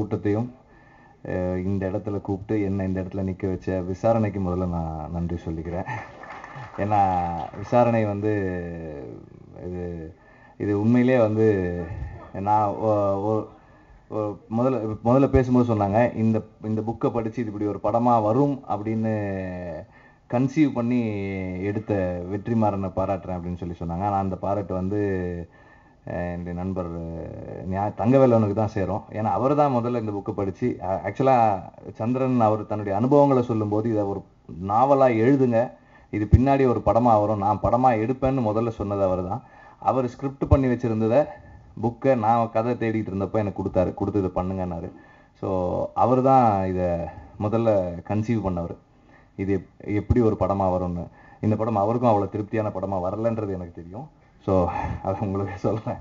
கூட்டத்தையும் அஹ், இந்த இடத்துல கூப்பிட்டு என்னை இந்த இடத்துல நிற்க வச்ச விசாரணைக்கு முதல்ல நான் நன்றி சொல்லிக்கிறேன் ஏன்னா விசாரணை வந்து இது இது உண்மையிலே வந்து நான் ஒ- ஒ- ஒ- முதல்ல முதல்ல பேசும்போது சொன்னாங்க இந்த இந்த புக்கை படித்து இது இப்படி ஒரு படமாக வரும் அப்படின்னு கன்சீவ் பண்ணி எடுத்த வெற்றிமாறனை பாராட்டுறேன் அப்படின்னு சொல்லி சொன்னாங்க ஆனால் அந்த பாராட்டு வந்து அஹ், என்னுடைய நண்பர் அஹ், ஞா தங்கவேலவனுக்கு தான் சேரும் ஏன்னா அவர் தான் முதல்ல இந்த புக்கை படித்து ஆக்சுவலாக சந்திரன் அவர் தன்னுடைய அனுபவங்களை சொல்லும்போது இதை ஒரு நாவலாக எழுதுங்க இது பின்னாடி ஒரு படமாக வரும் நான் படமாக எடுப்பேன்னு முதல்ல சொன்னது அவர் தான் அவர் ஸ்கிரிப்ட் பண்ணி வச்சுருந்ததை புக்கை நான் கதை தேடிட்டு இருந்தப்போ எனக்கு கொடுத்தாரு கொடுத்து இதை பண்ணுங்கன்னாரு ஸோ அவர் தான் இதை முதல்ல கன்சீவ் பண்ணவர் இது எப்- எப்படி ஒரு படமாக வரும்னு இந்த படம் அவருக்கும் அவ்வளோ திருப்தியான படமாக வரலன்றது எனக்கு தெரியும் ஸோ அதை உங்களுக்கு சொல்கிறேன்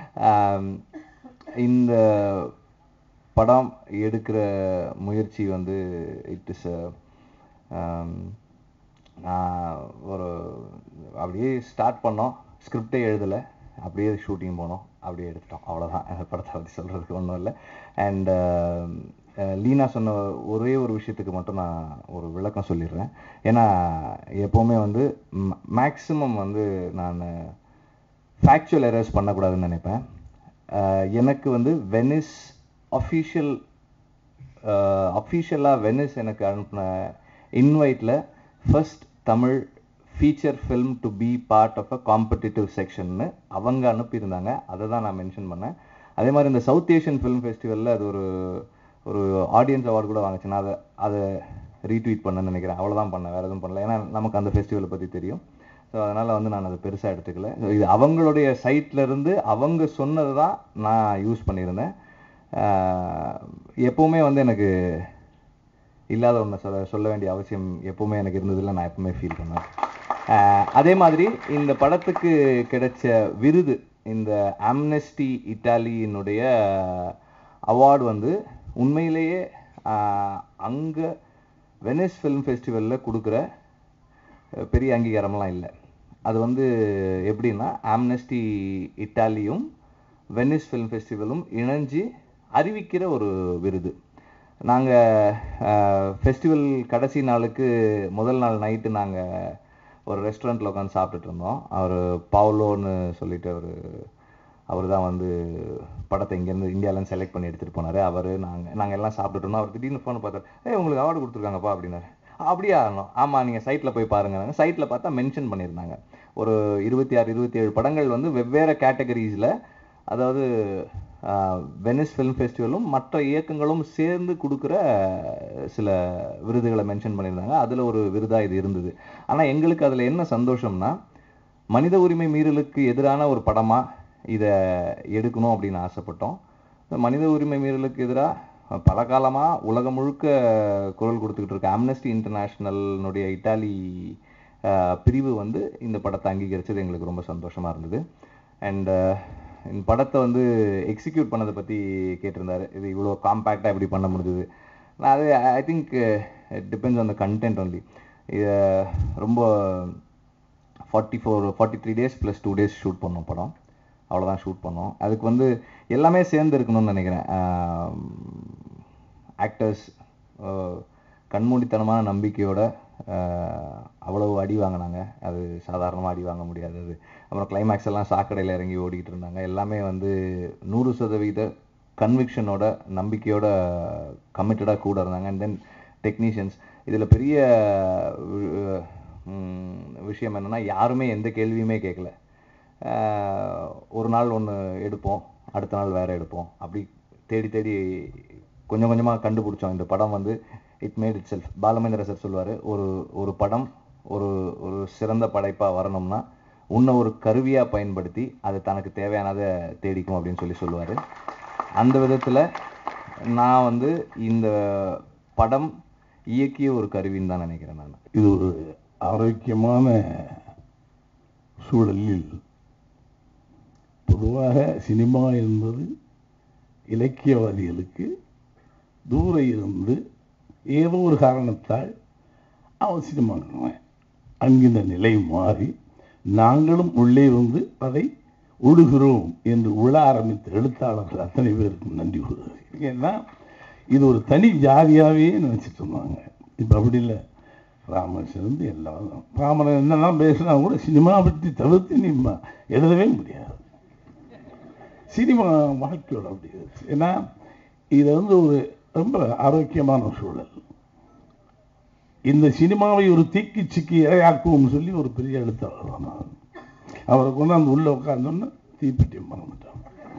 இந்த படம் எடுக்கிற முயற்சி வந்து இட் இஸ் நான் ஒரு அப்படியே ஸ்டார்ட் பண்ணோம் ஸ்கிரிப்டே எழுதலை அப்படியே ஷூட்டிங் போனோம் அப்படியே எடுத்துட்டோம் அவ்வளோதான் அந்த படத்தை பற்றி சொல்கிறதுக்கு ஒன்றும் இல்லை அண்ட் லீனா சொன்ன ஒரே ஒரு விஷயத்துக்கு மட்டும் நான் ஒரு விளக்கம் சொல்லிடுறேன் ஏன்னா எப்போவுமே வந்து மேக்ஸிமம் வந்து நான் ஃபேக்சுவல் எரர்ஸ் பண்ணக்கூடாதுன்னு நினைப்பேன் அஹ் எனக்கு வந்து வெனிஸ் அஃபீஷியல் அஃபீஷியலாக வெனிஸ் எனக்கு அனுப்பின இன்வைட்டில் first Tamil feature film to be part of a competitive செக்ஷன்னு அவங்க அனுப்பியிருந்தாங்க அதை தான் நான் மென்ஷன் பண்ணேன் அதே மாதிரி இந்த சவுத் ஏஷியன் ஃபிலிம் ஃபெஸ்டிவலில் அது ஒரு ஒரு ஆடியன்ஸ் அவார்டு கூட வாங்குச்சு நான் அதை அதை ரீட்வீட் பண்ணேன்னு நினைக்கிறேன் அவ்வளோதான் பண்ணேன் வேறு எதுவும் பண்ணல ஏன்னா நமக்கு அந்த ஃபெஸ்டிவலை பற்றி தெரியும் ஸோ அதனால் வந்து நான் அதை பெருசாக எடுத்துக்கல ஸோ இது அவங்களுடைய சைட்ல இருந்து அவங்க சொன்னது தான் நான் யூஸ் பண்ணியிருந்தேன் ஆஹ் எப்பவுமே வந்து எனக்கு இல்லாத ஒன்று சொல்ல சொல்ல வேண்டிய அவசியம் எப்பவுமே எனக்கு இருந்ததில்லை நான் எப்பவுமே ஃபீல் பண்ணேன் ஆஹ் அதே மாதிரி இந்த படத்துக்கு கிடைச்ச விருது இந்த ஆம்னெஸ்டி இட்டாலியினுடைய அவார்டு வந்து உண்மையிலேயே அங்கே வெனிஸ் ஃபிலிம் ஃபெஸ்டிவலில் கொடுக்குற அஹ் பெரிய அங்கீகாரம்லாம் இல்லை அது வந்து எப்படின்னா ஆம்னஸ்டி இட்டாலியும் வெனிஸ் ஃபிலிம் ஃபெஸ்டிவலும் இணைஞ்சு அறிவிக்கிற ஒரு விருது நாங்கள் ஃபெஸ்டிவல் கடைசி நாளுக்கு முதல் நாள் நைட்டு நாங்கள் ஒரு ரெஸ்டாரண்ட்டில் உட்காந்து சாப்பிட்டுட்டு இருந்தோம் அவர் பவுலோன்னு சொல்லிட்டு அவர் அவர் தான் வந்து படத்தை இங்கேருந்து இந்தியாவிலேருந்து செலக்ட் பண்ணி எடுத்துகிட்டு போனார் அவர் நாங்கள் நாங்கள் எல்லாம் சாப்பிட்டுட்டு இருந்தோம் அவர் திடீர்னு ஃபோன் பார்த்தாரு ஏய் உங்களுக்கு அவார்டு கொடுத்துருக்காங்கப்பா அப்படின்னாரு அப்படியா ஆமாம் நீங்கள் சைட்டில் போய் பாருங்க சைட்டில் பார்த்தா மென்ஷன் பண்ணியிருந்தாங்க ஒரு இருபத்தி ஆறு இருபத்தி ஏழு படங்கள் வந்து வெவ்வேறு கேட்டகரிஸில் அதாவது வெனிஸ் ஃபிலிம் ஃபெஸ்டிவலும் மற்ற இயக்கங்களும் சேர்ந்து கொடுக்குற சில விருதுகளை மென்ஷன் பண்ணியிருந்தாங்க அதில் ஒரு விருதாக இது இருந்தது ஆனால் எங்களுக்கு அதில் என்ன சந்தோஷம்னா மனித உரிமை மீறலுக்கு எதிரான ஒரு படமாக இதை எடுக்கணும் அப்படின்னு ஆசைப்பட்டோம் இந்த மனித உரிமை மீறலுக்கு எதிராக பல காலமாக உலகம் முழுக்க குரல் கொடுத்துக்கிட்டு இருக்க ஆம்னஸ்டி இன்டர்நேஷ்னல்னுடைய இட்டாலி அஹ், பிரிவு வந்து இந்த படத்தை அங்கீகரிச்சது எங்களுக்கு ரொம்ப சந்தோஷமாக இருந்தது அண்ட் இந்த படத்தை வந்து எக்ஸிக்யூட் பண்ணதை பற்றி கேட்டிருந்தாரு இது இவ்வளோ காம்பேக்டாக எப்படி பண்ண முடிஞ்சது நான் அது I think depends on the content only இது ரொம்ப forty four forty three days plus two days shoot பண்ணோம் படம் அவ்வளோதான் ஷூட் பண்ணோம் அதுக்கு வந்து எல்லாமே சேர்ந்து இருக்கணும்னு நினைக்கிறேன் ஆக்டர்ஸ் கண்மூடித்தனமான நம்பிக்கையோட ஆஹ், அவ்வளவு அடி வாங்கினாங்க அது சாதாரணமாக அடி வாங்க முடியாதது அப்புறம் கிளைமேக்ஸ் எல்லாம் சாக்கடையில் இறங்கி ஓடிக்கிட்டு இருந்தாங்க எல்லாமே வந்து நூறு சதவீத கன்விக்ஷனோட நம்பிக்கையோட கமிட்டடாக கூட இருந்தாங்க அண்ட் தென் டெக்னீஷியன்ஸ் இதில் பெரிய வி- ம், விஷயம் என்னன்னா யாருமே எந்த கேள்வியுமே கேட்கல ஆஹ், ஒரு நாள் ஒன்று எடுப்போம் அடுத்த நாள் வேற எடுப்போம் அப்படி தேடி தேடி கொஞ்சம் கொஞ்சமாக கண்டுபிடிச்சோம் இந்த படம் வந்து it made itself Balumahendra sir சொல்லுவார் ஒரு ஒரு படம் ஒரு ஒரு சிறந்த படைப்பாக வரணும்னா உன்னை ஒரு கருவியாக பயன்படுத்தி அது தனக்கு தேவையானதை தேடிக்கும் அப்படின்னு சொல்லி சொல்லுவார் அந்த விதத்தில் நான் வந்து இந்த படம் இயக்கிய ஒரு கருவின்னு தான் நினைக்கிறேன் நான் இது ஒரு ஆரோக்கியமான சூழலில் பொதுவாக சினிமா என்பது இலக்கியவாதிகளுக்கு தூர இருந்து ஏதோ ஒரு காரணத்தால் அவன் சினிமாக்குவேன் அங்கிருந்த நிலை மாறி நாங்களும் உள்ளே இருந்து அதை உழுகிறோம் என்று உழ ஆரம்பித்த எழுத்தாளர்கள் அத்தனை பேருக்கும் நன்றி கூறுகிறேன் ஏன்னா இது ஒரு தனி ஜாதியாகவே நினச்சிட்டு இருந்தாங்க இப்போ அப்படி இல்லை ராமேஸ்வரந்து எல்லாம் ராமன் என்னெல்லாம் பேசினா கூட சினிமா பற்றி தவிர்த்து நீ ம- எழுதவே முடியாது சினிமா வாழ்க்கையோட அப்படி இருக்கு. ஏன்னா இது வந்து ஒரு ரொம்ப ஆரோக்கியமான சூழல் இந்த சினிமாவை ஒரு தீக்கி சிக்கி இரையாக்குவோம்னு சொல்லி ஒரு பெரிய எழுத்தாளர் தான் நான். அவரை கொண்டாந்து உள்ள உட்கார்ந்தோன்னு தீப்பெட்டி மறந்துட்டான்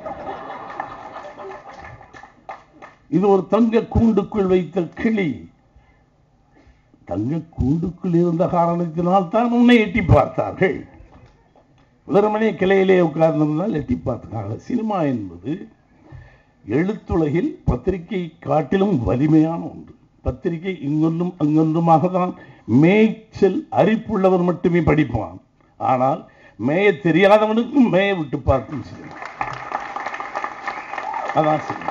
இது ஒரு தங்க கூண்டுக்குள் வைத்த கிளி தங்க கூண்டுக்குள் இருந்த காரணத்தினால் தான் உன்னை எட்டி பார்த்தார்கள் வெறுமனே கிளையிலே உட்கார்ந்திருந்தால் எட்டி பார்த்தாங்க சினிமா என்பது எழுத்துலகில் பத்திரிகை காட்டிலும் வலிமையான ஒன்று பத்திரிகை இங்கொன்றும் அங்கொன்றுமாக தான் மேய்ச்சல் அரிப்புள்ளவர் மட்டுமே படிப்பான் ஆனால் மேய தெரியாதவனுக்கும் மேய விட்டு பார்க்கும் சினிமா அதான் சினிமா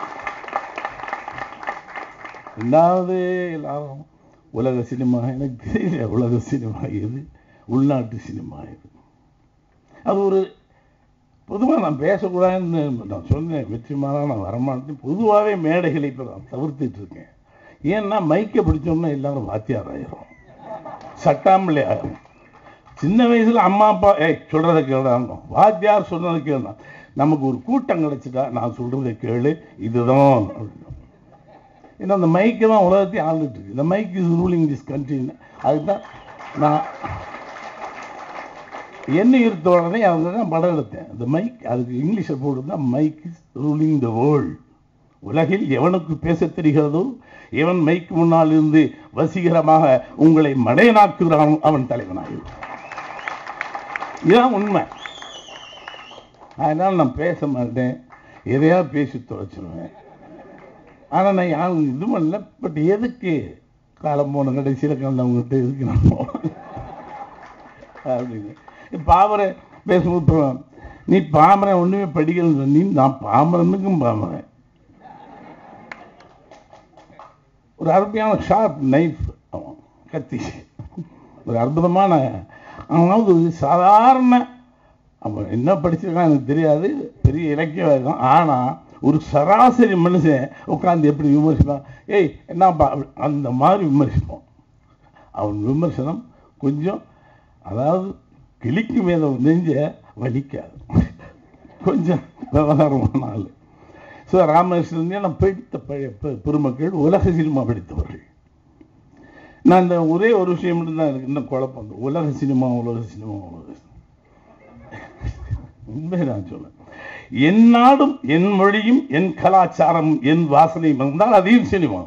ரெண்டாவது எல்லாரும் உலக சினிமா எனக்கு தெரியல உலக சினிமா எது உள்நாட்டு சினிமா எது அது ஒரு பொதுவாக நான் பேசக்கூடாதுன்னு நான் சொன்னேன் வெற்றிமாறா நான் வரமாட்டேன் பொதுவாகவே மேடைகளை இப்போ நான் தவிர்த்துட்டு இருக்கேன் ஏன்னா மைக்கை பிடிச்சோம்னா எல்லாரும் வாத்தியார் ஆயிரும் சட்டாமலே ஆயிரும் சின்ன வயசுல அம்மா அப்பா ஏய் சொல்றதை கேளுங்க வாத்தியார் சொன்னதை கேளு நமக்கு ஒரு கூட்டம் கிடைச்சிட்டா நான் சொல்றதை கேளு இதுதான் அப்படின்னு. ஏன்னா அந்த மைக்கு தான் உலகத்தையும் ஆண்டுட்டு இருக்கு இந்த மைக் இஸ் ரூலிங் திஸ் கண்ட்ரின்னு அதுதான் நான் என்ன இருத்தோடனே அவங்க தான் படம் எடுத்தேன் இந்த மைக் அதுக்கு இங்கிலீஷில் போட்டு mike is ruling the world உலகில் எவனுக்கு பேசத் தெரிகிறதோ எவன் மைக்கு முன்னால் இருந்து வசீகரமாக உங்களை மடையனாக்குகிறான் அவன் தலைவனாகிறான் இதுதான் உண்மை அதனால் நான் பேச மாட்டேன் எதையா பேசி தொலைச்சிருவேன் ஆனால் நான் யாரும் இது பண்ணல பட் எதுக்கு காலம் போன கடைசியில் கண்டவங்ககிட்ட எதுக்கு நான் போவேன்? அப்படின்னு பாமரை பேசும்போது இப்போ, நீ பாமரன் ஒன்றுமே படிக்கல நீ நான் பாமரனுக்கும் பாமரன் ஒரு அருமையான ஷார்ப் நைஃப் அவன் கத்தி ஒரு அற்புதமான அவனாவது ஒரு சாதாரண அவன் என்ன படிச்சிருக்கான் எனக்கு தெரியாது பெரிய இலக்கியம் இருக்கும் ஆனால் ஒரு சராசரி மனுஷன் உட்காந்து எப்படி விமர்சிப்பான் ஏய் என்னப்பா அப்படி- அந்த மாதிரி விமர்சிப்பான் அவன் விமர்சனம் கொஞ்சம் அதாவது கிளிக்கு மேல நெஞ்ச வலிக்காது கொஞ்சம் விவகாரமான ஆள் ஸோ ராமகிருஷ்ணன் நான் படித்த பழைய பெ- பெருமக்கள் உலக சினிமா படித்தவர்கள் நான் இந்த ஒரே ஒரு விஷயம் மட்டும் தான் எனக்கு இன்னும் குழப்பம் வந்து உலக சினிமா உலக சினிமா உலக சினிமா உண்மை நான் சொல்ல என் நாடும் என் மொழியும் என் கலாச்சாரம் என் வாசனையும் இருந்தால் அதையும் சினிமா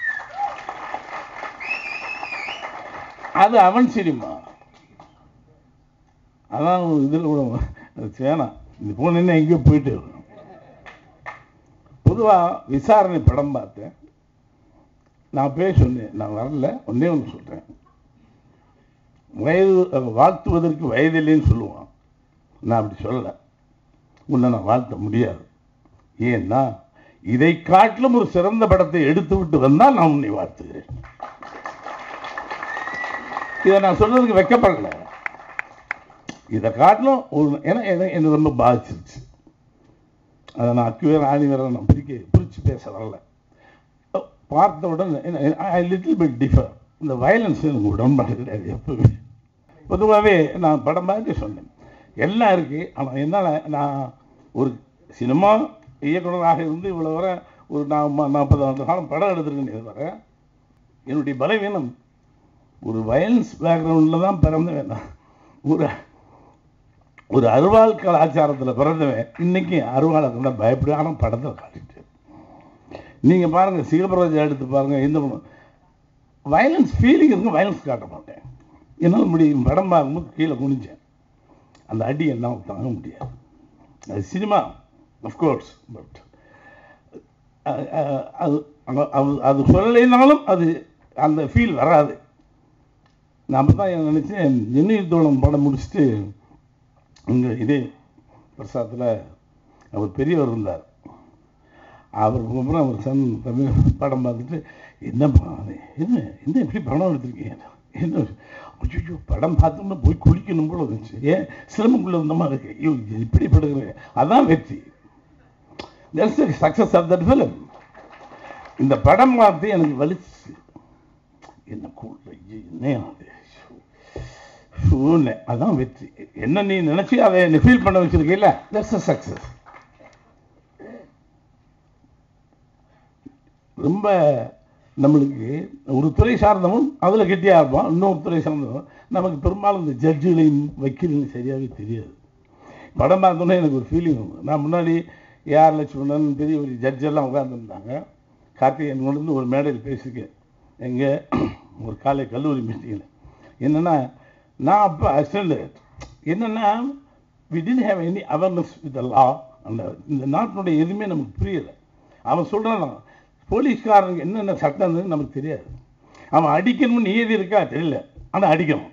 அது அவன் சினிமா அதான் ஒரு இதில் கூட அது வேணாம் இது போனேன்னா எங்கேயோ போயிட்டு இருக்கும் பொதுவாக விசாரணை படம் பார்த்தேன் நான் போய் சொன்னேன் நான் வரல ஒன்னே ஒன்று சொல்கிறேன் வயது அஹ், வாழ்த்துவதற்கு வயதில்லைன்னு சொல்லுவான் நான் அப்படி சொல்லலை உன்னை நான் வாழ்த்த முடியாது ஏன்னா இதை காட்டிலும் ஒரு சிறந்த படத்தை எடுத்து விட்டு வந்தால் நான் உன்னை வாழ்த்துகிறேன் இதை நான் சொல்றதுக்கு வெக்கப்படல இதை காட்டிலும் ஒரு ஏன்னா என்னை என்னை ரொம்ப பாதிச்சிருச்சு அதை நான் அக்குவேர் ஆணிவேர நான் பிரிக்க பிரித்து பேச வரல பார்த்த உடனே ஐ லிட்டில் பிட் டிஃபர் இந்த வயலன்ஸ் எனக்கு உடன்பாடு கிடையாது எப்பவுமே பொதுவாகவே நான் படம் பார்த்து சொன்னேன் எல்லாம் இருக்கு ஆனால் என்னால் நான் ஒரு சினிமா இயக்குனராக இருந்து இவ்வளோ வர ஒரு நான் நாற்பது ஆண்டு காலம் படம் எடுத்திருக்கேன் வர என்னுடைய பலவீனம் ஒரு வயலன்ஸ் பேக்ரவுண்டில் தான் பிறந்தவன் நான். ஒரு ஒரு அருவாள் கலாச்சாரத்தில் பிறந்தவன் இன்னைக்கு அருவாளை கண்டா பயப்படு ஆனால் படத்தில் காட்டிட்டு நீங்கள் பாருங்கள் சிவபிரஜா எடுத்து பாருங்கள் எந்த வயலன்ஸ் ஃபீலிங் இருக்கு வயலன்ஸ் காட்ட மாட்டேன் என்னால் முடியும் படம் பார்க்கும்போது கீழே குனிஞ்சேன் அந்த அடி எல்லாம் தாங்க முடியாது அது சினிமா அஃப்கோர்ஸ் பட் அது அது- அது- அது சொல்லலைனாலும் அது அந்த ஃபீல் வராது நான் தான் நினச்சேன் ஜென்னில் தோழன் படம் முடிச்சுட்டு இங்கே இதே பிரசாத்தில் அவர் பெரியவர் இருந்தார் அவருக்கு அப்புறம் அவர் சன் தமிழ் படம் பார்த்துட்டு என்னப்பா அது என்ன என்ன இப்படி படம் எடுத்திருக்கீங்க என்ன ஐயோ படம் பார்த்தோம்னா போய் குளிக்கணும் போல இருந்துச்சு ஏன் சிரமக்குள்ள இருந்த மாதிரி இருக்கு ஐயோ இது இப்படி படுகிறேன் அதான் வெற்றி that's success of that film இந்த படம் பார்த்து எனக்கு வலிச்சு என்ன கூட என்ன அது ஷூன்னு அதான் வெற்றி என்ன நீ நினைச்சு அதை நீ ஃபீல் பண்ண வச்சிருக்கீல்ல தட்ஸ் அ சக்சஸ் ரொம்ப நம்மளுக்கு ஒரு துறை சார்ந்தவன் அதில் கெட்டியாக இருப்பான் இன்னொரு துறை சார்ந்தவன் நமக்கு பெரும்பாலும் இந்த ஜட்ஜுகளையும் வக்கீலையும் சரியாகவே தெரியாது படம் பார்த்தோன்னே எனக்கு ஒரு ஃபீலிங் வந்தது நான் முன்னாடி ஏஆர் லட்சுமணன் பெரிய ஒரு ஜட்ஜ் எல்லாம் உட்காந்துருந்தாங்க கார்த்திகேயன் கொண்டு ஒரு மேடையில் பேசியிருக்கேன் எங்கே ஒரு காலை கல்லூரி மீட்டிங்கில் என்னென்னா நான் அப்போ அசிஸ்டன்ட் என்னென்னா we didn't have any awareness with the law அந்த இந்த நாட்டினுடைய எதுவுமே நமக்கு புரியலை அவன் சொல்கிறான் போலீஸ்காரனுக்கு என்னென்ன சட்டம்னு நமக்கு தெரியாது அவன் அடிக்கணும்னு நியதி இருக்கா தெரியல ஆனால் அடிக்கணும்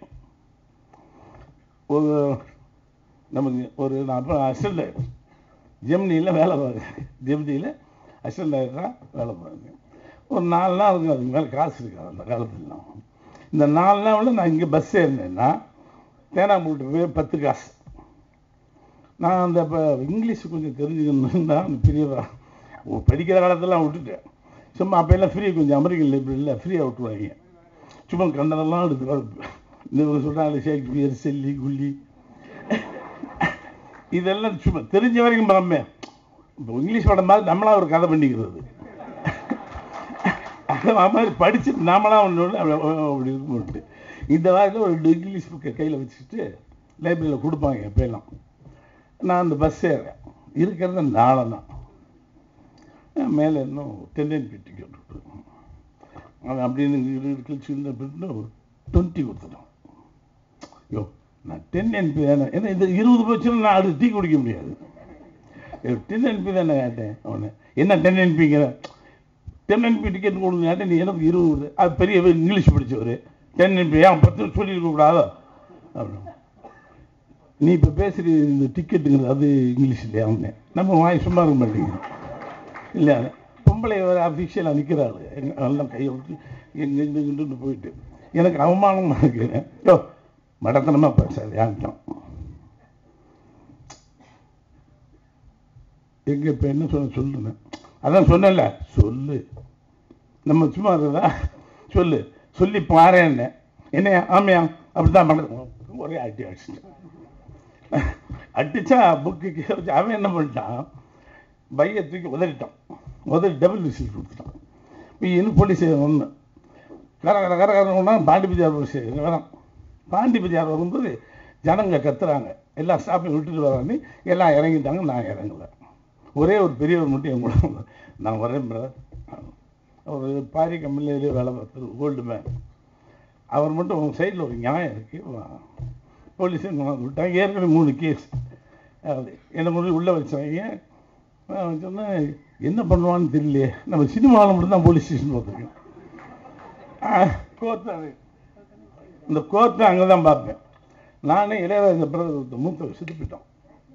ஒரு நமக்கு ஒரு நான் அப்போ அசிஸ்டன்ட் ஜெமினியில் வேலை பார்க்குறேன் ஜெமினியில் அசிஸ்டன்ட் டைரக்டராக வேலை பார்க்குறேன் ஒரு நாலு நாள் இருக்கும் அதுக்கு மேலே காசு இருக்காது அந்த காலத்துலலாம் இந்த நாலு நாளில் நான் இங்கே பஸ் ஏறினேன்னா தேனாம்பூட்டு போய் பத்து காசு நான் அந்த இப்போ இங்கிலீஷ் கொஞ்சம் தெரிஞ்சுக்கணுன்னா பெரியவா ஓ, படிக்கிற காலத்தெல்லாம் விட்டுட்டேன் சும்மா அப்போ எல்லாம் ஃப்ரீ கொஞ்சம் அமெரிக்கன் லைப்ரரியில் ஃப்ரீயாக விட்டுருவாங்க சும்மா கண்டதெல்லாம் எடுத்து வளர்ப்பு இந்த சொல்கிறாங்க ஷேக்ஸ்பியர் செல்லி குல்லி இதெல்லாம் சும்மா தெரிஞ்ச வரைக்கும் படமே இப்போ இங்கிலீஷ் படம் மாதிரி நம்மளா ஒரு கதை பண்ணிக்கிறது அது மாதிரி படிச்சு நாமளா ஒன்று அப்படி இருக்கும்போது இந்த வாரத்தில் ஒரு இங்கிலீஷ் புக்கை கையில் வச்சுட்டு லைப்ரரியில் கொடுப்பாங்க எப்போல்லாம் நான் அந்த பஸ் ஏறேன் இருக்கிறது நாளை தான் மேலே இன்னும் டென்டென் பெட்டி கேட்டு அவன் அப்படின்னு கழிச்சு இருந்த ஒரு டுவெண்ட்டி கொடுத்துட்டான் யோ நான் டென் என்பி தானே ஏன்னா இந்த இருபது போச்சுன்னா நான் அது டீ குடிக்க முடியாது டென் என்பி தானே கேட்டேன் அவனை என்ன டென் என்பிங்கிற டென் என்பி டிக்கெட் கொடுங்க கேட்டேன் நீ எனக்கு இருபது அது பெரிய இங்கிலீஷ் படித்தவர் டென் என்பி ஏன் பத்து சொல்லி கூடாதோ அப்படின்னு நீ இப்போ பேசுகிற இந்த டிக்கெட்டுங்கிறது அது இங்கிலீஷ் இல்லையா அவனேன் நம்ம வாய் சும்மா இருக்க மாட்டேங்குது இல்லை பொம்பளை வேறு அஃபிஷியலாக நிற்கிறாள் எங்கள் எல்லாம் கையை விட்டு எங்கே இருந்து இங்கிட்டு போயிட்டு எனக்கு அவமானமாக இருக்குது யோ மடத்தனமாக பேசாது யாங்கிட்டோம் எங்கே இப்போ என்ன சொன்ன சொல்லுங்க அதான் சொன்னேன்ல சொல்லு நம்ம சும்மா இருக்கிறதா சொல்லு சொல்லி பாருன்னு என்னையா ஆமையா அப்படி தான் பண்ண ஒரே அடி அடிச்சிட்டேன் அடிச்சா புக்கு அவன் என்ன பண்ணிட்டான் பையை தூக்கி உதறிட்டான் உதறி டபுள் விசில் கொடுத்துட்டான் இப்போ இன்னும் போலீஸ் ஒன்று கர கர கர கரன்னா பாண்டி பஜார் போலீஸ் வேணாம் பாண்டி பஜார் வரும்போது ஜனங்க கத்துறாங்க எல்லா ஸ்டாஃபையும் விட்டுட்டு வரான்னு எல்லாம் இறங்கிட்டாங்க நான் இறங்கல ஒரே ஒரு பெரியவர் மட்டும் என் கூட வந்தார். நான் வரேன் பிரதர் ஒரு பாரி கம்பெனிலே வேலை பார்த்தார் ஓல்டு மேன் அவர் மட்டும் உங்கள் சைடில் ஒரு நியாயம் இருக்குது போலீஸே கொண்டாந்து விட்டாங்க ஏற்கனவே மூணு கேஸ் அது என்னை கொண்டு உள்ளே வச்சாங்க நான் சொன்னேன் என்ன பண்ணுவான்னு தெரியலையே நம்ம சினிமாவில் மட்டும் தான் போலீஸ் ஸ்டேஷன் பார்த்துருக்கோம் கோர்ட்டு அது இந்த கோர்ட்டு அங்கே தான் பார்த்தேன் நானே இளையராஜா பிரதர் மூத்த செத்து போயிட்டோம்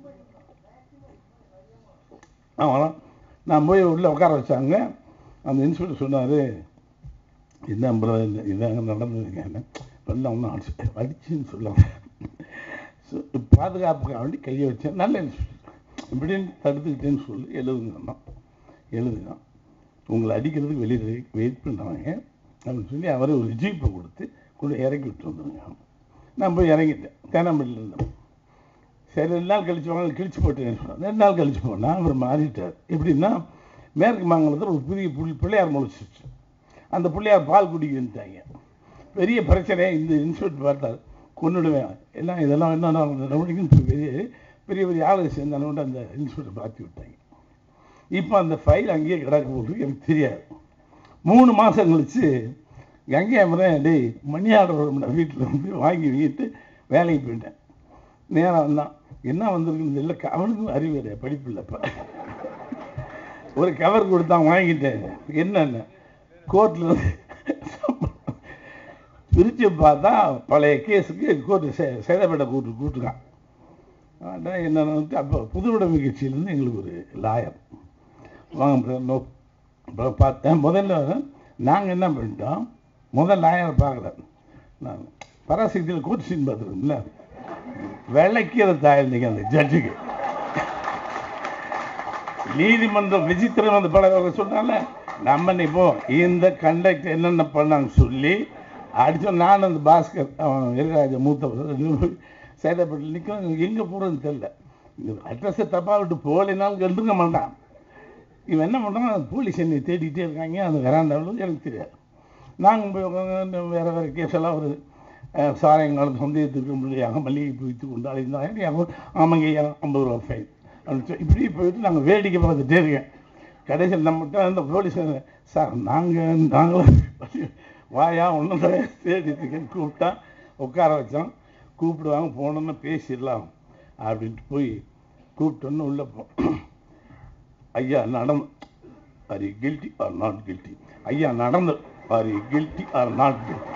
ஆமாம் நான் போய் உள்ளே உட்கார வச்சாங்க அந்த இன்ஸ்பெக்டர் சொன்னார் என்ன பிரதர் இதாங்க நடந்ததுங்க வெள்ளம் ஒன்றும் அடிச்சு அடிச்சுன்னு சொல்லாங்க பாதுகாப்புக்காக வேண்டி கையை வச்சேன் நல்ல இன்ஸ்பெக்டர் இப்படின்னு தடுத்துக்கிட்டேன்னு சொல்லி எழுதுங்கன்னா எழுதுனான் உங்களை அடிக்கிறதுக்கு வெளியில் வெயிட் பண்ணுறாங்க அப்படின்னு சொல்லி அவரை ஒரு ஜீப்பை கொடுத்து கொண்டு இறக்கி விட்டு வந்துருங்க நான் போய் இறங்கிட்டேன் தேனாம்பள்ளியில் இருந்தேன் சரி ரெண்டு நாள் கழிச்சு வாங்க கிழிச்சு போட்டேன்னு சொன்னார் ரெண்டு நாள் கழிச்சு போனால் அவர் மாறிட்டார் எப்படின்னா மேற்கு மாங்கலத்தில் ஒரு புதிய புள்ளி பிள்ளையார் முளைச்சிருச்சு அந்த பிள்ளையார் பால் குடிக்கிட்டாங்க பெரிய பிரச்சனை இந்த இன்ஸ்பெக்டர் பார்த்தார் கொண்டுடுவேன் எல்லாம் இதெல்லாம் என்ன நடவடிக்கைன்னு பெரிய பெரிய பெரிய ஆளுங்க சேர்ந்தாலும் அந்த இன்ஸ்பெக்டர் பார்த்து விட்டாங்க இப்போ அந்த ஃபைல் அங்கேயே கிடக்க போட்டு எனக்கு தெரியாது மூணு மாதம் கழிச்சு கங்கை அமரன் டேய் மணி ஆர்டர் வீட்டில் வந்து வாங்கி வீட்டு வேலைக்கு போயிட்டேன் நேரம் வந்தான் என்ன வந்திருக்குன்னு இல்லை அவனுக்கும் அறிவு கிடையாது படிப்பு இல்லை இப்போ ஒரு கவர் கொடுத்தான் வாங்கிட்டேன் என்னென்ன கோர்ட்டில் வந்து பிரித்து பார்த்தா பழைய கேஸுக்கு கோர்ட்டு சே சேதப்பேட்டை கூட்டு கூட்டுக்கான் அதான் என்னன்னு அப்போ புதுவிடமை கட்சியிலேருந்து எங்களுக்கு ஒரு லாயர் வாங்க நோ அப்புறம் பார்த்தேன் முதல்ல நாங்கள் என்ன பண்ணிட்டோம் முதல் லாயரை பார்க்கல நான் பராசக்தியில் கோர்ட் சீன் பார்த்துருக்கோம்ல விளக்கியதை தாயிருந்தீங்க அந்த ஜட்ஜுக்கு நீதிமன்றம் விசித்திரம் அந்த படம் சொன்னால நம்ம இப்போ இந்த கண்டக்டர் என்னென்ன பண்ணாங்க சொல்லி அடிச்சோம் நான் அந்த பாஸ்கர் அவன் வீரராஜ மூத்த சேதப்பட்டு நிற்க எங்கே போகிறதுன்னு தெரில அட்ரஸை தப்பாக விட்டு போகலைனாலும் கண்டுக்க மாட்டான் இவன் என்ன பண்ணுறான் போலீஸ் என்னை தேடிட்டே இருக்காங்க அந்த வெராண்டாவில் எனக்கு தெரியாது நாங்கள் போய் உட்காந்து வேறு வேறு கேஸ் எல்லாம் வருது அஹ் சார் எங்களுக்கு சந்தேகத்துக்கு முடியாக மல்லிகைப்பூ வைத்து கொண்டு அழைந்தாங்க ஆமாங்க ஐயா ஐம்பது ரூபா ஃபைன் அப்படின்னு சொல்லி இப்படி போயிட்டு நாங்கள் வேடிக்கை பார்த்துட்டே இருக்கேன் கடைசியில் நம்மகிட்ட அந்த போலீஸ் சார் நாங்கள் நாங்களும் வாயா ஒன்றும் தேடிட்டு இருக்கேன்னு கூப்பிட்டா உட்கார வச்சோம் கூப்பிடுவாங்க போனோன்னு பேசிடலாம் அப்படின்ட்டு போய் கூப்பிட்டோன்னு உள்ளே போ ஐயா நடந்து are you guilty or not guilty ஐயா நடந்து are you guilty or not guilty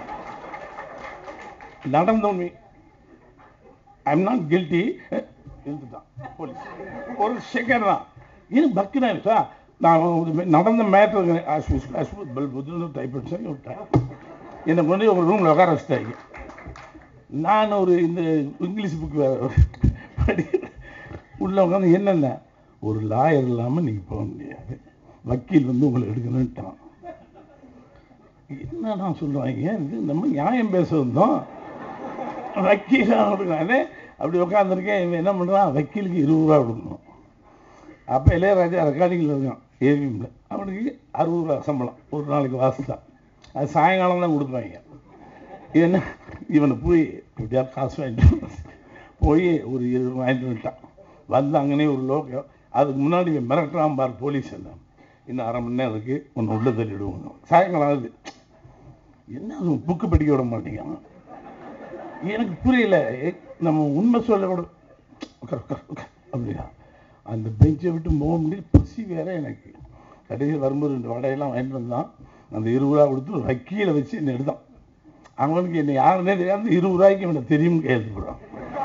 நடந்த உண்மை ஐ எம் நாட் கில்ட்டி எழுந்துட்டான் போலீஸ் ஒரு செகண்ட் தான் இது பக்குனா இருக்கா நான் ஒரு நடந்த மேட்ரு டைப் பண்ணி விட்டேன் என்னை கொண்டு ஒரு ரூமில் உட்கார வச்சுட்டாங்க நான் ஒரு இந்த இங்கிலீஷ் புக் வேறு படிக்கிறேன் உள்ள உட்காந்து என்னென்ன ஒரு லாயர் இல்லாமல் நீங்கள் போக முடியாது வக்கீல் வந்து உங்களை எடுக்கணுன்ட்டான் என்ன நான் சொல்கிறேன் ஏன் இது நம்ம நியாயம் பேச வந்தோம் வக்கீலாக கொடுக்குறாரு அப்படி உட்காந்துருக்கேன் இவன் என்ன பண்ணுறான் வக்கீலுக்கு இருபது ரூபா கொடுக்கணும் அப்போ இளையராஜா ரெக்கார்டிங்கில் இருக்கான் ஏவிஎம்ல அவனுக்கு அறுபது ரூபா சம்பளம் ஒரு நாளைக்கு வாசம் அது சாயங்காலம் தான் கொடுப்பாங்க என்ன இவனை போய் எப்படியா காசு வாங்கிட்டு போய் ஒரு இருபது வாங்கிட்டு வந்துட்டான் வந்தாங்கன்னே ஒரு லோக்கம் அதுக்கு முன்னாடி இவன் மிரட்டுறான் பார் போலீஸ் எல்லாம் இன்னும் அரை மணி நேரம் இருக்குது ஒன்று உள்ள தள்ளிடுவோம் சாயங்காலம் ஆகுது என்ன அது புக்கு படிக்க விட மாட்டேங்கிறான் எனக்கு புரியல ஏ- நம்ம உண்மை சொல்ல கூட உட்கார், உட்கார், உட்கார் அப்படியா அந்த பெஞ்சை விட்டு போக முடியல பசி வேற எனக்கு கடைசியில் வரும்போது ரெண்டு வடையெல்லாம் வாங்கிட்டு வந்தான் அந்த இருபது ரூபா கொடுத்து ஒரு வக்கீலை வச்சு என்னை எடுத்தான் அவனுக்கு என்னை யாருன்னே தெரியாது இருபது ரூபாய்க்கு இவனை தெரியும் கையெழுத்து போடுறான்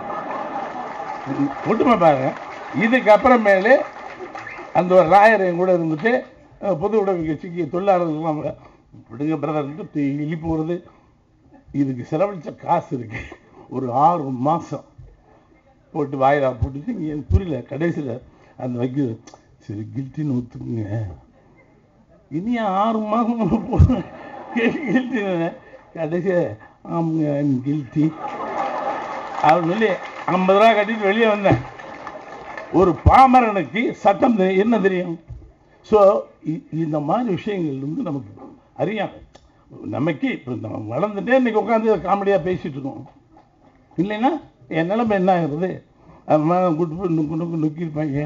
ஒட்டுமை பாருங்க இதுக்கப்புறமேலே அந்த ஒரு ராயர் என் கூட இருந்துட்டு அஹ், பொது உடைமை கட்சிக்கு தொழிலாளர்கள்லாம் விடுங்க பிரதர்ன்ட்டு இழி போகிறது இதுக்கு செலவழிச்ச காசு இருக்கு ஒரு ஆறு மாதம் போட்டு வாயிலா போட்டு எனக்கு புரியல கடைசியில் அந்த வக்கீல் சரி கில்ட்டின்னு ஒத்துக்குங்க இனி ஆறு மாதம் கில்ட்டி கடைசியில் ஆமாங்க கில்ட்டி அப்படின்னு சொல்லி ஐம்பது ரூபா கட்டிட்டு வெளியே வந்தேன் ஒரு பாமரனுக்கு சட்டம் தெரி- என்ன தெரியும் ஸோ இந்த மாதிரி விஷயங்கள் வந்து நமக்கு அறியாம நமக்கு இப்போ நம்ம வளர்ந்துட்டே இன்னைக்கு உட்காந்து காமெடியாக பேசிட்டு இருக்கோம் இல்லைன்னா என் நிலைமை என்ன ஆகுறது குட்டு போய் நுக்கு நுக்கு நுக்கியிருப்பாங்க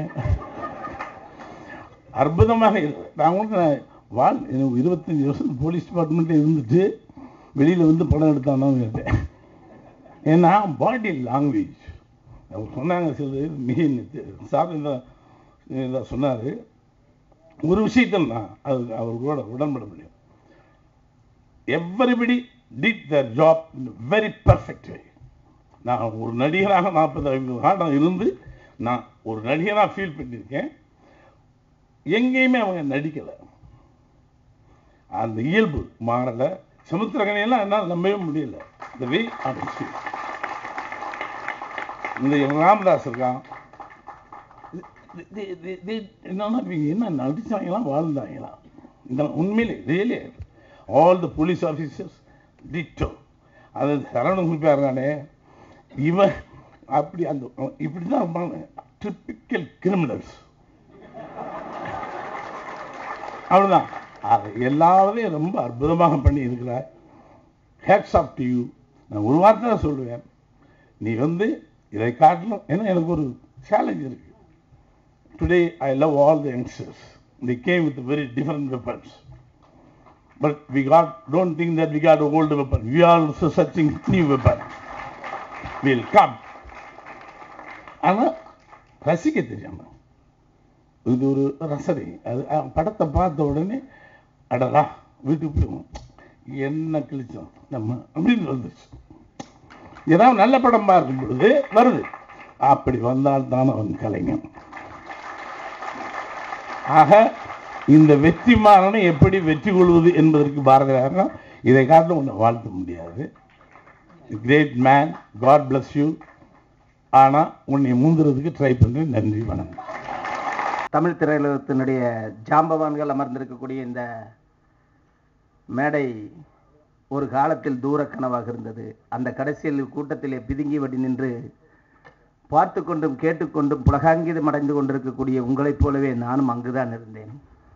அற்புதமாக இருக்கு நான் கூட நான் வாழ் எனக்கு இருபத்தஞ்சி வருஷம் போலீஸ் டிபார்ட்மெண்ட்டில் இருந்துட்டு வெளியில் வந்து படம் எடுத்தானு இருந்தேன் ஏன்னா பாடி லாங்குவேஜ் அவர் சொன்னாங்க சில மிக சார் இந்த இதை சொன்னார் ஒரு விஷயத்தில் நான் அது அவர்களோட உடன்பட முடியும் everybody did the job very perfect way நான் ஒரு நடிகராக நாற்பது ஐம்பது காலம் இருந்து நான் ஒரு நடிகராக ஃபீல் பண்ணியிருக்கேன் எங்கேயுமே அவங்க நடிக்கலை அந்த இயல்பு மாறலை சமுத்திரகனையெல்லாம் என்னால் நம்பவே முடியல இந்த வே ஆஃப் இந்த ராமதாஸ் இருக்கான் இது- இது- இது- இது என்னன்னா இவங்க என்ன நடிச்சாங்களாம் வாழ்ந்தாங்களா இந்த உண்மையிலே really all the police officers ditto அது சரவண குறிப்பாக இருக்கானே இவன் அப்படி அந்த இப்படி தான் இருப்பாங்க டிப்பிக்கல் கிரிமினல்ஸ் அவ்வளோதான் அது எல்லாத்தையும் ரொம்ப அற்புதமாக பண்ணி இருக்கிறார் ஹேட்ஸ் ஆஃப் டு யூ நான் ஒரு வார்த்தை தான் சொல்லுவேன் நீ வந்து இதை காட்டிலும் ஏன்னா எனக்கு ஒரு சேலஞ்ச் இருக்கு today I love all the youngsters the game with very different weapons but we got don't think that we got old weapon we are also searching new weapon will come ஆனால் ரசிக்க தெரியாம இது ஒரு ரசனை அது அஹ், படத்தை பார்த்த உடனே அடடா வீட்டுக்கு போயிடுவோம் என்ன கிழிச்சோம் நம்ம அப்படின்னு வந்துச்சு ஏதாவது நல்ல படம் பார்க்கும் பொழுது வருது அப்படி வந்தால் தான் அவன் கலைஞன் ஆக இந்த வெற்றிமாறனை எப்படி வெற்றி கொள்வது என்பதற்கு பாரதியார் இதை காட்டிலும் உன்னை வாழ்த்த முடியாது great man God bless you ஆனால் உன்னை மூந்துறதுக்கு ட்ரை பண்ணுறேன் நன்றி வணக்கம் தமிழ் திரையுலகத்தினுடைய ஜாம்பவான்கள் அமர்ந்திருக்கக்கூடிய இந்த மேடை ஒரு காலத்தில் தூர கனவாக இருந்தது அந்த கடைசியில் கூட்டத்திலே பிதுங்கி வடி நின்று பார்த்து கொண்டும் கேட்டுக்கொண்டும் புலகாங்கிதம் அடைந்து கொண்டிருக்கக்கூடிய உங்களைப் போலவே நானும் அங்குதான் இருந்தேன்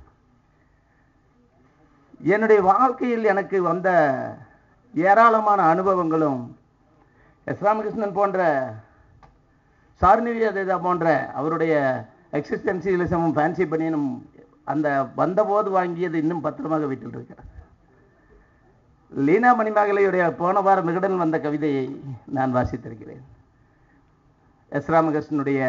என்னுடைய வாழ்க்கையில் எனக்கு வந்த ஏராளமான அனுபவங்களும் எஸ் ராமகிருஷ்ணன் போன்ற சார்நிவியதா போன்ற அவருடைய எக்ஸிஸ்டன்சியலிசமும் ஃபேன்சி பண்ணியும் அந்த வந்தபோது வாங்கியது இன்னும் பத்திரமாக வீட்டில் இருக்கிறது லீனா மணிமேகலையுடைய போன வாரம் விகடன் வந்த கவிதையை நான் வாசித்திருக்கிறேன் எஸ் ராமகிருஷ்ணனுடைய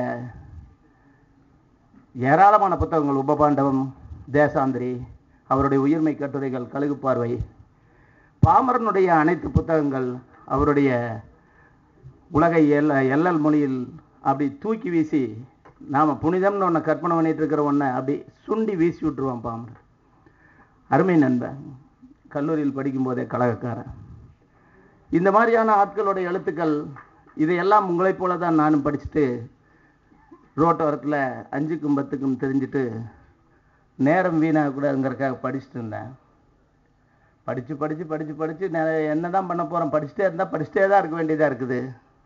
ஏராளமான புத்தகங்கள் உபபாண்டவம் தேசாந்திரி அவருடைய உயிர்மை கட்டுரைகள் கழுகு பார்வை பாமரனுடைய அனைத்து புத்தகங்கள் அவருடைய உலகை எல்ல எல்லல் மொழியில் அப்படி தூக்கி வீசி நாம் புனிதம்னு ஒன்று கற்பனை பண்ணிட்டு இருக்கிற ஒன்றை அப்படி சுண்டி வீசி விட்டுருவான் பாமரன் அருமை நண்பன் கல்லூரியில் படிக்கும்போதே கழகக்காரன் இந்த மாதிரியான ஆட்களுடைய எழுத்துக்கள் இதையெல்லாம் உங்களைப் போல தான் நானும் படிச்சுட்டு ரோட்டோரத்தில் அஞ்சுக்கும் பத்துக்கும் தெரிஞ்சுட்டு நேரம் வீணாகக்கூடாதுங்கிறக்காக படிச்சுட்டு இருந்தேன் படித்து படித்து படித்து படித்து என்ன தான் பண்ண போகிறேன் படிச்சுட்டே இருந்தால் படிச்சுட்டே தான் இருக்க வேண்டியதாக இருக்குது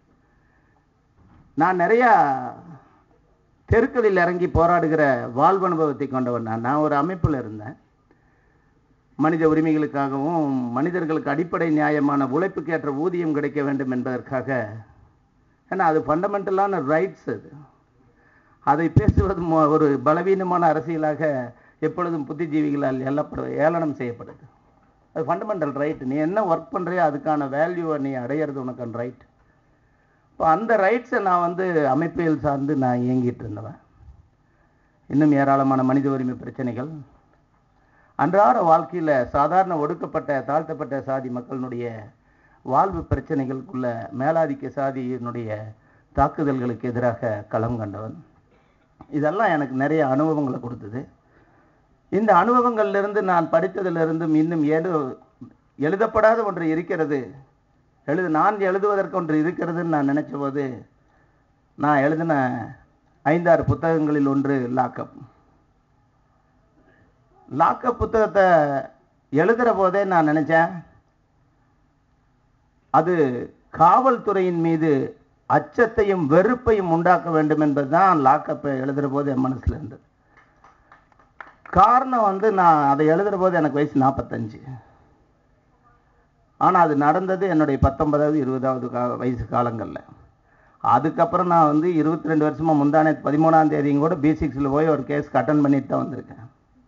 நான் நிறையா தெருக்களில் இறங்கி போராடுகிற வாழ்வு அனுபவத்தை கொண்டவன் நான் நான் ஒரு அமைப்பில் இருந்தேன் மனித உரிமைகளுக்காகவும் மனிதர்களுக்கு அடிப்படை நியாயமான உழைப்புக்கு ஏற்ற ஊதியம் கிடைக்க வேண்டும் என்பதற்காக ஏன்னா அது ஃபண்டமெண்டலான ரைட்ஸ் அது அதை பேசுவது மோ- ஒரு பலவீனமான அரசியலாக எப்பொழுதும் புத்திஜீவிகளால் எல்லப்படு ஏளனம் செய்யப்படுது அது ஃபண்டமெண்டல் ரைட் நீ என்ன ஒர்க் பண்ணுறியோ அதுக்கான வேல்யூவை நீ அடையிறது உனக்கான ரைட் இப்போ அந்த ரைட்ஸை நான் வந்து அமைப்பியல் சார்ந்து நான் இயங்கிட்டு இருந்தவன் இன்னும் ஏராளமான மனித உரிமை பிரச்சனைகள் அன்றாட வாழ்க்கையில் சாதாரண ஒடுக்கப்பட்ட தாழ்த்தப்பட்ட சாதி மக்களினுடைய வாழ்வு பிரச்சனைகளுக்குள்ள மேலாதிக்க சாதியினுடைய தாக்குதல்களுக்கு எதிராக களம் கண்டவன் இதெல்லாம் எனக்கு நிறைய அனுபவங்களை கொடுத்தது இந்த அனுபவங்களிலிருந்து நான் படித்ததிலிருந்தும் இன்னும் எழு எழுதப்படாத ஒன்று இருக்கிறது எழுது நான் எழுதுவதற்கு ஒன்று இருக்கிறதுன்னு நான் நினைச்ச போது நான் எழுதின ஐந்தாறு புத்தகங்களில் ஒன்று லாக்கப் லாக்கப் புத்தகத்தை எழுதுகிற போதே நான் நினைச்சேன் அது காவல்துறையின் மீது அச்சத்தையும் வெறுப்பையும் உண்டாக்க வேண்டும் என்பதுதான் லாக்கப்பை எழுதுகிற போது என் மனசுல இருந்தது காரணம் வந்து நான் அதை எழுதுகிற போது எனக்கு வயசு நாற்பத்தஞ்சு ஆனால் அது நடந்தது என்னுடைய பத்தொன்பதாவது இருபதாவது கா வயசு காலங்களில் அதுக்கப்புறம் நான் வந்து இருபத்தி ரெண்டு வருஷமாக முந்தானே பதிமூணாம் தேதியும் கூட பி சிக்ஸில் போய் ஒரு கேஸ்க்கு அட்டன் பண்ணிட்டு தான் வந்திருக்கேன்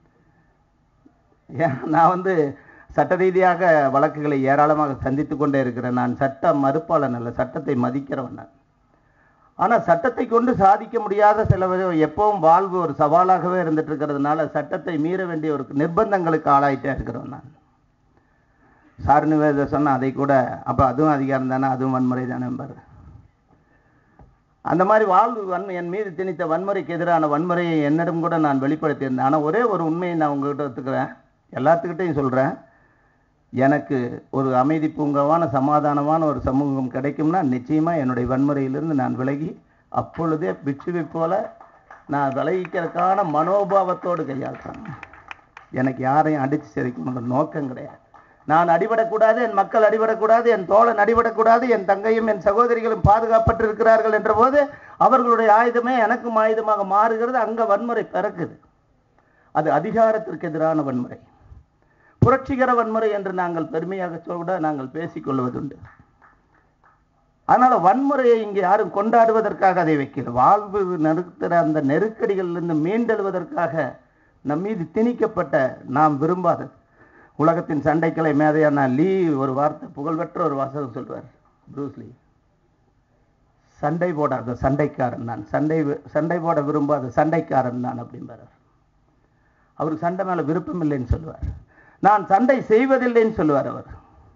ஏன் நான் வந்து சட்ட ரீதியாக வழக்குகளை ஏராளமாக சந்தித்து கொண்டே இருக்கிறேன் நான் சட்ட மறுப்பாளன் அல்ல சட்டத்தை மதிக்கிறவன் நான் ஆனால் சட்டத்தை கொண்டு சாதிக்க முடியாத சில வி- எப்பவும் வாழ்வு ஒரு சவாலாகவே இருந்துட்டு இருக்கிறதுனால சட்டத்தை மீற வேண்டிய ஒரு நிர்பந்தங்களுக்கு ஆளாயிட்டே இருக்கிறவன் நான் சார் நிவேத சொன்ன அதை கூட அப்போ அதுவும் அதிகாரம் தானே அதுவும் வன்முறை தானே பாரு அந்த மாதிரி வாழ்வு வன்மை என் மீது திணித்த வன்முறைக்கு எதிரான வன்முறையை என்னிடம் கூட நான் வெளிப்படுத்தியிருந்தேன் ஆனால் ஒரே ஒரு உண்மையை நான் உங்ககிட்ட ஒத்துக்கிறேன் எல்லாத்துக்கிட்டையும் சொல்கிறேன் எனக்கு ஒரு அமைதி பூங்காவான சமாதானமான ஒரு சமூகம் கிடைக்கும்னா நிச்சயமாக என்னுடைய வன்முறையிலிருந்து நான் விலகி அப்பொழுதே பிட்சுவை போல நான் விலகிக்கிறதுக்கான மனோபாவத்தோடு கையாளுறேன் எனக்கு யாரையும் அடித்து சிதைக்கணுன்ற நோக்கம் கிடையாது நான் அடிபடக்கூடாது என் மக்கள் அடிபடக்கூடாது என் தோழன் அடிபடக்கூடாது என் தங்கையும் என் சகோதரிகளும் பாதுகாப்பட்டிருக்கிறார்கள் என்ற போது அவர்களுடைய ஆயுதமே எனக்கும் ஆயுதமாக மாறுகிறது அங்க வன்முறை பிறக்குது அது அதிகாரத்திற்கு எதிரான வன்முறை புரட்சிகர வன்முறை என்று நாங்கள் பெருமையாக கூட நாங்கள் பேசிக்கொள்வதுண்டு அதனால வன்முறையை இங்கே யாரும் கொண்டாடுவதற்காக அதை வைக்கல வாழ்வு நெருக்கிற அந்த நெருக்கடிகளிலிருந்து மீண்டெழுவதற்காக நம் மீது திணிக்கப்பட்ட நாம் விரும்பாதது உலகத்தின் சண்டைக்கலை மேதையான லீ ஒரு வார்த்தை புகழ்பெற்ற ஒரு வாசகம் சொல்வார் ப்ரூஸ் லீ சண்டை போடாத சண்டைக்காரன் நான் சண்டை வி- சண்டை போட விரும்பாத சண்டைக்காரன் நான் அப்படிம்பார் அவருக்கு சண்டை மேல விருப்பம் இல்லைன்னு சொல்லுவார் நான் சண்டை செய்வதில்லைன்னு சொல்லுவார் அவர்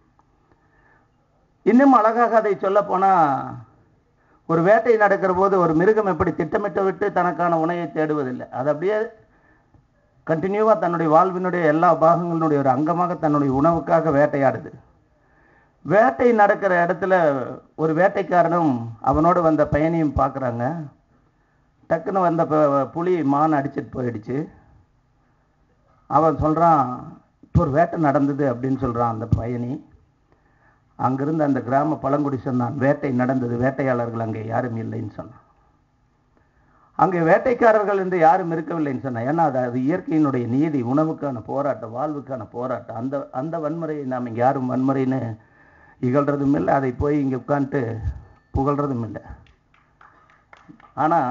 இன்னும் அழகாக அதை சொல்ல போனா ஒரு வேட்டை நடக்கிற போது ஒரு மிருகம் எப்படி திட்டமிட்டு விட்டு தனக்கான உணவை தேடுவதில்லை அது அப்படியே கண்டினியூவா தன்னுடைய வாழ்வினுடைய எல்லா பாகங்களினுடைய ஒரு அங்கமாக தன்னுடைய உணவுக்காக வேட்டையாடுது வேட்டை நடக்கிற இடத்துல ஒரு வேட்டைக்காரனும் அவனோடு வந்த பயணியும் பார்க்குறாங்க டக்குன்னு வந்த ப- புலி மான் அடிச்சிட்டு போயிடுச்சு அவன் சொல்றான் இப்போ ஒரு வேட்டை நடந்தது அப்படின்னு சொல்றான் அந்த பயணி அங்கிருந்து அந்த கிராம பழங்குடி சொன்னான் வேட்டை நடந்தது வேட்டையாளர்கள் அங்கே யாரும் இல்லைன்னு சொன்னான் அங்கே வேட்டைக்காரர்கள் என்று யாரும் இருக்கவில்லைன்னு சொன்னான் ஏன்னா அது அது இயற்கையினுடைய நீதி உணவுக்கான போராட்டம் வாழ்வுக்கான போராட்டம் அந்த அந்த வன்முறையை நாம் இங்கே யாரும் வன்முறைன்னு இகழ்றதும் இல்லை அதை போய் இங்கே உட்காந்துட்டு புகழ்றதும் இல்லை ஆனா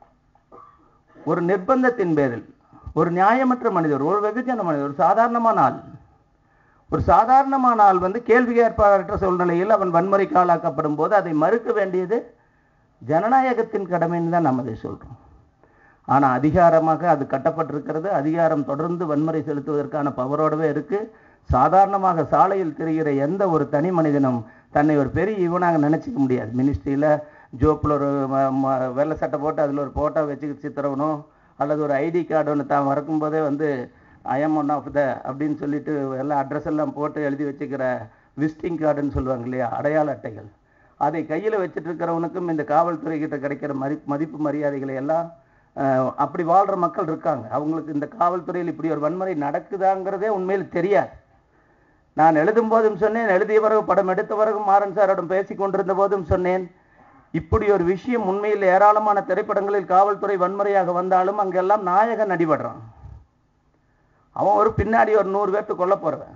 ஒரு நிர்பந்தத்தின் பேரில் ஒரு நியாயமற்ற மனிதர் ஒரு வெகுஜன மனிதர் ஒரு சாதாரணமான ஆள் ஒரு சாதாரணமான ஆள் வந்து கேள்வி கேட்பாரற்ற சூழ்நிலையில் அவன் வன்முறைக்கு ஆளாக்கப்படும் போது அதை மறுக்க வேண்டியது ஜனநாயகத்தின் கடமைன்னு தான் நம்ம அதை சொல்றோம் ஆனா அதிகாரமாக அது கட்டப்பட்டிருக்கிறது அதிகாரம் தொடர்ந்து வன்முறை செலுத்துவதற்கான பவரோடவே இருக்கு சாதாரணமாக சாலையில் திரிகிற எந்த ஒரு தனி மனிதனும் தன்னை ஒரு பெரிய இவனாக நினைச்சுக்க முடியாது மினிஸ்ட்ரியில ஜோப்பில் ஒரு ம- ம- வெள்ளை சட்டை போட்டு அதில் ஒரு போட்டோ வச்சு சித்திரவனோ அல்லது ஒரு ஐடி கார்டு ஒன்று தான் வரக்கும்போதே வந்து ஐஎம் ஒன் ஆஃப் த அப்படின்னு சொல்லிட்டு எல்லா அட்ரஸ் எல்லாம் போட்டு எழுதி வச்சுக்கிற விசிட்டிங் கார்டுன்னு சொல்லுவாங்க இல்லையா அடையாள அட்டைகள் அதை கையில் வச்சுட்டு இருக்கிறவனுக்கும் இந்த காவல்துறை கிட்ட கிடைக்கிற மதி மதிப்பு மரியாதைகளை எல்லாம் அஹ், அப்படி வாழ்ற மக்கள் இருக்காங்க அவங்களுக்கு இந்த காவல்துறையில் இப்படி ஒரு வன்முறை நடக்குதாங்கிறதே உண்மையில் தெரியாது நான் எழுதும் போதும் சொன்னேன் எழுதிய பிறகு படம் எடுத்த பிறகு மாறன் சாரோடும் பேசிக் கொண்டிருந்த போதும் சொன்னேன் இப்படி ஒரு விஷயம் உண்மையில் ஏராளமான திரைப்படங்களில் காவல்துறை வன்முறையாக வந்தாலும் அங்கெல்லாம் நாயகன் அடிபடுறான் அவன் ஒரு பின்னாடி ஒரு நூறு பேர்த்து கொல்ல போறவன்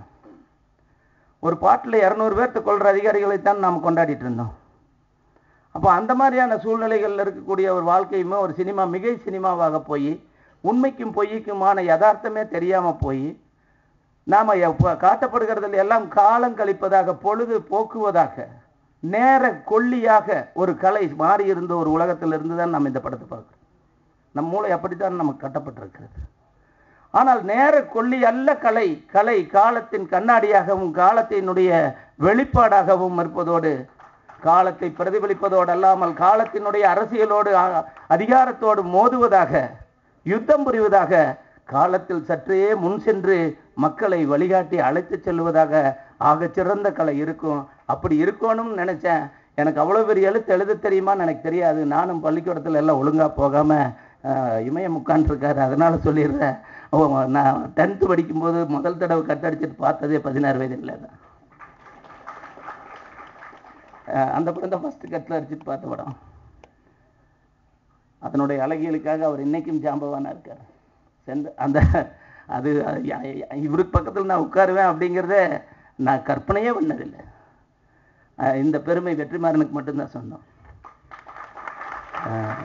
ஒரு பாட்டில் இரநூறு பேர்த்து கொள்ற அதிகாரிகளைத்தான் நாம் கொண்டாடிட்டு இருந்தோம் அப்போ அந்த மாதிரியான சூழ்நிலைகளில் இருக்கக்கூடிய ஒரு வாழ்க்கையுமே ஒரு சினிமா மிகை சினிமாவாக போய் உண்மைக்கும் பொய்க்குமான யதார்த்தமே தெரியாம போய் நாம எப்ப- காட்டப்படுகிறதில் எல்லாம் காலம் கழிப்பதாக பொழுது போக்குவதாக நேர கொல்லியாக ஒரு கலை மாறி இருந்த ஒரு உலகத்தில் இருந்து தான் நம்ம இந்த படத்தை பார்க்கிறோம் நம் மூளை அப்படித்தான் நமக்கு கட்டப்பட்டிருக்கிறது ஆனால் நேர கொல்லி அல்ல கலை கலை காலத்தின் கண்ணாடியாகவும் காலத்தினுடைய வெளிப்பாடாகவும் இருப்பதோடு காலத்தை பிரதிபலிப்பதோடு அல்லாமல் காலத்தினுடைய அரசியலோடு அ- அதிகாரத்தோடு மோதுவதாக யுத்தம் புரிவதாக காலத்தில் சற்றே முன் சென்று மக்களை வழிகாட்டி அழைத்து செல்வதாக ஆகச் சிறந்த கலை இருக்கும் அப்படி இருக்கணும்னு நினைச்சேன் எனக்கு அவ்வளவு பெரிய எழுத்து எழுத தெரியுமான்னு எனக்கு தெரியாது நானும் பள்ளிக்கூடத்துல எல்லாம் ஒழுங்கா போகாம ஆஹ், இமயம் உட்காந்துருக்காரு அதனால சொல்லிடுறேன் ஓ, நான் டென்த்து படிக்கும்போது முதல் தடவை கட்டடிச்சிட்டு பார்த்ததே பதினாறு வயதுல தான் ஆஹ், அந்த படம் தான் ஃபர்ஸ்ட் கட்டில் அடிச்சிட்டு பார்த்த படம் அதனுடைய அழகியலுக்காக அவர் இன்னைக்கும் ஜாம்பவானா இருக்கார் சென்ற அந்த அது ய- ய- இவருக்கு பக்கத்தில் நான் உட்காருவேன் அப்படிங்கிறத நான் கற்பனையே பண்ணதில்லை அஹ் இந்த பெருமை வெற்றிமாறனுக்கு மட்டும்தான் சொன்னோம் அஹ்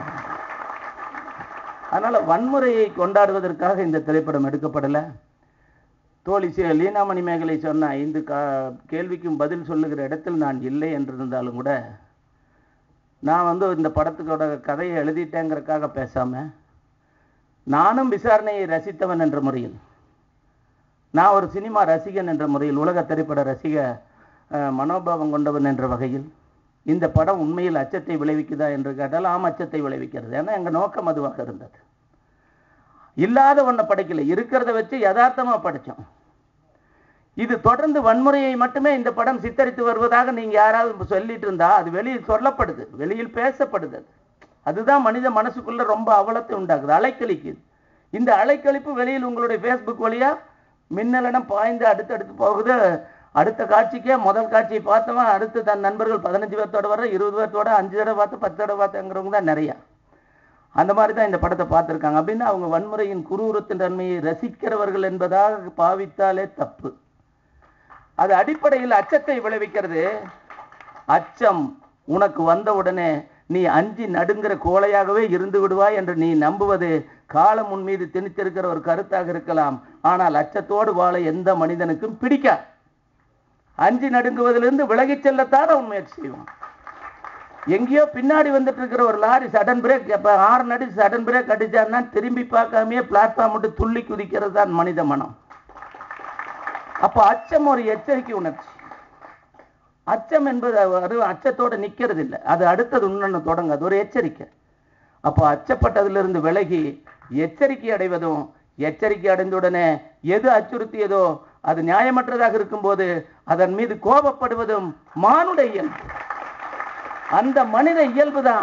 அதனால வன்முறையை கொண்டாடுவதற்காக இந்த திரைப்படம் எடுக்கப்படலை தோழி சி- லீனாமணி மேகலை சொன்ன ஐந்து கா கேள்விக்கும் பதில் சொல்லுகிற இடத்தில் நான் இல்லை என்றிருந்தாலும் கூட நான் வந்து இந்த படத்துக்கோட கதையை எழுதிட்டேங்கிறதுக்காக பேசாம நானும் விசாரணையை ரசித்தவன் என்ற முறையில் நான் ஒரு சினிமா ரசிகன் என்ற முறையில் உலக திரைப்பட ரசிக அஹ், மனோபாவம் கொண்டவன் என்ற வகையில் இந்த படம் உண்மையில் அச்சத்தை விளைவிக்குதா என்று கேட்டால் ஆம் அச்சத்தை விளைவிக்கிறது ஏன்னா எங்க நோக்கம் அதுவாக இருந்தது இல்லாத ஒன்றை படைக்கல இருக்கிறத வச்சு யதார்த்தமா படிச்சோம் இது தொடர்ந்து வன்முறையை மட்டுமே இந்த படம் சித்தரித்து வருவதாக நீங்க யாராவது சொல்லிட்டு இருந்தா அது வெளியில் சொல்லப்படுது வெளியில் பேசப்படுது அது. அதுதான் மனித மனசுக்குள்ள ரொம்ப அவலத்தை உண்டாக்குது அலைக்கழிக்குது இந்த அலைக்கழிப்பு வெளியில் உங்களுடைய ஃபேஸ்புக் வழியா மின்னலனம் பாய்ந்து அடுத்தடுத்து போகுது அடுத்த காட்சிக்கே முதல் காட்சியை பார்த்தவன் அடுத்து தன் நண்பர்கள் பதினஞ்சு பேர்த்தோட வர இருபது பேர்த்தோட அஞ்சு தடவை பார்த்து பத்து தடவை பார்த்துங்கிறவங்க தான் நிறையா அந்த மாதிரி தான் இந்த படத்தை பார்த்துருக்காங்க அப்படின்னு அவங்க வன்முறையின் குரூரத்தின் தன்மையை ரசிக்கிறவர்கள் என்பதாக பாவித்தாலே தப்பு அது அடிப்படையில் அச்சத்தை விளைவிக்கிறது அச்சம் உனக்கு வந்தவுடனே நீ அஞ்சி நடுங்கிற கோழையாகவே இருந்து விடுவாய் என்று நீ நம்புவது காலம் உன் மீது திணித்திருக்கிற ஒரு கருத்தாக இருக்கலாம் ஆனால் அச்சத்தோடு வாழ எந்த மனிதனுக்கும் பிடிக்காது அஞ்சி நடுங்குவதிலிருந்து விலகிச் செல்லத்தான் அவன் முயற்சி செய்வான் எங்கேயோ பின்னாடி வந்துட்டு இருக்கிற ஒரு லாரி சடன் பிரேக் எப்ப ஆறு நடி சடன் பிரேக் அடிச்சான்னா திரும்பி பார்க்காமயே பிளாட்ஃபார்ம் விட்டு துள்ளி குதிக்கிறது தான் மனித மனம் அப்ப அச்சம் ஒரு எச்சரிக்கை உணர்ச்சி அச்சம் என்பது அது அச்சத்தோட நிக்கிறது இல்லை அது அடுத்தது இன்னொன்னு தொடங்க அது ஒரு எச்சரிக்கை அப்போ அச்சப்பட்டதிலிருந்து விலகி எச்சரிக்கை அடைவதும் எச்சரிக்கை அடைந்தவுடனே எது அச்சுறுத்தியதோ அது நியாயமற்றதாக இருக்கும்போது அதன் மீது கோபப்படுவதும் மானுட இயல்பு அந்த மனித இயல்பு தான்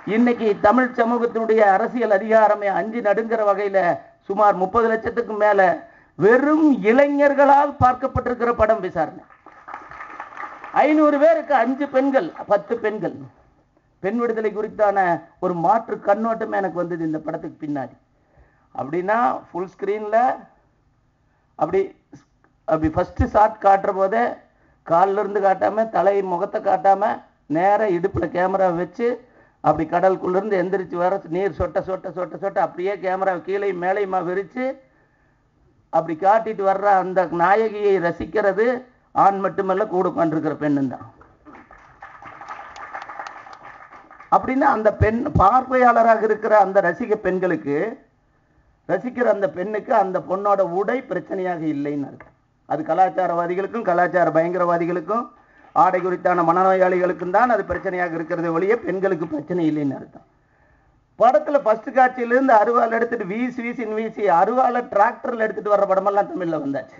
இன்னைக்கு தமிழ் சமூகத்தினுடைய அரசியல் அதிகாரமே அஞ்சு நடுங்கிற வகையில சுமார் முப்பது லட்சத்துக்கு மேல வெறும் இளைஞர்களால் பார்க்கப்பட்டிருக்கிற படம் விசாரணை ஐநூறு பேருக்கு அஞ்சு பெண்கள் பத்து பெண்கள் பெண் விடுதலை குறித்தான ஒரு மாற்று கண்ணோட்டமே எனக்கு வந்தது இந்த படத்துக்கு பின்னாடி அப்படின்னா ஃபுல் ஸ்கிரீன்ல அப்படி அப்படி ஃபர்ஸ்ட் ஷாட் காட்டுற போதே கால்ல இருந்து காட்டாம தலை முகத்தை காட்டாம நேரா இடுப்புல கேமரா வச்சு அப்படி கடலுக்குள்ள இருந்து எந்திரிச்சு வர நீர் சொட்ட சொட்ட சொட்ட சொட்ட அப்படியே கேமரா கீழே மேலையுமா விரிச்சு அப்படி காட்டிட்டு வர்ற அந்த நாயகியை ரசிக்கிறது ஆண் மட்டுமல்ல கூட உட்காந்துருக்கிற பெண்ணும் தான் அப்படின்னா அந்த பெண் பார்வையாளராக இருக்கிற அந்த ரசிக பெண்களுக்கு ரசிக்கிற அந்த பெண்ணுக்கு அந்த பொண்ணோட உடை பிரச்சனையாக இல்லைன்னு அர்த்தம் அது கலாச்சாரவாதிகளுக்கும் கலாச்சார பயங்கரவாதிகளுக்கும் ஆடை குறித்தான மனநோயாளிகளுக்கும் தான் அது பிரச்சனையாக இருக்கிறது ஒழிய பெண்களுக்கு பிரச்சனை இல்லைன்னு அர்த்தம் படத்துல ஃபர்ஸ்ட் காட்சியிலிருந்து அருவாள் எடுத்துட்டு வீசி வீசின்னு வீசி அருவாளை டிராக்டர்ல எடுத்துட்டு வர்ற படமெல்லாம் தமிழ்ல வந்தாச்சு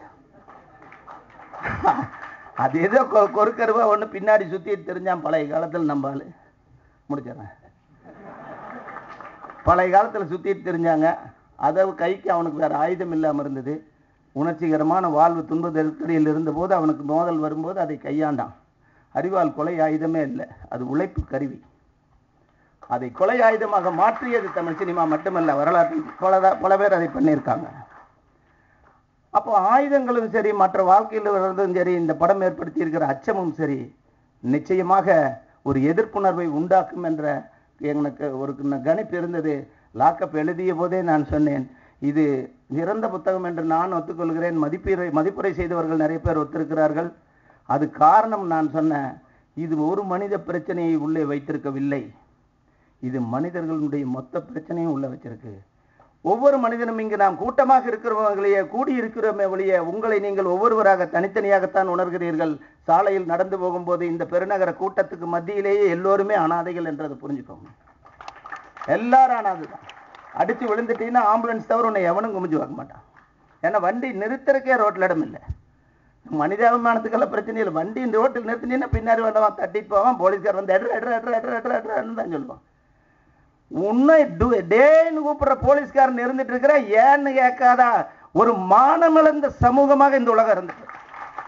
அது ஏதோ கொ- கொறுக்கருவா ஒண்ணு பின்னாடி சுத்தி தெரிஞ்சான் பழைய காலத்துல நம்ம ஆளு முடிச்சிடறேன் பழைய காலத்துல சுத்திட்டு தெரிஞ்சாங்க அதை கைக்கு அவனுக்கு வேற ஆயுதம் இல்லாம இருந்தது உணர்ச்சிகரமான வாழ்வு துன்ப நெருக்கடியில் இருந்தபோது அவனுக்கு மோதல் வரும்போது அதை கையாண்டான் அறிவால் கொலை ஆயுதமே இல்லை அது உழைப்பு கருவி அதை கொலை ஆயுதமாக மாற்றியது தமிழ் சினிமா மட்டுமல்ல வரலாற்றில் பல பல பேர் அதை பண்ணியிருக்காங்க அப்போ ஆயுதங்களும் சரி மற்ற வாழ்க்கையில் வர்றதும் சரி இந்த படம் ஏற்படுத்தி இருக்கிற அச்சமும் சரி நிச்சயமாக ஒரு எதிர்ப்புணர்வை உண்டாக்கும் என்ற எனக்கு ஒரு ந- கணிப்பு இருந்தது லாக்கப் எழுதிய போதே நான் சொன்னேன் இது நிறந்த புத்தகம் என்று நான் ஒத்துக்கொள்கிறேன் மதிப்பீரை மதிப்புரை செய்தவர்கள் நிறைய பேர் ஒத்திருக்கிறார்கள் அது காரணம் நான் சொன்னேன் இது ஒரு மனித பிரச்சனையை உள்ளே வைத்திருக்கவில்லை இது மனிதர்களுடைய மொத்த பிரச்சனையும் உள்ள வச்சிருக்கு ஒவ்வொரு மனிதனும் இங்கு நாம் கூட்டமாக இருக்கிறவர்களையே கூடி இருக்கிறோமே ஒழிய உங்களை நீங்கள் ஒவ்வொருவராக தனித்தனியாகத்தான் உணர்கிறீர்கள் சாலையில் நடந்து போகும்போது இந்த பெருநகர கூட்டத்துக்கு மத்தியிலேயே எல்லோருமே அனாதைகள் என்றதை புரிஞ்சுக்கோங்க எல்லாரும் அனாதைதான் அடிச்சு விழுந்துட்டீங்கன்னா ஆம்புலன்ஸ் தவிர உன்னை எவனும் குமிஞ்சு பார்க்க மாட்டான் ஏன்னா வண்டி நிறுத்துறக்கே ரோட்ல இடம் இல்லை மனிதாபிமானத்துக்கெல்லாம் பிரச்சனை இல்லை வண்டி இந்த ரோட்டில் நிறுத்தினீங்கன்னா பின்னாடி வந்தவன் தட்டிட்டு போவான் போலீஸ்கார் வந்து எட்ரு எட்ரு எட்ரு எட்ரு எட்ரு எட்ருன்னு தான் சொல்லுவான் உன்னை டு- டேன்னு கூப்பிடுற போலீஸ்காரன் இருந்துட்டு இருக்கிற ஏன்னு கேட்காதா ஒரு மானமிழந்த சமூகமாக இந்த உலகம் இருந்துட்டு இருக்கு.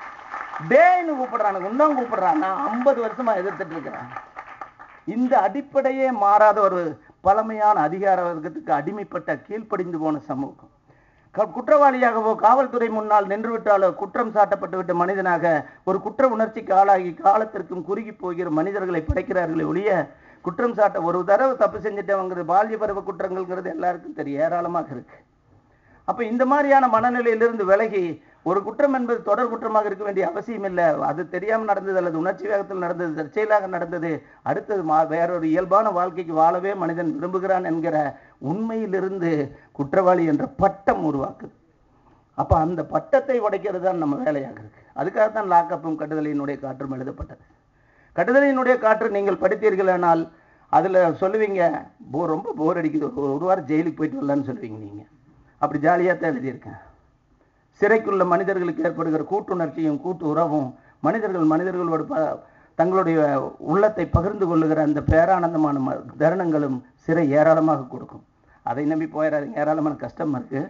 டேன்னு கூப்பிடுறானுங்க இன்னும் கூப்பிடுறான் நான் ஐம்பது வருஷமா எதிர்த்துட்டு இருக்கிறேன் இந்த அடிப்படையே மாறாத ஒரு பழமையான அதிகார வர்க்கத்துக்கு அடிமைப்பட்ட கீழ்ப்படிந்து போன சமூகம் க- குற்றவாளியாகவோ காவல்துறை முன்னால் நின்றுவிட்டாலோ குற்றம் சாட்டப்பட்டு விட்ட மனிதனாக ஒரு குற்ற உணர்ச்சிக்கு ஆளாகி காலத்திற்கும் குறுகி போகிற மனிதர்களை படைக்கிறார்களே ஒழிய குற்றம் சாட்ட ஒரு தடவை தப்பு செஞ்சுட்டவங்கிறது பால்ய பருவ குற்றங்கள்ங்கிறது எல்லாருக்கும் தெரியும் ஏராளமாக இருக்கு அப்ப இந்த மாதிரியான மனநிலையிலிருந்து விலகி ஒரு குற்றம் என்பது தொடர் குற்றமாக இருக்க வேண்டிய அவசியம் இல்லை அது தெரியாம நடந்தது அல்லது உணர்ச்சி வேகத்தில் நடந்தது தற்செயலாக நடந்தது அடுத்தது மா- வேறொரு இயல்பான வாழ்க்கைக்கு வாழவே மனிதன் விரும்புகிறான் என்கிற உண்மையிலிருந்து குற்றவாளி என்ற பட்டம் உருவாக்குது அப்ப அந்த பட்டத்தை உடைக்கிறது தான் நம்ம வேலையாக இருக்கு அதுக்காக தான் லாக்கப்பும் கட்டுதலினுடைய காற்றும் எழுதப்பட்டது கட்டுதலினுடைய காற்று நீங்கள் படித்தீர்களானால் அதுல சொல்லுவீங்க போ ரொம்ப போர் அடிக்குது ஒரு ஒரு வாரம் ஜெயிலுக்கு போயிட்டு வரலான்னு சொல்லுவீங்க நீங்க அப்படி ஜாலியாக தான் எழுதியிருக்கேன் சிறைக்குள்ள மனிதர்களுக்கு ஏற்படுகிற கூட்டுணர்ச்சியும் கூட்டு உறவும் மனிதர்கள் மனிதர்களோடு ப- தங்களுடைய உள்ளத்தை பகிர்ந்து கொள்ளுகிற அந்த பேரானந்தமான ம- தருணங்களும் சிறை ஏராளமாக கொடுக்கும் அதை நம்பி போயிடாதீங்க ஏராளமான கஷ்டம் இருக்கு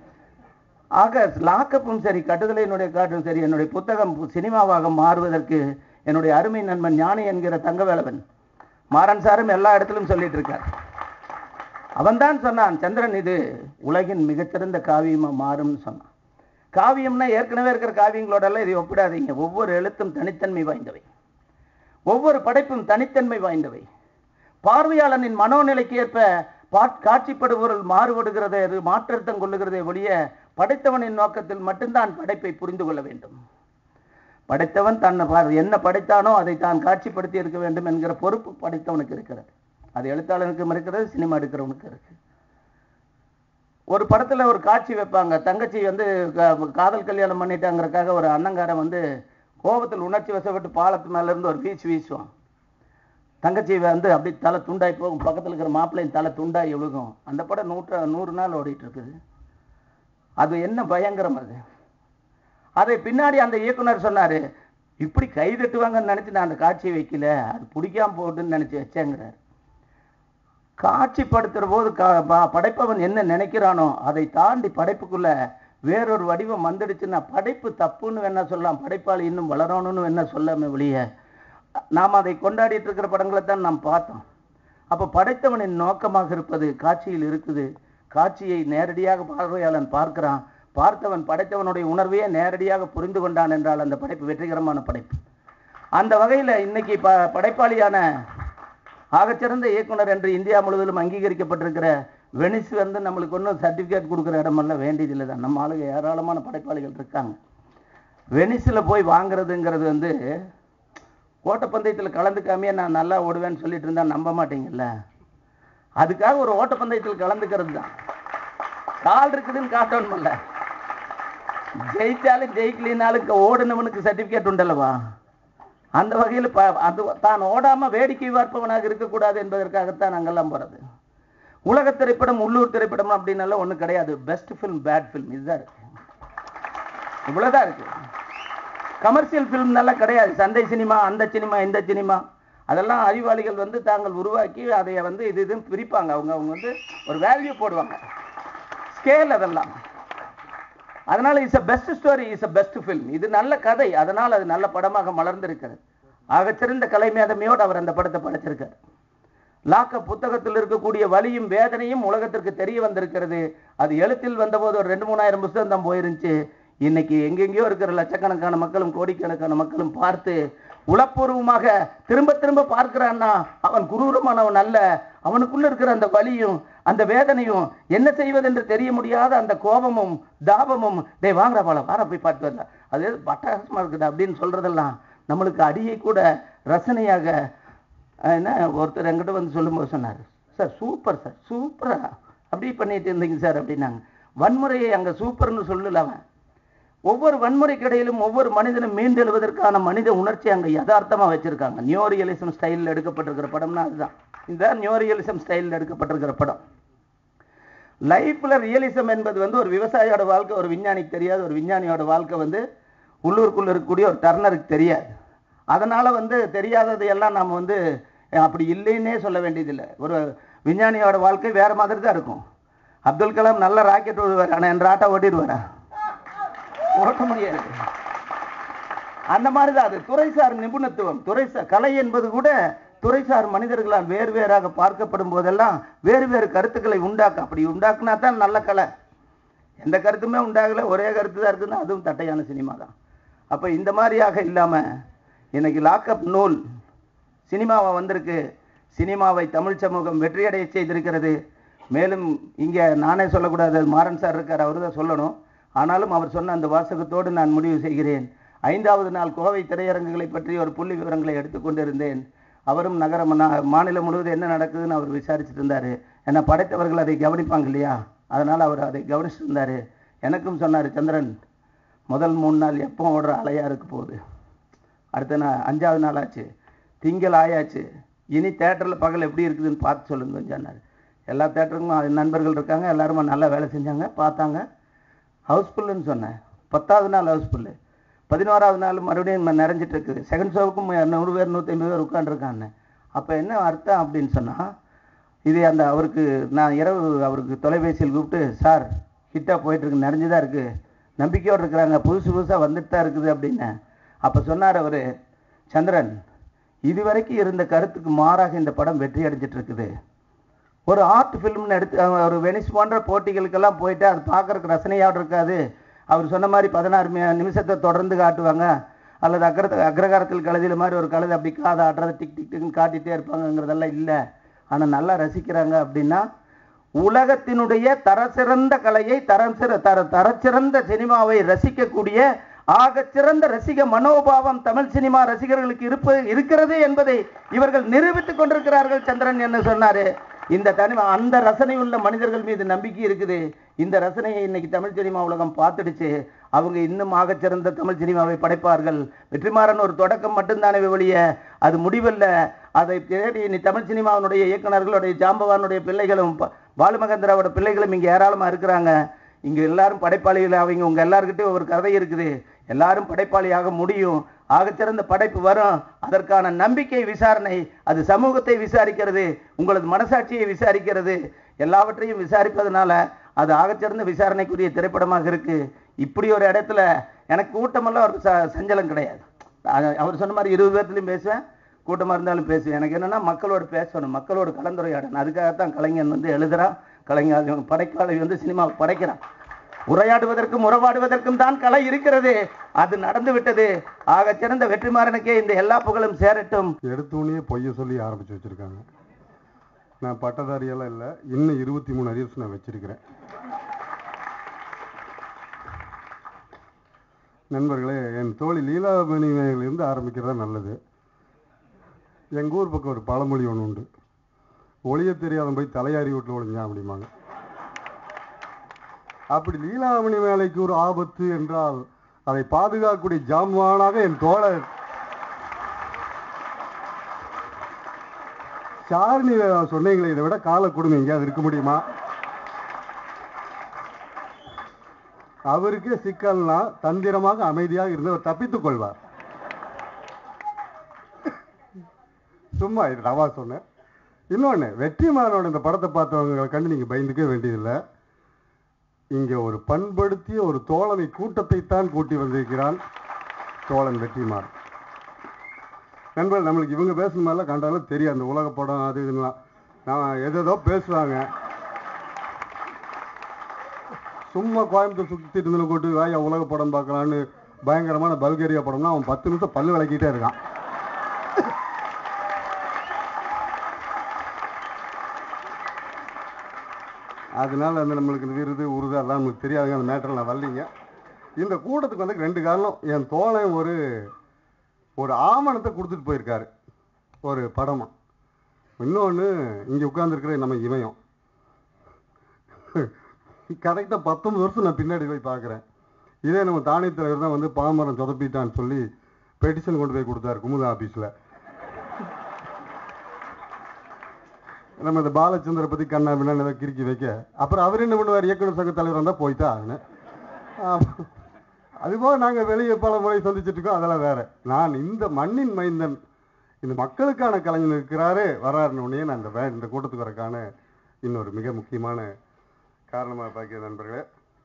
ஆக லாக்கப்பும் சரி கட்டுதலையினுடைய காட்டும் சரி என்னுடைய புத்தகம் சினிமாவாக மாறுவதற்கு என்னுடைய அருமை நண்பன் ஞானி என்கிற தங்கவேலவன் மாறன் சாரும் எல்லா இடத்திலும் சொல்லிட்டு இருக்கார் அவன்தான் சொன்னான் சந்திரன் இது உலகின் மிகச்சிறந்த காவியமா மாறும்னு சொன்னான் காவியம்னா ஏற்கனவே இருக்கிற காவியங்களோட எல்லாம் இதை ஒப்பிடாதீங்க ஒவ்வொரு எழுத்தும் தனித்தன்மை வாய்ந்தவை ஒவ்வொரு படைப்பும் தனித்தன்மை வாய்ந்தவை பார்வையாளனின் மனோநிலைக்கு ஏற்ப பாட்- காட்சிப்படுபொருள் மாறுபடுகிறதே அது மாற்றத்தம் கொள்ளுகிறதே ஒழிய படைத்தவனின் நோக்கத்தில் மட்டும்தான் படைப்பை புரிந்து கொள்ள வேண்டும் படைத்தவன் தன்னை பார் என்ன படைத்தானோ அதை தான் காட்சிப்படுத்தி இருக்க வேண்டும் என்கிற பொறுப்பு படைத்தவனுக்கு இருக்கிறது அது எழுத்தாளனுக்கும் இருக்கிறது சினிமா எடுக்கிறவனுக்கு இருக்கு ஒரு படத்துல ஒரு காட்சி வைப்பாங்க தங்கச்சி வந்து கா- காதல் கல்யாணம் பண்ணிட்டாங்கறக்காக ஒரு அண்ணங்காரன் வந்து கோபத்தில் உணர்ச்சி வசப்பட்டு பாலத்து மேல இருந்து ஒரு வீச்சு வீசுவான் தங்கச்சி வந்து அப்படி தலை துண்டாய் போகும் பக்கத்துல இருக்கிற மாப்பிள்ளையும் தலை துண்டாய் விழுகும் அந்த படம் நூற்ற நூறு நாள் ஓடிட்டு இருக்குது அது என்ன பயங்கரம் அது அதை பின்னாடி அந்த இயக்குனர் சொன்னாரு இப்படி கை தட்டுவாங்கன்னு நினைச்சு நான் அந்த காட்சியை வைக்கல அது பிடிக்காம போகுதுன்னு நினைச்சு வச்சேங்கிறார் காட்சிப்படுத்துகிற போது கா ப- படைப்பவன் என்ன நினைக்கிறானோ அதை தாண்டி படைப்புக்குள்ள வேறொரு வடிவம் வந்துடுச்சுன்னா படைப்பு தப்புன்னு வேணா சொல்லலாம் படைப்பாளி இன்னும் வளரணும்னு வேணா சொல்லாம வெளியே நாம் அதை கொண்டாடிட்டு இருக்கிற படங்களை தான் நாம் பார்த்தோம் அப்போ படைத்தவனின் நோக்கமாக இருப்பது காட்சியில் இருக்குது காட்சியை நேரடியாக பார்வையாளன் பார்க்கிறான் பார்த்தவன் படைத்தவனுடைய உணர்வையே நேரடியாக புரிந்து கொண்டான் என்றால் அந்த படைப்பு வெற்றிகரமான படைப்பு அந்த வகையில் இன்னைக்கு ப படைப்பாளியான ஆகச்சிறந்த இயக்குனர் என்று இந்தியா முழுவதிலும் அங்கீகரிக்கப்பட்டிருக்கிற வெனிஸ் வந்து நம்மளுக்கு ஒன்றும் சர்டிஃபிகேட் கொடுக்குற இடமெல்லாம் வேண்டியதில்லை தான் நம்ம ஆளுங்க ஏராளமான படைப்பாளிகள் இருக்காங்க வெனிஸில் போய் வாங்குறதுங்கிறது வந்து ஓட்டப்பந்தயத்தில் கலந்துக்காமையே நான் நல்லா ஓடுவேன்னு சொல்லிட்டு இருந்தா நம்ப மாட்டீங்கல்ல அதுக்காக ஒரு ஓட்டப்பந்தயத்தில் கலந்துக்கிறது தான் கால் இருக்குதுன்னு காட்டணும்ல ஜெயிச்சாலும் ஜெயிக்கலினாலும் இங்க ஓடுனவனுக்கு சர்டிஃபிகேட் உண்டல்லவா அந்த வகையில் ப அது தான் ஓடாம வேடிக்கை பார்ப்பவனாக இருக்கக்கூடாது என்பதற்காகத்தான் நாங்கெல்லாம் போறது உலக திரைப்படம் உள்ளூர் திரைப்படம் அப்படின்னால ஒண்ணும் கிடையாது பெஸ்ட் ஃபிலிம் பேட் ஃபிலிம் இதுதான் இருக்கு இவ்வளவுதான் இருக்கு கமர்ஷியல் ஃபிலிம் நல்லா கிடையாது சந்தை சினிமா அந்த சினிமா இந்த சினிமா அதெல்லாம் அறிவாளிகள் வந்து தாங்கள் உருவாக்கி அதை வந்து இது இதுன்னு பிரிப்பாங்க அவங்க அவங்க வந்து ஒரு வேல்யூ போடுவாங்க ஸ்கேல் அதெல்லாம் அதனால is a best story is a best film இது நல்ல கதை அதனால் அது நல்ல படமாக மலர்ந்திருக்கிறது ஆகச்சிறந்த கலை மேதமையோடு அவர் அந்த படத்தை படைச்சிருக்கார் லாக்க புத்தகத்தில் இருக்கக்கூடிய வலியும் வேதனையும் உலகத்திற்கு தெரிய வந்திருக்கிறது அது எழுத்தில் வந்தபோது ஒரு ரெண்டு மூணாயிரம் புத்தகம் தான் போயிருந்துச்சு இன்னைக்கு எங்கெங்கேயோ இருக்கிற லட்சக்கணக்கான மக்களும் கோடிக்கணக்கான மக்களும் பார்த்து உளப்பூர்வமாக திரும்ப திரும்ப பார்க்கிறான்னா அவன் குரூரமானவன் அல்ல அவனுக்குள்ள இருக்கிற அந்த வலியும் அந்த வேதனையும் என்ன செய்வதென்று தெரிய முடியாத அந்த கோபமும் தாபமும் டேய் வாங்குறா பால வார போய் பார்த்து வரல அது பட்டாசமா இருக்குது அப்படின்னு சொல்றதெல்லாம் நம்மளுக்கு அடியை கூட ரசனையாக அஹ், என்ன ஒருத்தர் என்கிட்ட வந்து சொல்லும்போது சொன்னார் சார் சூப்பர் சார் சூப்பரா அப்படி பண்ணிட்டு இருந்தீங்க சார் அப்படின்னாங்க வன்முறையை அங்க சூப்பர்னு சொல்லல அவன் ஒவ்வொரு வன்முறைக்கு இடையிலும் ஒவ்வொரு மனிதனும் மீண்டெழுவதற்கான மனித உணர்ச்சி அங்க யதார்த்தமா வச்சிருக்காங்க நியோரியலிசம் ஸ்டைலில் எடுக்கப்பட்டிருக்கிற படம்னா அதுதான் இந்த நியோரியலிசம் ஸ்டைலில் எடுக்கப்பட்டிருக்கிற படம் லைஃப்ல ரியலிசம் என்பது வந்து ஒரு விவசாயியோட வாழ்க்கை ஒரு விஞ்ஞானிக்கு தெரியாது ஒரு விஞ்ஞானியோட வாழ்க்கை வந்து உள்ளூருக்குள்ள இருக்கக்கூடிய ஒரு டர்னருக்கு தெரியாது அதனால வந்து தெரியாதது எல்லாம் நாம வந்து அஹ், அப்படி இல்லைன்னே சொல்ல வேண்டியதில்லை ஒரு விஞ்ஞானியோட வாழ்க்கை வேற மாதிரி தான் இருக்கும் அப்துல் கலாம் நல்ல ராக்கெட் விடுவார் ஆனா என் ராட்டா ஓட்டிடுவாரா ஓட்ட முடியாது அந்த மாதிரி தான் அது துறைசார் நிபுணத்துவம் துறைசார் கலை என்பது கூட துறைசார் மனிதர்களால் வேறு வேறாக பார்க்கப்படும் போதெல்லாம் வேறு வேறு கருத்துக்களை உண்டாக்க அப்படி உண்டாக்குனா தான் நல்ல கலை எந்த கருத்துமே உண்டாகல ஒரே கருத்து தான் இருக்குன்னா அதுவும் தட்டையான சினிமா தான் அப்போ இந்த மாதிரியாக இல்லாம இன்னைக்கு லாக்அப் நூல் சினிமாவை வந்திருக்கு சினிமாவை தமிழ் சமூகம் வெற்றியடைய செய்திருக்கிறது மேலும் இங்கே நானே சொல்லக்கூடாது மாறன் சார் இருக்கார் அவர் தான் சொல்லணும் ஆனாலும் அவர் சொன்ன அந்த வாசகத்தோடு நான் முடிவு செய்கிறேன் ஐந்தாவது நாள் கோவை திரையரங்குகளை பற்றி ஒரு புள்ளி விவரங்களை எடுத்துக்கொண்டிருந்தேன் அவரும் நகரம் நா- மாநிலம் முழுவதும் என்ன நடக்குதுன்னு அவர் விசாரிச்சுட்டு இருந்தாரு ஏன்னா படைத்தவர்கள் அதை கவனிப்பாங்க இல்லையா அதனால அவர் அதை கவனிச்சுட்டு இருந்தாரு எனக்கும் சொன்னார் சந்திரன் முதல் மூணு நாள் எப்போ ஓடுற அலையா இருக்க போகுது அடுத்த நாள் அஞ்சாவது நாள் ஆச்சு திங்கள் ஆயாச்சு இனி தேட்டரில் பகல் எப்படி இருக்குதுன்னு பார்த்து சொல்லுங்க சொன்னார் எல்லா தேட்டருக்கும் நண்பர்கள் இருக்காங்க எல்லாருமே நல்லா வேலை செஞ்சாங்க பார்த்தாங்க ஹவுஸ்ஃபுல்லுன்னு சொன்னேன் பத்தாவது நாள் ஹவுஸ்ஃபுல்லு பதினோராவது நாள் மறுபடியும் ம- நிறைஞ்சிட்டு இருக்குது செகண்ட் ஷோவுக்கும் நூறு பேர் நூற்றி ஐம்பது பேர் உட்காந்துருக்காங்க அப்போ என்ன அர்த்தம் அப்படின்னு சொன்னால் இது அந்த அவருக்கு நான் இரவு அவருக்கு தொலைபேசியில் கூப்பிட்டு சார் ஹிட்டாக போயிட்டுருக்கு நிறைஞ்சுதான் இருக்குது நம்பிக்கையோடு இருக்கிறாங்க புதுசு புதுசாக வந்துட்டு தான் இருக்குது அப்படின்னு அப்போ சொன்னார் அவர் சந்திரன் இதுவரைக்கும் இருந்த கருத்துக்கு மாறாக இந்த படம் வெற்றி அடைஞ்சிட்டு இருக்குது ஒரு ஆர்ட் ஃபிலிம்னு எடுத்து அஹ் ஒரு வெனிஸ் போன்ற போட்டிகளுக்கெல்லாம் போயிட்டு அது பார்க்கறதுக்கு ரசனையாக இருக்காது அவர் சொன்ன மாதிரி பதினாறு மி- நிமிஷத்தை தொடர்ந்து காட்டுவாங்க அல்லது அக்ர அக்ரகாரத்தில் கழுதியில் மாதிரி ஒரு கழுதை அப்படி காதை ஆட்டுறதை டிக் டிக் டிக்னு காட்டிகிட்டே இருப்பாங்கங்கிறதெல்லாம் இல்லை ஆனால் நல்லா ரசிக்கிறாங்க அப்படின்னா உலகத்தினுடைய தரசிறந்த கலையை தரம் சிற தர தரச்சிறந்த சினிமாவை ரசிக்கக்கூடிய ஆகச்சிறந்த ரசிக மனோபாவம் தமிழ் சினிமா ரசிகர்களுக்கு இருப்பது இருக்கிறது என்பதை இவர்கள் நிரூபித்துக் கொண்டிருக்கிறார்கள் சந்திரன் என்ன சொன்னாரு இந்த தனி அந்த ரசனை உள்ள மனிதர்கள் மீது நம்பிக்கை இருக்குது இந்த ரசனையை இன்னைக்கு தமிழ் சினிமா உலகம் பார்த்துடுச்சு அவங்க இன்னும் ஆகச்சிறந்த தமிழ் சினிமாவை படைப்பார்கள் வெற்றிமாறன் ஒரு தொடக்கம் மட்டும்தானே வெளிய அது முடிவல்ல அதை தேடி இனி தமிழ் சினிமாவினுடைய இயக்குனர்களுடைய ஜாம்பவானுடைய பிள்ளைகளும் ப- பாலுமகேந்திராவோட பிள்ளைகளும் இங்க ஏராளமா இருக்கிறாங்க இங்க எல்லாரும் படைப்பாளிகள் அவங்க உங்க எல்லாருக்கிட்டையும் ஒரு கதை இருக்குது எல்லாரும் படைப்பாளியாக முடியும் ஆகச்சிறந்த படைப்பு வரும் அதற்கான நம்பிக்கை விசாரணை அது சமூகத்தை விசாரிக்கிறது உங்களது மனசாட்சியை விசாரிக்கிறது எல்லாவற்றையும் விசாரிப்பதனால அது ஆகச்சிறந்த விசாரணைக்குரிய திரைப்படமாக இருக்கு இப்படி ஒரு இடத்துல எனக்கு கூட்டமெல்லாம் ஒரு ச- சஞ்சலம் கிடையாது அ- அவர் சொன்ன மாதிரி இருபது பேர்த்துலையும் பேசுவேன் கூட்டமாக இருந்தாலும் பேசுவேன் எனக்கு என்னன்னா மக்களோடு பேசணும் மக்களோடு கலந்துரையாடணும் அதுக்காகத்தான் கலைஞன் வந்து எழுதுறான் கலைஞர் படைக்காளி வந்து சினிமா படைக்கிறான் உரையாடுவதற்கும் உறவாடுவதற்கும் தான் கலை இருக்கிறது அது நடந்து விட்டது ஆக சிறந்த வெற்றிமாறனுக்கே இந்த எல்லா புகழும் சேரட்டும் எடுத்தோடனே பொய்ய சொல்லி ஆரம்பிச்சு வச்சிருக்காங்க நான் பட்டதாரியெல்லாம் இல்லை இன்னும் இருபத்தி மூணு அரியர்ஸ் நான் வச்சிருக்கிறேன் நண்பர்களே என் தோழி லீலாமணியிலிருந்து ஆரம்பிக்கிறதா நல்லது எங்கள் ஊர் பக்கம் ஒரு பழமொழி ஒன்று உண்டு ஒளிய தெரியாதவன் போய் தலையாரி வீட்டில் ஒளிஞ்சான் அப்படிம்பாங்க அப்படி லீலாமணி வேலைக்கு ஒரு ஆபத்து என்றால் அதை பாதுகாக்கக்கூடிய ஜாம்வானாக என் தோழர் சாரணி சொன்னீங்களே இதை விட கால கொடுமை எங்கேயாவது இருக்க முடியுமா அவருக்கே சிக்கல்னா தந்திரமாக அமைதியாக இருந்து அவர் தப்பித்துக் கொள்வார் சும்மா இது ரவா சொன்னேன் இன்னொன்று வெற்றிமாறனோட இந்த படத்தை பார்த்தவங்களை கண்டு நீங்கள் பயந்துக்கவே வேண்டியதில்லை இங்கே ஒரு பண்படுத்திய ஒரு தோழமை கூட்டத்தை தான் கூட்டி வந்திருக்கிறான் தோழன் வெற்றிமாறன் நண்பர்கள் நம்மளுக்கு இவங்க பேசுன மாதிரிலாம் கண்டாலும் தெரியும் அந்த உலக படம் அது இதுலாம் நான் எதேதோ பேசுவாங்க சும்மா கோயம்புத்தூர் சுற்றிட்டு இருந்தவங்க கூட்டு வாயா உலக படம் பார்க்கலான்னு பயங்கரமான பல்கேரியா படம்னா அவன் பத்து நிமிஷம் பல்லு விளக்கிட்டே இருக்கான் அதனால அந்த நம்மளுக்கு இந்த விருது உருது எல்லாம் நமக்கு தெரியாதுங்க அந்த மேட்டரில் நான் வரலீங்க இந்த கூட்டத்துக்கு வந்து ரெண்டு காரணம் என் தோழன் ஒரு ஒரு ஆவணத்தை கொடுத்துட்டு போயிருக்காரு ஒரு படமா இன்னொன்று இங்கே உட்கார்ந்துருக்கிற நம்ம இமயம் கரெக்டாக பத்தொன்பது வருஷம் நான் பின்னாடி போய் பார்க்குறேன் இதே நம்ம தானே தலைவர் தான் வந்து பாமரம் சொதப்பிட்டான்னு சொல்லி பெட்டிஷன் கொண்டு போய் கொடுத்தாரு குமுதா ஆஃபீஸில் நம்ம இந்த பாலச்சந்திர பற்றி கண்ணா பின்னாடி ஏதோ கிறுக்கி வைக்க அப்புறம் அவர் என்ன பண்ணுவார் இயக்குனர் சங்க தலைவர் வந்தால் போய்தான் ஆகணும் ஆமா. அதுபோக நாங்கள் வெளியே பல முறை சந்திச்சுட்டு இருக்கோம் அதெல்லாம் வேற நான் இந்த மண்ணின் மைந்தன் இந்த மக்களுக்கான கலைஞர் இருக்கிறாரு வராருன்னு உடனே நான் இந்த வே- இந்த கூட்டத்துக்கு வரக்கான இன்னொரு மிக முக்கியமான காரணமாக பார்க்கிற நண்பர்களே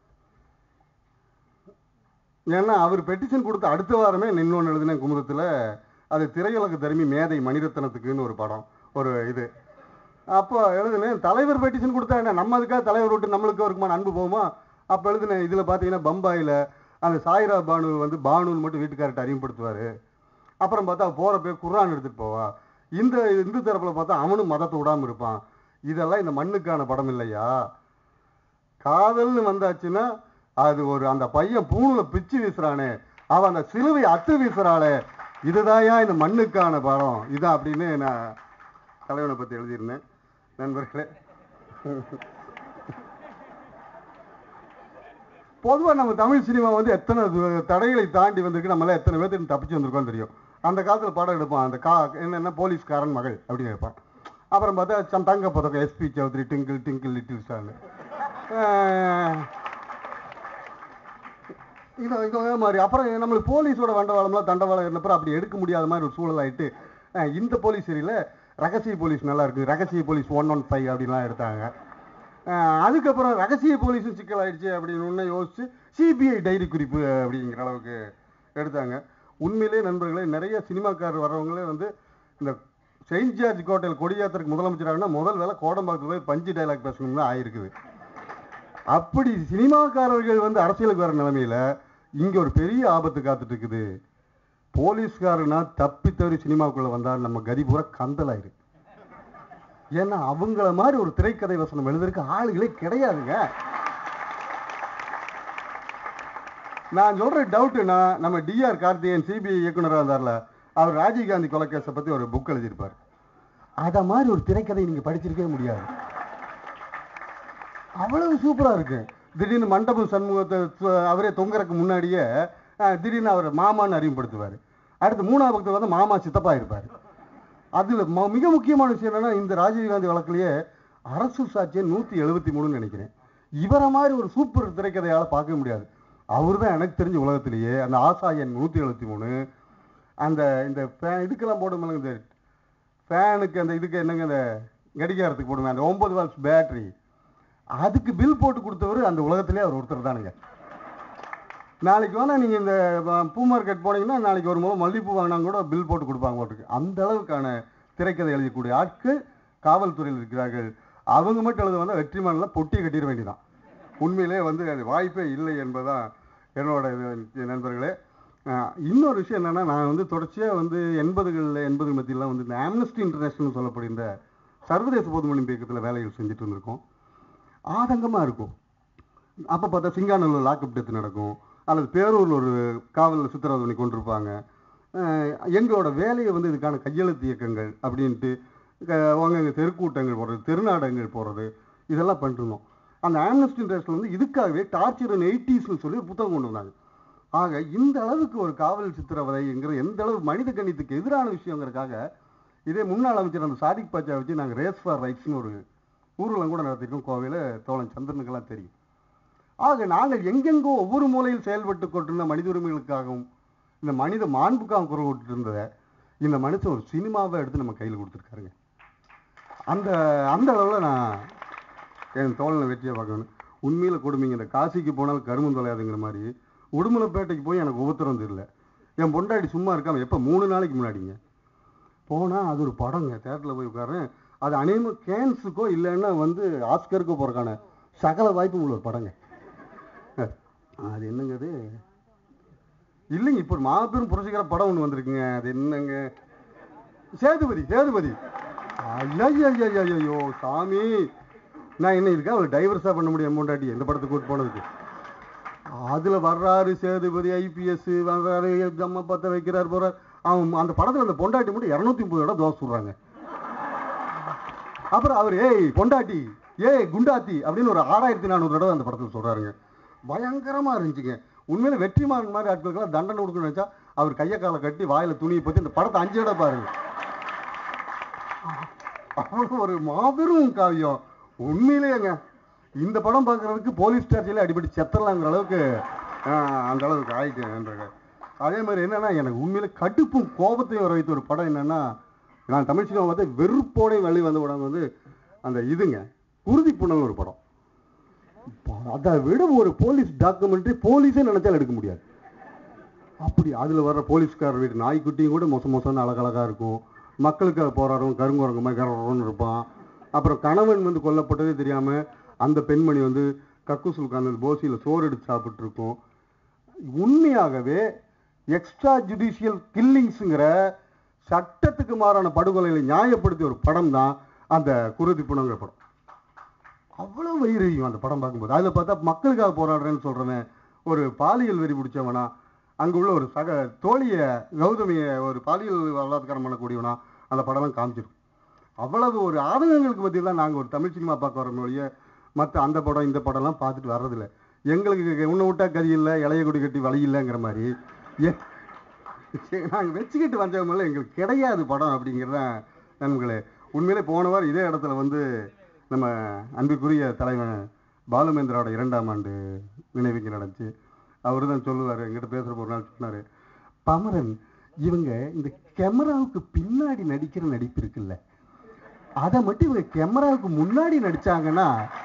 ஏன்னா அவர் பெட்டிஷன் கொடுத்த அடுத்த வாரமே இன்னொன்று எழுதினேன் குமுதத்தில் அது திரையுலக தருமி மேதை மணிரத்னத்துக்குன்னு ஒரு படம் ஒரு இது அப்போ எழுதுனேன் தலைவர் பெட்டிஷன் கொடுத்தா என்ன நம்ம அதுக்காக தலைவர் விட்டு நம்மளுக்கு இருக்குமான அன்பு போகுமா அப்போ எழுதுனேன் இதில் பார்த்தீங்கன்னா பம்பாயில் அந்த சாய்ரா பானு வந்து பானுன்னு மட்டும் வீட்டுக்கார்ட்ட அறிமுகப்படுத்துவார் அப்புறம் பார்த்தா போகிறப்ப குர்ஆன் எடுத்துகிட்டு போவா இந்த இந்து தரப்பில் பார்த்தா அவனும் மதத்தை விடாமல் இருப்பான் இதெல்லாம் இந்த மண்ணுக்கான படம் இல்லையா காதல்னு வந்தாச்சுன்னா அது ஒரு அந்த பையன் பூணுல பிச்சு வீசுறானே அவன் அந்த சிலுவை அத்து வீசுறாளே இதுதாயா இந்த மண்ணுக்கான படம் இதான் அப்படின்னு நான் தலைவனை பத்தி எழுதியிருந்தேன் நண்பர்களே பொதுவா நம்ம தமிழ் சினிமா வந்து எத்தனை து- தடைகளை தாண்டி வந்திருக்கு நம்மளாம் எத்தனை பேர்த்து தப்பிச்சு வந்திருக்கோம் தெரியும் அந்த காலத்துல படம் எடுப்பான் அந்த கா என்னென்ன போலீஸ்காரன் மகள் அப்படின்னு எடுப்பான் அப்புறம் பார்த்தா சம் தங்க பதக்கம் SP Chaudhary twinkle twinkle little ஸ்டார்னு இது இதே மாதிரி அப்புறம் நம்மளுக்கு போலீஸோட வண்டவாளம்லாம் தண்டவாளம் இருந்தப்பறம் அப்படி எடுக்க முடியாத மாதிரி ஒரு சூழல் ஆயிட்டு அஹ் இந்த போலீஸ் சரியில்லை ரகசிய போலீஸ் நல்லா இருக்கு ரகசிய போலீஸ் ஒன் ஒன் ஃபைவ் அப்படின்லாம் எடுத்தாங்க அஹ் அதுக்கப்புறம் ரகசிய போலீஸும் சிக்கல் ஆயிடுச்சு அப்படின்னு ஒன்று யோசிச்சு சிபிஐ டைரி குறிப்பு அப்படிங்கிற அளவுக்கு எடுத்தாங்க உண்மையிலே நண்பர்களே நிறைய சினிமாக்காரர் வர்றவங்களே வந்து இந்த செயின்ட் ஜார்ஜ் கோட்டையில் கொடியாத்திரக்கு முதலமைச்சராகனா முதல் வேலை கோடம்பாக்கத்தில் போய் பஞ்சு டைலாக் பேசணும் தான் ஆயிருக்குது அப்படி சினிமாக்காரர்கள் வந்து அரசியலுக்கு வர நிலைமையில இங்க ஒரு பெரிய ஆபத்து காத்துட்டு இருக்குது போலீஸ்காரனா தப்பி தவறி சினிமாக்குள்ள வந்தா நம்ம கதி பூரா கந்தலாயிரு ஏன்னா அவங்கள மாதிரி ஒரு திரைக்கதை வசனம் எழுதுறதுக்கு ஆளுகளே கிடையாதுங்க நான் சொல்ற டவுட்னா நம்ம டிஆர் கார்த்திகேயன் சிபிஐ இயக்குனராக இருந்தார்ல அவர் ராஜீவ்காந்தி கொலைக்கேஸை பத்தி ஒரு புக் எழுதியிருப்பார் அத மாதிரி ஒரு திரைக்கதை நீங்க படிச்சிருக்கவே முடியாது அவ்வளவு சூப்பரா இருக்கு திடீர்னு மண்டபம் சண்முகத்தை சு- அவரே தொங்குறதுக்கு முன்னாடியே அஹ், திடீர்னு அவர் மாமான்னு அறிமுகப்படுத்துவார் அடுத்து மூணாவது பக்கத்தில் வந்து மாமா சித்தப்பா இருப்பார் அதுல ம- மிக முக்கியமான விஷயம் என்னன்னா இந்த ராஜீவ்காந்தி வழக்குலயே அரசு சாட்சியை நூத்தி எழுபத்தி மூணுன்னு நினைக்கிறேன் இவரை மாதிரி ஒரு சூப்பர் திரைக்கதையால பார்க்க முடியாது அவர் தான் எனக்கு தெரிஞ்ச உலகத்திலேயே அந்த ஆசா எண் நூத்தி எழுபத்தி மூணு அந்த இந்த ஃபேன் இதுக்கெல்லாம் போடுமில்ல இந்த ஃபேனுக்கு அந்த இதுக்கு என்னங்க இந்த கடிகாரத்துக்கு போடுவேன் அந்த ஒன்பது வால்ஸ் பேட்டரி அதுக்கு பில் போட்டு கொடுத்தவர் அந்த உலகத்திலே அவர் ஒருத்தர் தானுங்க நாளைக்கு வேணா நீங்க இந்த ப- பூ மார்க்கெட் போனீங்கன்னா நாளைக்கு ஒரு முறை மல்லிகைப்பூ வாங்கினா கூட பில் போட்டு கொடுப்பாங்க போட்டுருக்கு அந்த அளவுக்கான திரைக்கதை எழுதக்கூடிய ஆட்கள் காவல்துறையில் இருக்கிறார்கள் அவங்க மட்டும் எழுத வந்தால் வெற்றிமானில் பொட்டியை கட்டிட வேண்டியதான் உண்மையிலே வந்து அது வாய்ப்பே இல்லை என்பதுதான் என்னோட இது, நண்பர்களே அஹ், இன்னொரு விஷயம் என்னன்னா நான் வந்து தொடர்ச்சியாக வந்து எண்பதுகளில் எண்பது மத்தியெல்லாம் வந்து இந்த ஆம்னஸ்டி இன்டர்நேஷனல் சொல்லப்படுகின்ற சர்வதேச பொதுமொழி இயக்கத்தில் வேலைகள் செஞ்சுட்டு இருந்திருக்கோம் ஆதங்கமாக இருக்கும் அப்போ பார்த்தா சிங்கானூரில் லாக்அப் டெத் நடக்கும் அல்லது பேரூரில் ஒரு காவலில் சித்திரவதை பண்ணி கொண்டிருப்பாங்க அஹ் எங்களோட வேலையை வந்து இதுக்கான கையெழுத்து இயக்கங்கள் அப்படின்ட்டு க- அவங்க தெருக்கூட்டங்கள் போடுறது தெருநாடகங்கள் போடுறது இதெல்லாம் பண்ணிருந்தோம் அந்த ஆம்னஸ்டி இன்டர்நேஷனல் வந்து இதுக்காகவே டார்ச்சர் அண்ட் எயிட்டிஸ்னு சொல்லி ஒரு புத்தகம் கொண்டு வந்தாங்க ஆக இந்த அளவுக்கு ஒரு காவல் சித்திரவதைங்கிற எந்த அளவு மனித கண்ணியத்துக்கு எதிரான விஷயங்கிறதுக்காக இதே முன்னாள் அமைச்சர் அந்த சாதிக் பாச்சா வச்சு நாங்கள் ரேஸ் ஃபார் ரைட்ஸ்னு ஒரு ஊர்வலம் கூட நடத்திருக்கோம் கோவையில் தோழன் சந்திரனுக்கெல்லாம் தெரியும் ஆக நாங்கள் எங்கெங்கோ ஒவ்வொரு மூலையில் செயல்பட்டு கொண்டிருந்த மனித உரிமைகளுக்காகவும் இந்த மனித மாண்புக்காகவும் குரல் விட்டுட்டு இருந்ததை இந்த மனுஷன் ஒரு சினிமாவை எடுத்து நம்ம கையில் கொடுத்துருக்காருங்க அந்த அந்த அளவில் நான் என் தோழனை வெற்றியை பார்க்கணும் உண்மையில் கொடுமைங்க இந்த காசிக்கு போனால் கருமம் தொலையாதுங்கிற மாதிரி உடுமலைப்பேட்டைக்கு போய் எனக்கு உபத்திரம் தெரியல என் பொண்டாட்டி சும்மா இருக்காம எப்போ மூணு நாளைக்கு முன்னாடிங்க போனால் அது ஒரு படங்க தேட்டரில் போய் உட்காரேன் அது அநேகமாக கேன்ஸுக்கோ இல்லைன்னா வந்து ஆஸ்கருக்கோ போகிறக்கான சகல வாய்ப்பும் உள்ள ஒரு படங்க அஹ், அது என்னங்க அது இல்லைங்க இப்போ ஒரு மாபெரும் புரட்சிகர படம் ஒன்று வந்திருக்குங்க அது என்னங்க சேதுபதி சேதுபதி ஐயோ சாமி நான் என்ன இருக்கா அவளை டைவர்ஸாக பண்ண முடியும் மூண்டாட்டி எந்த படத்துக்கு கூட்டு போனதுக்கு அதுல வர்றாரு சேதுபதி ஐபிஎஸ் வர்றாரு அம்மா பத்த வைக்கிறாரு போறாரு அவன் அந்த படத்துல அந்த பொண்டாட்டி மட்டும் இரநூத்தி முப்பது இடம் தோசை சொல்றாங்க அப்புறம் அவர் ஏய் பொண்டாட்டி ஏய் குண்டாத்தி அப்படின்னு ஒரு ஆறாயிரத்தி நானூறு தடவை அந்த படத்துல சொல்றாருங்க பயங்கரமா இருந்துச்சுங்க உண்மையில வெற்றிமாறன் மாதிரி ஆட்களுக்கெல்லாம் தண்டனை கொடுக்கணும்னு நினைச்சா அவர் கையை காலை கட்டி வாயில துணியை பத்தி இந்த படத்தை அஞ்சு இடம் பாருங்க அவ்வளவு ஒரு மாபெரும் காவியம் உண்மையிலேயேங்க இந்த படம் பார்க்கறதுக்கு போலீஸ் ஸ்டேஷன்ல அடிபட்டு செத்தரலாங்கிற அளவுக்கு ஆஹ், அந்த அளவுக்கு ஆயிட்டேன் அதே மாதிரி என்னன்னா எனக்கு உண்மையில கடுப்பும் கோபத்தையும் வர வைத்த ஒரு படம் என்னன்னா நான் தமிழ் சினிமா பார்த்து வெறுப்போட வழி வந்த படம் வந்து அந்த இதுங்க குருதி புனல் ஒரு படம் அதை விட ஒரு போலீஸ் டாக்குமெண்ட்ரி போலீஸே நினைச்சாலும் எடுக்க முடியாது அப்படி அதில் வர்ற போலீஸ்காரர் வீட்டு நாய்க்குட்டியும் கூட மோசம் மோசம்னு அழகழகா இருக்கும் மக்களுக்காக போராடும் கருங்குரங்க மாதிரி கரன்னு இருப்பான் அப்புறம் கணவன் வந்து கொல்லப்பட்டதே தெரியாம அந்த பெண்மணி வந்து கக்கூசில் உட்கார்ந்து போசியில் சோறு எடுத்து சாப்பிட்டு இருக்கும் உண்மையாகவே எக்ஸ்ட்ரா ஜுடிஷியல் கில்லிங்ஸுங்கிற சட்டத்துக்கு மாறான படுகொலைகளை நியாயப்படுத்திய ஒரு படம் தான் அந்த குருதி புணங்கிற படம் அவ்வளவு வயிறையும் அந்த படம் பார்க்கும்போது அதில் பார்த்தா மக்களுக்காக போராடுறேன்னு சொல்றவன் ஒரு பாலியல் வெறி பிடிச்சவனா அங்க உள்ள ஒரு சக தோழிய கௌதமிய ஒரு பாலியல் பலாத்காரம் பண்ணக்கூடியவனா அந்த படம்லாம் காமிச்சிருக்கும் அவ்வளவு ஒரு ஆதங்கங்களுக்கு மத்தியில் தான் நாங்கள் ஒரு தமிழ் சினிமா பார்க்க வர மொழிய மற்ற அந்த படம் இந்த படம்லாம் பார்த்துட்டு வர்றதில்ல எங்களுக்கு உன்னை விட்டா கதி இல்லை இளைய கொடி கட்டி வழி இல்லைங்கிற மாதிரி நாங்கள் வச்சுக்கிட்டு வந்தவங்கள எங்களுக்கு கிடையாது படம் அப்படிங்கிறது தான் நண்பர்களே உண்மையிலே போன வாரம் இதே இடத்துல வந்து நம்ம அன்பிற்குரிய தலைவன் பாலுமேந்திராவோட இரண்டாம் ஆண்டு நினைவுக்கு நடந்துச்சு அவர் தான் சொல்லுவார் எங்கிட்ட பேசுகிற ஒரு நாள் சொன்னார் பமரன் இவங்க இந்த கேமராவுக்கு பின்னாடி நடிக்கிற நடிப்பு இருக்குல்ல அதை மட்டும் இவங்க கேமராவுக்கு முன்னாடி நடிச்சாங்கன்னா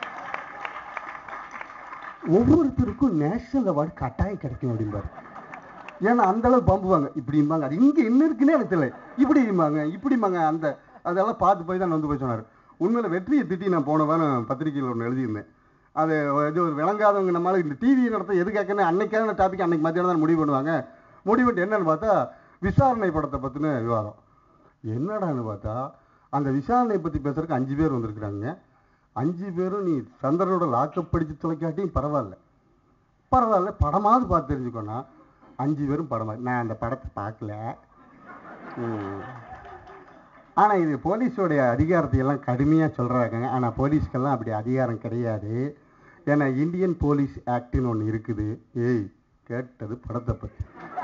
ஒவ்வொருத்தருக்கும் நேஷனல் அவார்டு கட்டாயம் கிடைக்கும் அப்படிம்பாரு ஏன்னா அந்த அளவு பம்புவாங்க இப்படிம்பாங்க அது இங்க என்ன இருக்குன்னே எனக்கு தெரியல இப்படிம்பாங்க இப்படிம்பாங்க அந்த அதெல்லாம் பார்த்து போய் தான் வந்து போய் சொன்னார் உண்மையில வெற்றியை திட்டி நான் போன வாரம் பத்திரிகையில் ஒன்று எழுதியிருந்தேன் அது இது ஒரு விளங்காதவங்க நம்மளால இந்த டிவி நடத்த எது கேட்கணும் அன்னைக்கான டாபிக் அன்னைக்கு மத்தியானம் தான் முடிவு பண்ணுவாங்க முடிவு பண்ணிட்டு என்னன்னு பார்த்தா விசாரணை படத்தை பற்றின விவாதம் என்னடான்னு பார்த்தா அந்த விசாரணை பற்றி பேசுறதுக்கு அஞ்சு பேர் வந்திருக்கிறாங்க அஞ்சு பேரும் நீ சந்திரனோட லாக்கப் படித்து தொலைக்காட்டியும் பரவாயில்ல பரவாயில்ல படமாவது பார்த்து தெரிஞ்சுக்கோனா அஞ்சு பேரும் படமா நான் அந்த படத்தை பார்க்கல ம். ஆனா இது போலீஸோடைய அதிகாரத்தை எல்லாம் கடுமையா சொல்றாங்க ஆனா போலீஸ்க்கெல்லாம் அப்படி அதிகாரம் கிடையாது ஏன்னா இந்தியன் போலீஸ் ஆக்ட்னு ஒன்று இருக்குது ஏய் கேட்டது படத்தை பத்தி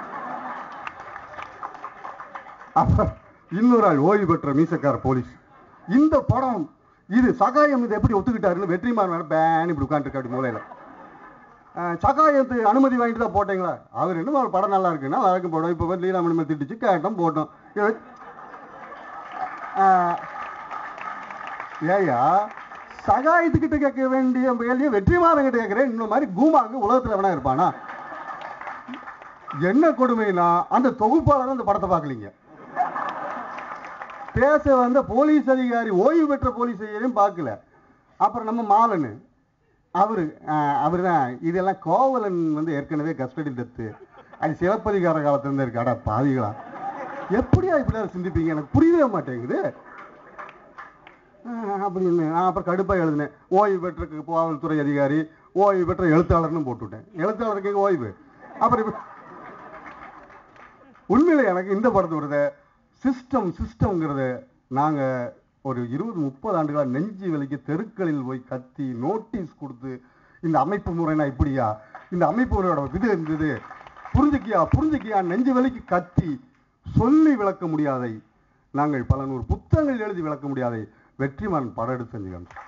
அப்ப இன்னொரு ஆள் ஓய்வு பெற்ற மீசக்கார போலீஸ் இந்த படம் இது சகாயம் இதை எப்படி ஒத்துக்கிட்டாருன்னு வெற்றிமாறன் மேல பேன் இப்படி உட்காந்துருக்காரு மூலையில அஹ், சகாயத்து அனுமதி வாங்கிட்டு தான் போட்டீங்களா அவர் என்ன ஒரு படம் நல்லா இருக்கு நல்லா இருக்கு படம் இப்போ வந்து லீலாமணி மேல் திட்டுச்சு கேட்டோம் போட்டோம் இது- அஹ், ஏய்யா சகாயத்துக்கிட்ட கேட்க வேண்டிய கேள்வியை வெற்றிமாறன் கிட்ட கேட்கிறேன் இந்த மாதிரி கூமாங்க உலகத்துல வேணா இருப்பானா என்ன கொடுமைனா அந்த தொகுப்பாளர் அந்த படத்தை பார்க்கலீங்க பேச வந்த போலீஸ் அதிகாரி ஓய்வு பெற்ற போலீஸ் அதிகாரியும் பார்க்கல அப்புறம் நம்ம மாலனு அவரு அவர் தான் இதெல்லாம் கோவலன் வந்து ஏற்கனவே கஸ்டடி டெத்து அது சிவப்பதிகார காலத்துல இருக்கு அடா பாவிகளா எப்படியா இப்படி சிந்திப்பீங்க எனக்கு புரியவே மாட்டேங்குது ஆஹ் அப்படின்னு நான் அப்புறம் கடுப்பாக எழுதினேன் ஓய்வு பெற்ற காவல்துறை அதிகாரி ஓய்வு பெற்ற எழுத்தாளர்னு போட்டுவிட்டேன் எழுத்தாளருக்கு எங்க ஓய்வு அப்புறம் இப்ப- உண்மையில எனக்கு இந்த படத்து வருது சிஸ்டம் சிஸ்டம்ங்கிறது நாங்க ஒரு இருபது முப்பது ஆண்டுகளா நெஞ்சு வலிக்கு தெருக்களில் போய் கத்தி நோட்டீஸ் கொடுத்து இந்த அமைப்பு முறைனா இப்படியா இந்த அமைப்பு முறையோட இது இருந்தது புரிஞ்சுக்கியா புரிஞ்சுக்கியா நெஞ்சு வலிக்கு கத்தி சொல்லி விளக்க முடியாதை நாங்கள் பல நூறு புத்தகங்கள் எழுதி விளக்க முடியாதை வெற்றிமாறன் படம் எடுத்து செஞ்சு காமிச்சோம்.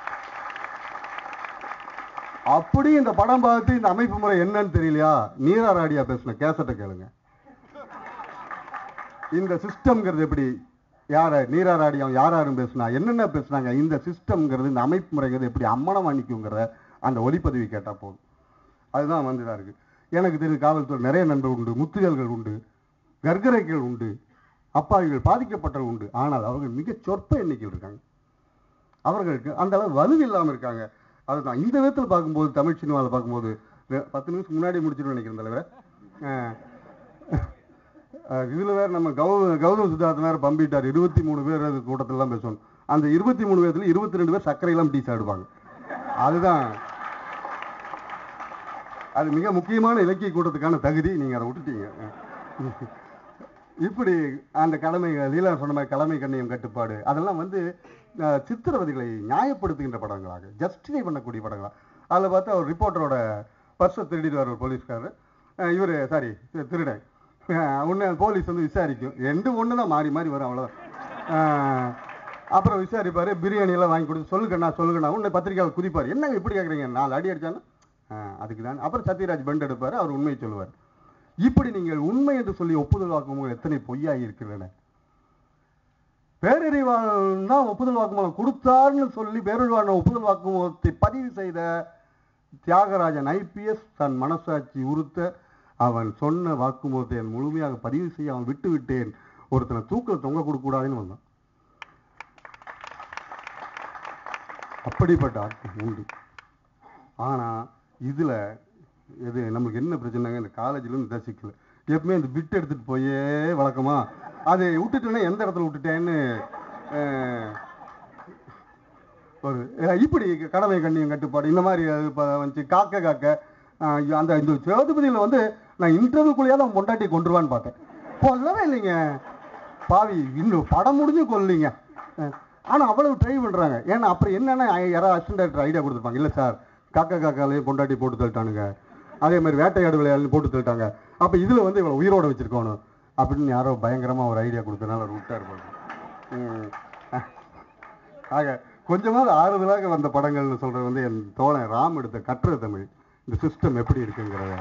அப்படி இந்த படம் பார்த்து இந்த அமைப்பு முறை என்னன்னு தெரியலையா நீராராடியா பேசின கேசட்டை கேளுங்க இந்த சிஸ்டம்ங்கிறது எப்படி யார நீராராடியம் யார் யாரும் பேசுனா என்னென்ன பேசுனாங்க இந்த சிஸ்டம்ங்கிறது இந்த அமைப்பு முறைங்கிறது எப்படி அம்மனம் அன்னிக்குங்கிறத அந்த ஒலிப்பதிவு கேட்டா போதும் அதுதான் வந்து இதா இருக்கு எனக்கு தெரியும் காவல்துறை நிறைய நண்பர்கள் உண்டு முத்துகள்கள் உண்டு கர்க்கரைகள் உண்டு அப்பாவிகள் பாதிக்கப்பட்டவர்கள் உண்டு ஆனால் அவர்கள் மிக சொற்ப எண்ணிக்கையில் இருக்காங்க அவர்களுக்கு அந்த அளவு வலு இல்லாமல் இருக்காங்க அதுதான் இந்த விதத்தில் பார்க்கும்போது தமிழ் சினிமாவில் பார்க்கும்போது ரெ- பத்து நிமிஷம் முன்னாடி முடிச்சிட்டு நினைக்கிறேன் தலைவர் இதில் வேற நம்ம கௌ கௌதம் சித்தார்த்தன் வேற பம்பிட்டார் இருபத்தி மூணு பேர் அது கூட்டத்திலாம் பேசணும் அந்த இருபத்தி மூணு பேர்த்துல இருபத்தி ரெண்டு பேர் சர்க்கரையெல்லாம் டீ சாப்பிடுவாங்க அதுதான் அது மிக முக்கியமான இலக்கிய கூட்டத்துக்கான தகுதி நீங்க அதை விட்டுட்டீங்க இப்படி அந்த கடமை லீலா சொன்ன மாதிரி கடமை கண்ணியம் கட்டுப்பாடு அதெல்லாம் வந்து அஹ், சித்திரவதைகளை நியாயப்படுத்துகின்ற படங்களாக ஜஸ்டிஃபை பண்ணக்கூடிய படங்களா அதில் பார்த்தா ஒரு ரிப்போர்ட்டரோட பர்ஸை திருடிடுவார் ஒரு போலீஸ்காரர் இவர் சாரி திருடன் ஒன்று போலீஸ் வந்து விசாரிக்கும் ரெண்டு ஒன்று தான் மாறி மாறி வரும் அவ்வளோதான் அஹ், அப்புறம் விசாரிப்பார் பிரியாணி எல்லாம் வாங்கி கொடுத்து சொல்லுங்கண்ணா சொல்லுங்கண்ணா உன்னை பத்திரிக்கையாளர் குதிப்பார் என்னங்க இப்படி கேட்குறீங்க நாலு அடி அடிச்சாலும் அதுக்கு தான் அப்புறம் சத்யராஜ் பெண்ட் எடுப்பார் அவர் உண்மையை சொல்லுவார் இப்படி நீங்கள் உண்மை என்று சொல்லி ஒப்புதல் வாக்குமூலம் எத்தனை பொய்யாகி இருக்கின்றன பேரறிவாளன் தான் ஒப்புதல் வாக்குமூலம் கொடுத்தார்னு சொல்லி பேரறிவாளன் ஒப்புதல் வாக்குமூலத்தை பதிவு செய்த தியாகராஜன் ஐபிஎஸ் தன் மனசாட்சி உறுத்த அவன் சொன்ன வாக்குமூலத்தை என் முழுமையாக பதிவு செய்ய அவன் விட்டு விட்டேன் ஒருத்தனை தூக்கில் தொங்க கொடுக்கூடாதுன்னு வந்தான் அப்படிப்பட்ட ஆட்கள் உண்டு ஆனா இதுல இது நமக்கு என்ன பிரச்சனைங்க இந்த காலேஜ்ல இருந்து தசிக்கல எப்பவுமே இந்த பிட் எடுத்துட்டு போயே வழக்கமா அதை விட்டுட்டேன்னா எந்த இடத்துல விட்டுட்டேன்னு அஹ், ஒரு அஹ், இப்படி கடமை கண்ணியம் கட்டுப்பாடு இந்த மாதிரி அது இப்ப வந்துச்சு காக்க காக்க அஹ், ஐயோ, அந்த இந்த சேதுபதியில் வந்து நான் இன்டர்வியூக்குள்ளேயே தான் பொண்டாட்டி கொண்டுருவான்னு பார்த்தேன் கொல்லவே இல்லைங்க பாவி இன்னும் படம் முடிஞ்சு கொல்லிங்க அஹ், ஆனா அவ்வளவு ட்ரை பண்றாங்க ஏன்னா அப்புறம் என்னன்னா யாராவது அசிஸ்டன்ட் டைரக்டர் ஐடியா கொடுத்துருப்பாங்க இல்ல சார் காக்கா காக்காலையும் பொண்டாட்டி போட்டு தள்ளிட்டானுங்க அதே மாதிரி வேட்டையாடு விளையாடுன்னு போட்டு தள்ளிட்டாங்க அப்ப இதுல வந்து இவ்வளவு உயிரோட வச்சிருக்கணும் அப்படின்னு யாரோ பயங்கரமா ஒரு ஐடியா கொடுத்தனால அவர் விட்டார் போல. ம். ஆக கொஞ்சமாவது ஆறுதலாக வந்த படங்கள்னு சொல்றது வந்து என் தோழன் ராம் எடுத்த கற்ற தமிழ் இந்த சிஸ்டம் எப்படி இருக்குங்கிறத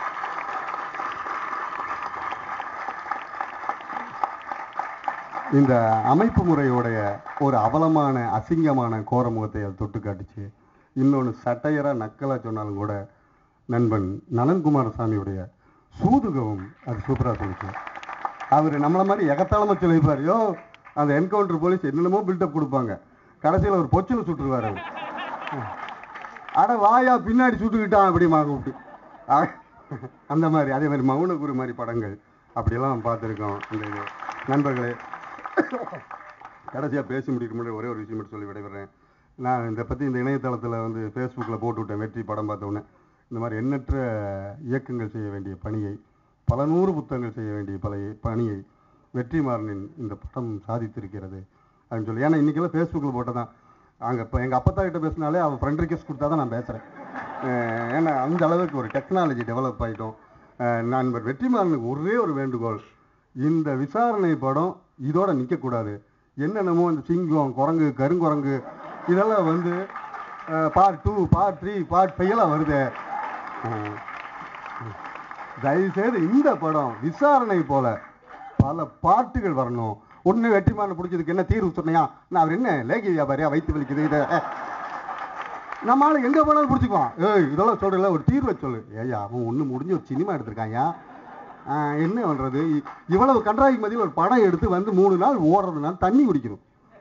இந்த அமைப்பு முறையுடைய ஒரு அவலமான அசிங்கமான கோரமுகத்தை அது தொட்டு காட்டுச்சு இன்னொன்று சட்டையரா நக்கலா சொன்னாலும் கூட நண்பன் நலன்குமார சாமியுடைய சூதுகவும் அது சூப்பரா சொல்லிச்சு அவர் நம்மள மாதிரி எகத்தாளமா சொல்லியிருப்பார் யோ அந்த என்கவுண்டர் போலீஸ் என்னென்னமோ பில்டப் கொடுப்பாங்க கடைசியில் ஒரு பொச்சில் சுட்டுருவார் அவர் அட வாயா பின்னாடி சுட்டுக்கிட்டான் அப்படிமா கூப்பிட்டு ஆ- அந்த மாதிரி அதே மாதிரி மௌனகுரு மாதிரி படங்கள் அப்படியெல்லாம் பார்த்துருக்கோம் இந்த இது நண்பர்களே கடைசியாக பேசி முடிக்க முன்னாடி ஒரே ஒரு விஷயம் மட்டும் சொல்லி விடைபெறேன் நான் இதை பற்றி இந்த இணையதளத்தில் வந்து ஃபேஸ்புக்கில் போட்டு விட்டேன் வெற்றி படம் பார்த்த உடனே இந்த மாதிரி எண்ணற்ற இயக்கங்கள் செய்ய வேண்டிய பணியை பல நூறு புத்தகங்கள் செய்ய வேண்டிய பல பணியை வெற்றிமாறனின் இந்த படம் சாதித்திருக்கிறது அப்படின்னு சொல்லி ஏன்னா இன்றைக்கெல்லாம் ஃபேஸ்புக்கில் போட்டதான் அங்கே இப்போ எங்கள் அப்பத்தா கிட்ட பேசினாலே அவன் ஃப்ரெண்ட் ரிக்வெஸ்ட் கொடுத்தா தான் நான் பேசுகிறேன் ஏன்னா அந்த அளவுக்கு ஒரு டெக்னாலஜி டெவலப் ஆகிட்டோம் நண்பர் வெற்றிமாறனுக்கு ஒரே ஒரு வேண்டுகோள் இந்த விசாரணை படம் இதோட நிற்கக்கூடாது என்னென்னமோ இந்த சிங்கம் குரங்கு கருங்குரங்கு இதெல்லாம் வந்து part two part three part five எல்லாம் வருது தயவுசெய்து இந்த படம் விசாரணை போல பல பாட்டுகள் வரணும் ஒண்ணு வெற்றிமான பிடிச்சதுக்கு என்ன தீர்வு சொன்னியா நான் அவர் என்ன லேகி வியாபாரியா வயிற்று வலிக்குது இதை நம்ம ஆளு எங்க போனாலும் பிடிச்சிக்குவான் ஏய் இதெல்லாம் சொல்றல ஒரு தீர்வை சொல்லு ஏய்யா அவன் ஒண்ணு முடிஞ்சு ஒரு சினிமா எடுத்திருக்காங்க என்ன பண்றது இ- இவ்வளவு கன்றாவி மதியில் ஒரு படம் எடுத்து வந்து மூணு நாள் ஓடுறதுனால தண்ணி குடிக்கணும்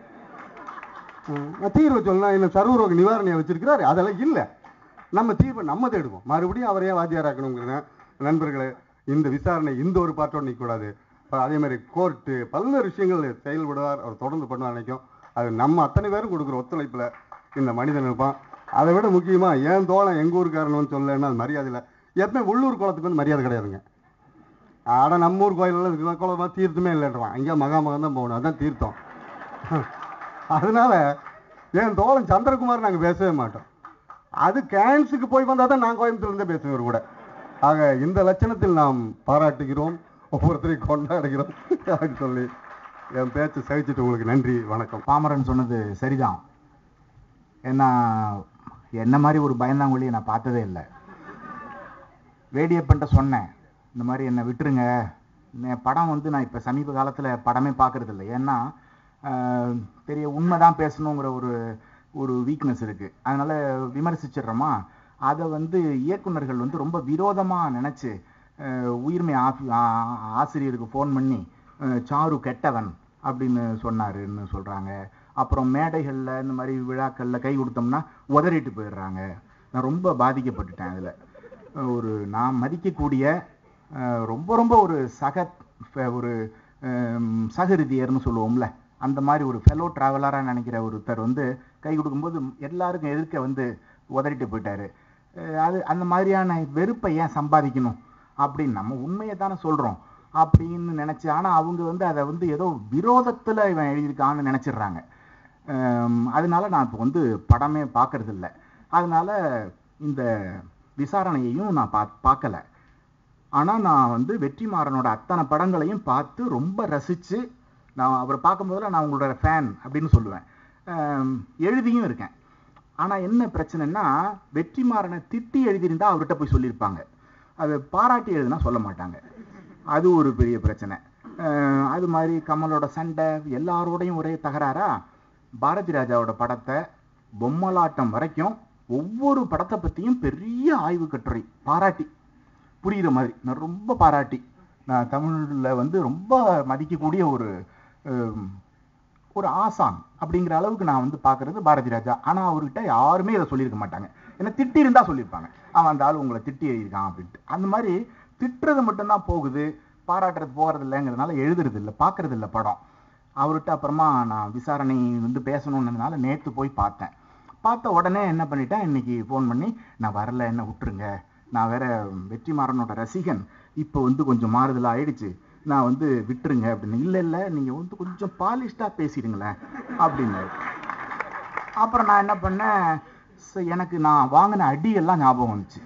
ஆ, தீர்வை சொல்லலாம் என்ன சர்வரோக நிவாரணியை வச்சிருக்கிறாரு அதெல்லாம் இல்லை நம்ம தீர்வை நம்ம தேடுவோம் மறுபடியும் அவரையே வாத்தியாராக்கணுங்கிறேன் நண்பர்களே இந்த விசாரணை இந்த ஒரு பாட்டோடு நிற்கக்கூடாது இப்ப அதே மாதிரி கோர்ட்டு பல்வேறு விஷயங்கள் செயல்படுவார் அவர் தொடர்ந்து பண்ணுவார் நினைக்கும் அது நம்ம அத்தனை பேரும் கொடுக்குற ஒத்துழைப்பில் இந்த மனிதன் இருப்பான் அதை விட முக்கியமாக ஏன் தோழன் எங்கள் ஊருக்காரனுன்னு சொல்லலைன்னா அது மரியாதை இல்லை எப்பவுமே உள்ளூர் குளத்துக்கு வந்து மரியாதை கிடையாதுங்க ஆட நம்ம ஊர் கோயிலெல்லாம் இருக்குதான் குளமா தீர்த்தமே இல்லைன்றான் அங்கே மகாமகம் தான் போகணும் அதான் தீர்த்தம் அதனால என் தோழன் சந்திரகுமார் நாங்கள் பேசவே மாட்டோம் அது கேன்ஸுக்கு போய் வந்தால் தான் நான் கோயம்புத்தூர்லேருந்தே பேசுவேன் இவர் கூட ஆக இந்த லட்சணத்தில் நாம் பாராட்டுகிறோம் ஒவ்வொருத்தரையும் கொண்டாடுகிறோம் அப்படின்னு சொல்லி என் பேச்சை சகிச்சிட்டு உங்களுக்கு நன்றி வணக்கம் பாமரன் சொன்னது சரிதான் ஏன்னா என்ன மாதிரி ஒரு பயந்தாங்கொழியை நான் பார்த்ததே இல்லை வேடியப்பன்ட்ட சொன்னேன் இந்த மாதிரி என்னை விட்டுருங்க இந்த படம் வந்து நான் இப்போ சமீப காலத்தில் படமே பார்க்கறது இல்லை ஏன்னா ஆஹ், பெரிய உண்மை தான் பேசணுங்கிற ஒரு ஒரு வீக்னஸ் இருக்குது அதனால் விமர்சிச்சிடுறோமா அதை வந்து இயக்குனர்கள் வந்து ரொம்ப விரோதமாக நினச்சி உயிர்மை ஆஃபி ஆ- ஆசிரியருக்கு ஃபோன் பண்ணி அஹ், சாரு கெட்டவன் அப்படின்னு சொன்னாருன்னு சொல்கிறாங்க அப்புறம் மேடைகளில் இந்த மாதிரி விழாக்களில் கை கொடுத்தோம்னா உதறிட்டு போயிடுறாங்க நான் ரொம்ப பாதிக்கப்பட்டுட்டேன் அதில் ஒரு நான் மதிக்கக்கூடிய அஹ், ரொம்ப ரொம்ப ஒரு சக ஃப- ஒரு ஹம், சகரிதியர்னு சொல்லுவோம்ல அந்த மாதிரி ஒரு ஃபெலோ ட்ராவலராக நினைக்கிற ஒருத்தர் வந்து கை கொடுக்கும்போது எல்லாருக்கும் எதிர்க்க வந்து உதறிட்டு போயிட்டாரு அஹ், அது அந்த மாதிரியான வெறுப்பை ஏன் சம்பாதிக்கணும் அப்படின்னு நம்ம உண்மையை தானே சொல்கிறோம் அப்படின்னு நினச்சி ஆனால் அவங்க வந்து அதை வந்து ஏதோ விரோதத்தில் இவன் எழுதியிருக்கான்னு நினச்சிடுறாங்க அதனால நான் இப்போ வந்து படமே பார்க்கறது இல்ல அதனால இந்த விசாரணையையும் நான் பா பார்க்கல ஆனால் நான் வந்து வெற்றிமாறனோட அத்தனை படங்களையும் பார்த்து ரொம்ப ரசித்து நான் அவரை பார்க்கும்போதெல்லாம் நான் உங்களோட ஃபேன் அப்படின்னு சொல்லுவேன் அம், எழுதியும் இருக்கேன் ஆனால் என்ன பிரச்சனைன்னா வெற்றிமாறனை திட்டி எழுதியிருந்தா அவர்கிட்ட போய் சொல்லியிருப்பாங்க அது பாராட்டி எழுதுனா சொல்ல மாட்டாங்க அது ஒரு பெரிய பிரச்சனை அஹ், அது மாதிரி கமலோட சண்டை எல்லாரோடையும் ஒரே தகராறா பாரதி ராஜாவோட படத்தை பொம்மலாட்டம் வரைக்கும் ஒவ்வொரு படத்தை பற்றியும் பெரிய ஆய்வு கட்டுரை பாராட்டி புரியுற மாதிரி நான் ரொம்ப பாராட்டி நான் தமிழில் வந்து ரொம்ப மதிக்கக்கூடிய ஒரு ஹம், ஒரு ஆசான் அப்படிங்கிற அளவுக்கு நான் வந்து பார்க்கறது பாரதி ராஜா ஆனால் அவர்கிட்ட யாருமே இதை சொல்லியிருக்க மாட்டாங்க ஏன்னா திட்டி இருந்தா சொல்லியிருப்பாங்க அவன் அந்த ஆள் உங்களை திட்டி எழுதியிருக்கான் அப்படின்ட்டு அந்த மாதிரி திட்டுறது மட்டும்தான் போகுது பாராட்டுறது போகிறது இல்லைங்கிறதுனால எழுதுறது இல்லை பார்க்கறது இல்லை படம் அவர்கிட்ட அப்புறமா நான் விசாரணை வந்து பேசணுன்னதுனால நேற்று போய் பார்த்தேன் பார்த்த உடனே என்ன பண்ணிட்டேன் இன்னைக்கு ஃபோன் பண்ணி நான் வரல என்ன விட்டுருங்க நான் வேற வெற்றிமாறனோட ரசிகன் இப்போ வந்து கொஞ்சம் மாறுதல் ஆயிடுச்சு நான் வந்து விட்டுருங்க அப்படின்னு இல்லை இல்லை நீங்கள் வந்து கொஞ்சம் பாலிஷ்டாக பேசிடுங்களேன் அப்படின்னாரு அப்புறம் நான் என்ன பண்ணேன் ச- எனக்கு நான் வாங்கின அடியெல்லாம் ஞாபகம் வந்துச்சு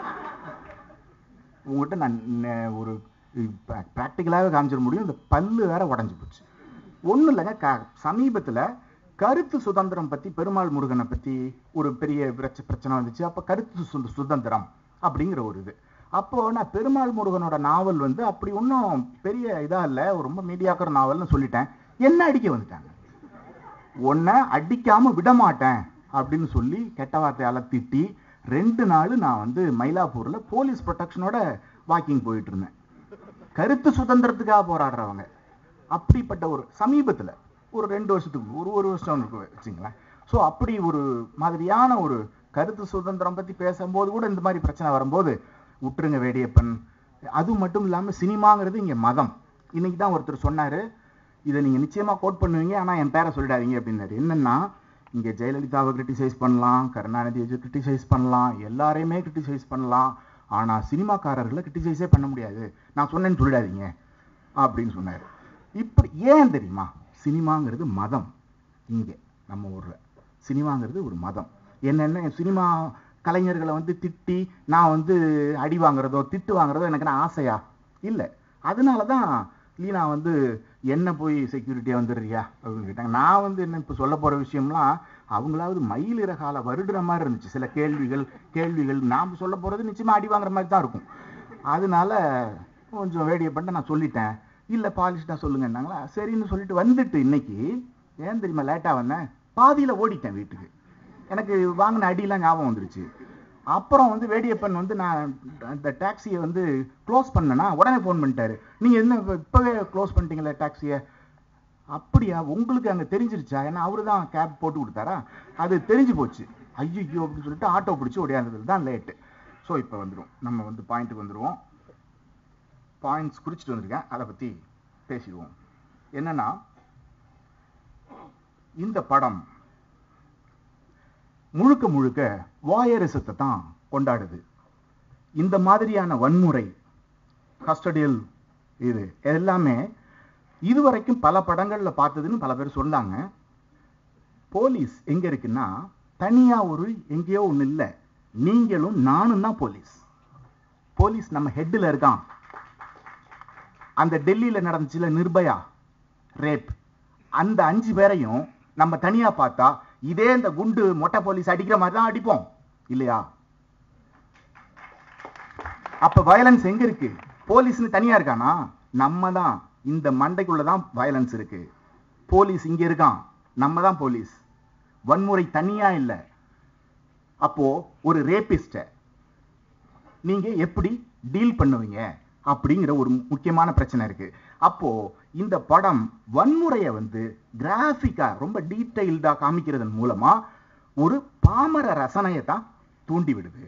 உங்ககிட்ட நான் நெ- ஒரு ப்ராக்டிக்கலாகவே காமிச்சிட முடியும் இந்த பல்லு வேற உடஞ்சி போச்சு ஒன்றும் இல்லைங்க க சமீபத்தில் கருத்து சுதந்திரம் பற்றி பெருமாள் முருகனை பற்றி ஒரு பெரிய பிரச்ச பிரச்சனை வந்துச்சு அப்போ கருத்து சு- சுதந்திரம் அப்படிங்கிற ஒரு இது அப்போ நான் பெருமாள் முருகனோட நாவல் வந்து அப்படி ஒன்றும் பெரிய இதாக இல்லை ரொம்ப மீடியாக்கிற நாவல்னு சொல்லிட்டேன் என்ன அடிக்க வந்துட்டாங்க உன்னை அடிக்காம விட மாட்டேன் அப்படின்னு சொல்லி கெட்ட வார்த்தையால திட்டி ரெண்டு நாள் நான் வந்து மயிலாப்பூர்ல போலீஸ் ப்ரொடெக்ஷனோட வாக்கிங் போயிட்டு இருந்தேன் கருத்து சுதந்திரத்துக்காக போராடுறவங்க அப்படிப்பட்ட ஒரு சமீபத்துல ஒரு ரெண்டு வருஷத்துக்கு ஒரு ஒரு வருஷம் இருக்கு வச்சுங்களேன் ஸோ அப்படி ஒரு மாதிரியான ஒரு கருத்து சுதந்திரம் பத்தி பேசும்போது கூட இந்த மாதிரி பிரச்சனை வரும்போது விட்டுருங்க வேடியப்பன் அது மட்டும் இல்லாம சினிமாங்கிறது இங்க மதம் இன்னைக்கு தான் ஒருத்தர் சொன்னாரு இதை நீங்க நிச்சயமா கோட் பண்ணுவீங்க ஆனா என் பேரை சொல்லிடாதீங்க அப்படின்னாரு என்னன்னா இங்க ஜெயலலிதாவை கிரிட்டிசைஸ் பண்ணலாம் கருணாநிதியை கிரிட்டிசைஸ் பண்ணலாம் எல்லாரையுமே கிரிட்டிசைஸ் பண்ணலாம் ஆனா சினிமாக்காரர்களை கிரிட்டிசைஸே பண்ண முடியாது நான் சொன்னேன்னு சொல்லிடாதீங்க அப்படின்னு சொன்னாரு இப்படி ஏன் தெரியுமா சினிமாங்கிறது மதம் இங்கே நம்ம ஊர்ல சினிமாங்கிறது ஒரு மதம் என்னென்ன சினிமா கலைஞர்களை வந்து திட்டி நான் வந்து அடி வாங்குறதோ திட்டு வாங்குறதோ எனக்கு நான் ஆசையா இல்லை அதனால தான் லீனா வந்து என்ன போய் செக்யூரிட்டியாக வந்துடுறியா அப்படின்னு கேட்டாங்க நான் வந்து என்ன இப்போ சொல்ல போகிற விஷயம்லாம் அவங்களாவது மயில் இறகால வருடுற மாதிரி இருந்துச்சு சில கேள்விகள் கேள்விகள் நாம் சொல்ல போறது நிச்சயமா அடி வாங்குற மாதிரி தான் இருக்கும் அதனால கொஞ்சம் வேடியை பண்ணிட்டு நான் சொல்லிட்டேன் இல்ல பாலிஷ்டா சொல்லுங்கன்னாங்களா சரின்னு சொல்லிட்டு வந்துட்டு இன்னைக்கு ஏன் தெரியுமா லேட்டா வந்தேன் பாதியில ஓடிட்டேன் வீட்டுக்கு எனக்கு வாங்கின அடியெல்லாம் ஞாபகம் வந்துருச்சு அப்புறம் வந்து வேடியப்பன் வந்து நான் அந்த டாக்ஸியை வந்து க்ளோஸ் பண்ணேன்னா உடனே ஃபோன் பண்ணிட்டாரு நீங்க என்ன இப்ப- இப்பவே க்ளோஸ் பண்ணிட்டீங்களே டாக்ஸியை அப்படியா உங்களுக்கு அங்க தெரிஞ்சிருச்சா ஏன்னா அவரு தான் கேப் போட்டு கொடுத்தாரா அது தெரிஞ்சு போச்சு ஐயோ அப்படின்னு சொல்லிட்டு ஆட்டோ பிடிச்சி ஓடியாந்தது தான் லேட்டு ஸோ இப்போ வந்துடும் நம்ம வந்து பாயிண்ட்டுக்கு வந்துடுவோம் பாயிண்ட்ஸ் குறிச்சிட்டு வந்திருக்கேன் அதை பத்தி பேசிடுவோம் என்னன்னா இந்த படம் முழுக்க முழுக்க வாயரசத்தை தான் கொண்டாடுது இந்த மாதிரியான வன்முறை கஸ்டடியல் இது எல்லாமே இதுவரைக்கும் பல படங்கள்ல பார்த்ததுன்னு பல பேர் சொன்னாங்க போலீஸ் எங்க இருக்குன்னா தனியா ஒரு எங்கேயோ ஒண்ணு இல்ல நீங்களும் நானும் தான் போலீஸ் போலீஸ் நம்ம ஹெட்ல இருக்கான் அந்த டெல்லியில நடந்துச்சுல நிர்பயா ரேப் அந்த அஞ்சு பேரையும் நம்ம தனியா பார்த்தா இதே இந்த குண்டு மொட்டை போலீஸ் அடிக்கிற மாதிரி தான் அடிப்போம் இல்லையா அப்ப வயலன்ஸ் எங்க இருக்கு போலீஸ்னு தனியா இருக்கானா நம்ம தான் இந்த மண்டைக்குள்ள தான் வயலன்ஸ் இருக்கு போலீஸ் இங்க இருக்கான் நம்ம தான் போலீஸ் வன்முறை தனியா இல்ல அப்போ ஒரு ரேபிஸ்ட நீங்க எப்படி டீல் பண்ணுவீங்க அப்படிங்கிற ஒரு முக்கியமான பிரச்சனை இருக்கு அப்போ இந்த படம் வன்முறையை வந்து கிராஃபிக்கா ரொம்ப டீடைல்டா காமிக்கிறதன் மூலமா ஒரு பாமர ரசனையை தான் தூண்டி விடுது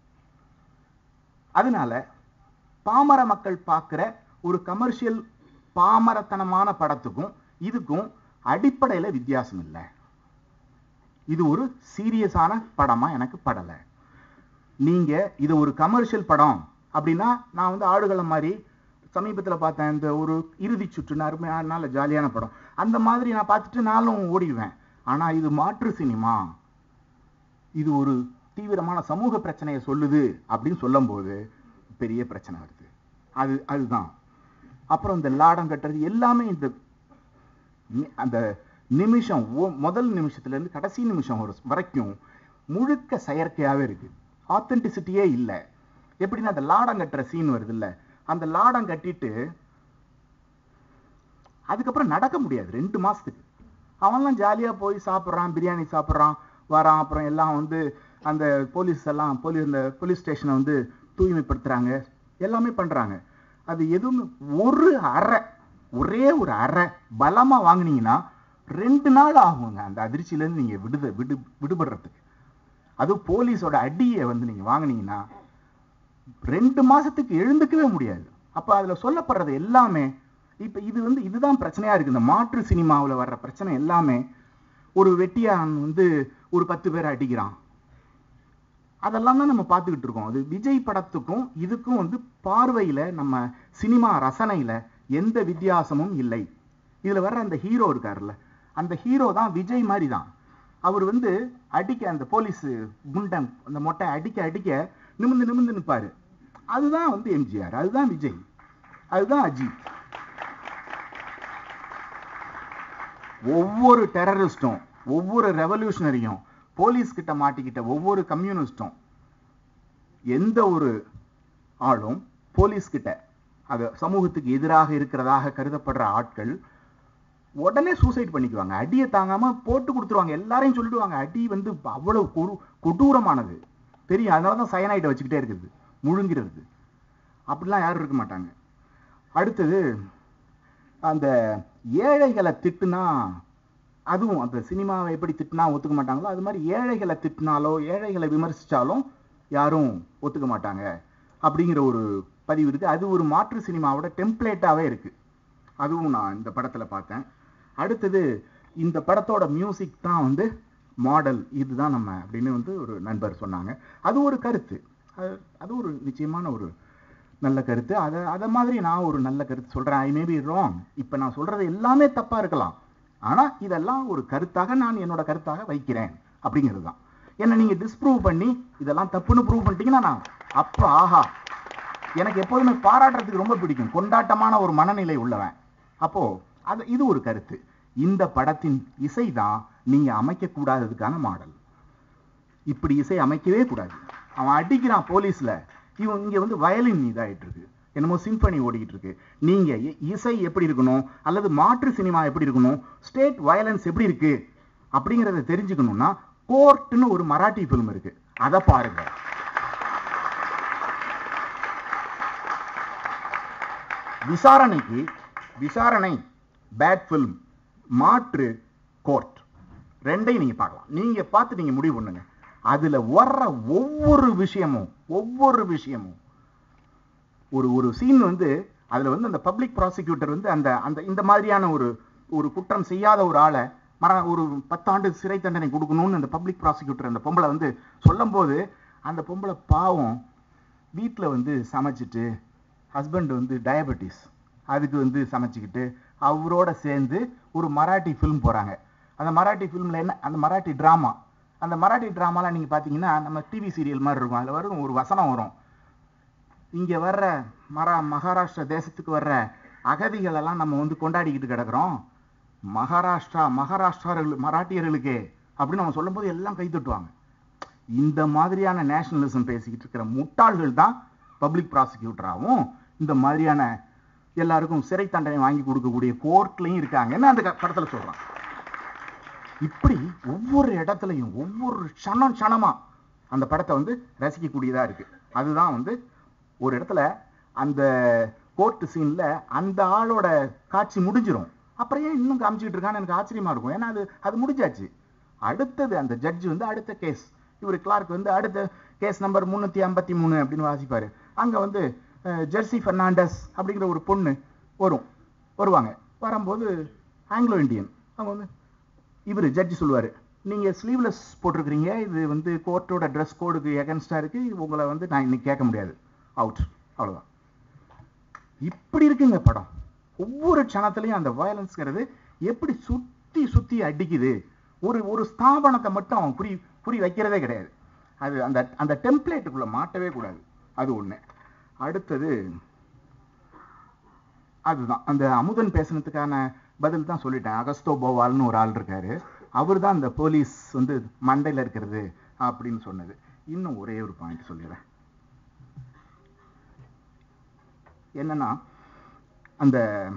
அதனால பாமர மக்கள் பார்க்கிற ஒரு கமர்ஷியல் பாமரத்தனமான படத்துக்கும் இதுக்கும் அடிப்படையில வித்தியாசம் இல்லை இது ஒரு சீரியஸான படமா எனக்கு படலை நீங்க இது ஒரு கமர்ஷியல் படம் அப்படின்னா நான் வந்து ஆடுகளம் மாதிரி சமீபத்துல பார்த்தேன் இந்த ஒரு இறுதி சுற்று அருமையான நல்ல ஜாலியான படம் அந்த மாதிரி நான் பார்த்துட்டு நானும் ஓடிடுவேன் ஆனா இது மாற்று சினிமா இது ஒரு தீவிரமான சமூக பிரச்சனையை சொல்லுது அப்படின்னு சொல்லும்போது பெரிய பிரச்சனை வருது அது அதுதான் அப்புறம் இந்த லாடம் கட்டுறது எல்லாமே இந்த நி- அந்த நிமிஷம் ஒ- முதல் நிமிஷத்துல இருந்து கடைசி நிமிஷம் ஒரு வரைக்கும் முழுக்க செயற்கையாவே இருக்கு ஆத்தென்டிசிட்டியே இல்லை எப்படின்னா அந்த லாடம் கட்டுற சீன் வருது இல்ல அந்த லாடம் கட்டிட்டு அதுக்கப்புறம் நடக்க முடியாது ரெண்டு மாசத்துக்கு அவன்லாம் ஜாலியா போய் சாப்பிட்றான் பிரியாணி சாப்பிட்றான் வரான் அப்புறம் எல்லாம் வந்து அந்த போலீஸ் எல்லாம் போலீஸ் அந்த போலீஸ் ஸ்டேஷனை வந்து தூய்மைப்படுத்துறாங்க எல்லாமே பண்றாங்க அது எதுவும் ஒரு அறை ஒரே ஒரு அறை பலமா வாங்குனீங்கன்னா ரெண்டு நாள் ஆகுங்க அந்த அதிர்ச்சியில இருந்து நீங்க விடுத விடு விடுபடுறதுக்கு அதுவும் போலீஸோட அடியை வந்து நீங்க வாங்குனீங்கன்னா ரெண்டு மாசத்துக்கு எழுந்துக்கவே முடியாது அப்ப அதுல சொல்லப்படுறது எல்லாமே இப்ப இது வந்து இதுதான் பிரச்சனையா இருக்கு இந்த மாற்று சினிமாவுல வர்ற பிரச்சனை எல்லாமே ஒரு வெட்டியான் வந்து ஒரு பத்து பேரை அடிக்கிறான் அதெல்லாம் தான் நம்ம பார்த்துக்கிட்டு இருக்கோம் அது விஜய் படத்துக்கும் இதுக்கும் வந்து பார்வையில நம்ம சினிமா ரசனையில எந்த வித்தியாசமும் இல்லை இதுல வர்ற அந்த ஹீரோ இருக்காருல்ல அந்த ஹீரோ தான் விஜய் மாதிரி தான் அவர் வந்து அடிக்க அந்த போலீஸ் குண்டன் அந்த மொட்டை அடிக்க அடிக்க நிமிந்து நிமிந்து நிப்பாரு அதுதான் வந்து எம்ஜிஆர் அதுதான் விஜய் அதுதான் அஜித் ஒவ்வொரு டெரரிஸ்டும் ஒவ்வொரு ரெவல்யூஷனரியும் போலீஸ் கிட்ட மாட்டிக்கிட்ட ஒவ்வொரு கம்யூனிஸ்டும் எந்த ஒரு ஆளும் போலீஸ் கிட்ட அது சமூகத்துக்கு எதிராக இருக்கிறதாக கருதப்படுற ஆட்கள் உடனே சூசைட் பண்ணிக்குவாங்க அடியை தாங்காம போட்டு கொடுத்துருவாங்க எல்லாரையும் சொல்லிடுவாங்க அடி வந்து அவ்வளவு கொடு கொடூரமானது தெரியும் அதனால தான் சயனைட்டை வச்சுக்கிட்டே இருக்குது முழுங்கிறது அப்படிலாம் யாரும் இருக்க மாட்டாங்க அடுத்தது அந்த ஏழைகளை திட்டுனா அதுவும் அந்த சினிமாவை எப்படி திட்டினா ஒத்துக்க மாட்டாங்களோ அது மாதிரி ஏழைகளை திட்டினாலோ ஏழைகளை விமர்சிச்சாலும் யாரும் ஒத்துக்க மாட்டாங்க அப்படிங்கிற ஒரு பதிவு இருக்கு அது ஒரு மாற்று சினிமாவோட டெம்ப்ளேட்டாவே இருக்கு அதுவும் நான் இந்த படத்துல பார்த்தேன் அடுத்தது இந்த படத்தோட மியூசிக் தான் வந்து மாடல் இதுதான் நம்ம அப்படின்னு வந்து ஒரு நண்பர் சொன்னாங்க அது ஒரு கருத்து அது அது ஒரு நிச்சயமான ஒரு நல்ல கருத்து அதை அதை மாதிரி நான் ஒரு நல்ல கருத்து சொல்றேன் ஐ மே பி ராங் இப்போ நான் சொல்றது எல்லாமே தப்பா இருக்கலாம் ஆனா இதெல்லாம் ஒரு கருத்தாக நான் என்னோட கருத்தாக வைக்கிறேன் அப்படிங்கிறது தான் என்ன நீங்க டிஸ்ப்ரூவ் பண்ணி இதெல்லாம் தப்புன்னு ப்ரூவ் பண்ணிட்டீங்கன்னா நான் அப்ப ஆஹா எனக்கு எப்போதுமே பாராட்டுறதுக்கு ரொம்ப பிடிக்கும் கொண்டாட்டமான ஒரு மனநிலை உள்ளவன் அப்போ அது இது ஒரு கருத்து இந்த படத்தின் இசை தான் நீங்க அமைக்க கூடாததுக்கான மாடல் இப்படி இசை அமைக்கவே கூடாது அவன் அடிக்கிறான் போலீஸ்ல இவன் இங்க வந்து வயலின் இதாயிட்டு இருக்கு என்னமோ சிம்பனி ஓடிக்கிட்டு இருக்கு நீங்க இ- இசை எப்படி இருக்கணும் அல்லது மாற்று சினிமா எப்படி இருக்கணும் ஸ்டேட் வயலன்ஸ் எப்படி இருக்கு அப்படிங்கறத தெரிஞ்சுக்கணும்னா கோர்ட்னு ஒரு மராட்டி ஃபிலிம் இருக்கு அதை பாருங்க விசாரணைக்கு விசாரணை பேட் ஃபிலிம் மாற்று கோர்ட் ரெண்டையும் நீங்க பார்க்கலாம் நீங்க பார்த்து நீங்க முடிவு பண்ணுங்க அதுல வர்ற ஒவ்வொரு விஷயமும் ஒவ்வொரு விஷயமும் ஒரு ஒரு சீன் வந்து அதுல வந்து அந்த பப்ளிக் ப்ராசிக்யூட்டர் வந்து அந்த அந்த இந்த மாதிரியான ஒரு ஒரு குற்றம் செய்யாத ஒரு ஆளை மர ஒரு பத்தாண்டு சிறை தண்டனை கொடுக்கணும்னு அந்த பப்ளிக் ப்ராசிக்யூட்டர் அந்த பொம்பளை வந்து சொல்லும்போது அந்த பொம்பளை பாவம் வீட்ல வந்து சமைச்சிட்டு ஹஸ்பண்ட் வந்து டயபெட்டிஸ் அதுக்கு வந்து சமைச்சுக்கிட்டு அவரோட சேர்ந்து ஒரு மராட்டி ஃபிலிம் போறாங்க அந்த மராட்டி ஃபிலிம்ல என்ன அந்த மராட்டி டிராமா அந்த மராட்டி டிராமாலாம் நீங்க பாத்தீங்கன்னா நம்ம டிவி சீரியல் மாதிரி இருக்கும் அதுல வரும் ஒரு வசனம் வரும் இங்க வர்ற மரா மகாராஷ்டிரா தேசத்துக்கு வர்ற அகதிகள் எல்லாம் நம்ம வந்து கொண்டாடிக்கிட்டு கிடக்குறோம் மகாராஷ்டிரா மகாராஷ்டிரா மராட்டியர்களுக்கு அப்படின்னு நம்ம சொல்லும்போது எல்லாம் கை தட்டுவாங்க இந்த மாதிரியான நேஷனலிசம் பேசிக்கிட்டு இருக்கிற முட்டாள்கள் தான் பப்ளிக் ப்ராசிக்யூட்டராகவும் இந்த மாதிரியான எல்லாருக்கும் சிறை தண்டனை வாங்கி கொடுக்கக்கூடிய கோர்ட்லையும் இருக்காங்கன்னு அந்த க- படத்துல சொல்றான் இப்படி ஒவ்வொரு இடத்துலையும் ஒவ்வொரு க்ஷணம் க்ஷணமா அந்த படத்தை வந்து ரசிக்கக்கூடியதா இருக்கு அதுதான் வந்து ஒரு இடத்துல அந்த கோர்ட் சீன்ல அந்த ஆளோட காட்சி முடிஞ்சிரும் அப்புறம் ஏன் இன்னும் காமிச்சிட்டு இருக்கான்னு எனக்கு ஆச்சரியமா இருக்கும் ஏன்னா அது அது முடிஞ்சாச்சு அடுத்தது அந்த ஜட்ஜ் வந்து அடுத்த கேஸ் இவர் கிளார்க் வந்து அடுத்த கேஸ் நம்பர் முன்னூத்தி ஐம்பத்தி மூணு அப்படின்னு வாசிப்பாரு அங்க வந்து அஹ், ஜெர்சி பெர்னாண்டஸ் அப்படிங்கிற ஒரு பொண்ணு வரும் வருவாங்க வரும்போது ஆங்கிலோ இந்தியன் அவங்க வந்து இவர் ஜட்ஜி சொல்லுவாரு நீங்க ஸ்லீவ்லெஸ் போட்டிருக்கிறீங்க இது வந்து கோர்ட்டோட ட்ரெஸ் கோடுக்கு எகன்ஸ்டா இருக்கு உங்களை வந்து நான் இன்னைக்கு கேட்க முடியாது அவுட் அவ்வளவுதான் இப்படி இருக்குங்க படம் ஒவ்வொரு க்ஷணத்துலயும் அந்த வயலன்ஸ்ங்கிறது எப்படி சுத்தி சுத்தி அடிக்குது ஒரு ஒரு ஸ்தாபனத்தை மட்டும் அவன் புரி புரி வைக்கிறதே கிடையாது அது அந்த அந்த டெம்ப்ளேட்டுக்குள்ள மாட்டவே கூடாது அது ஒண்ணு அடுத்தது அதுதான் அந்த அமுதன் பேசுனதுக்கான பதில் தான் சொல்லிட்டேன் அகஸ்தோ போவால்னு ஒரு ஆள் இருக்காரு அவர் தான் அந்த போலீஸ் வந்து மண்டையில இருக்கிறது அப்படின்னு சொன்னது இன்னும் ஒரே ஒரு பாயிண்ட் சொல்லிடுறேன் என்னன்னா அந்த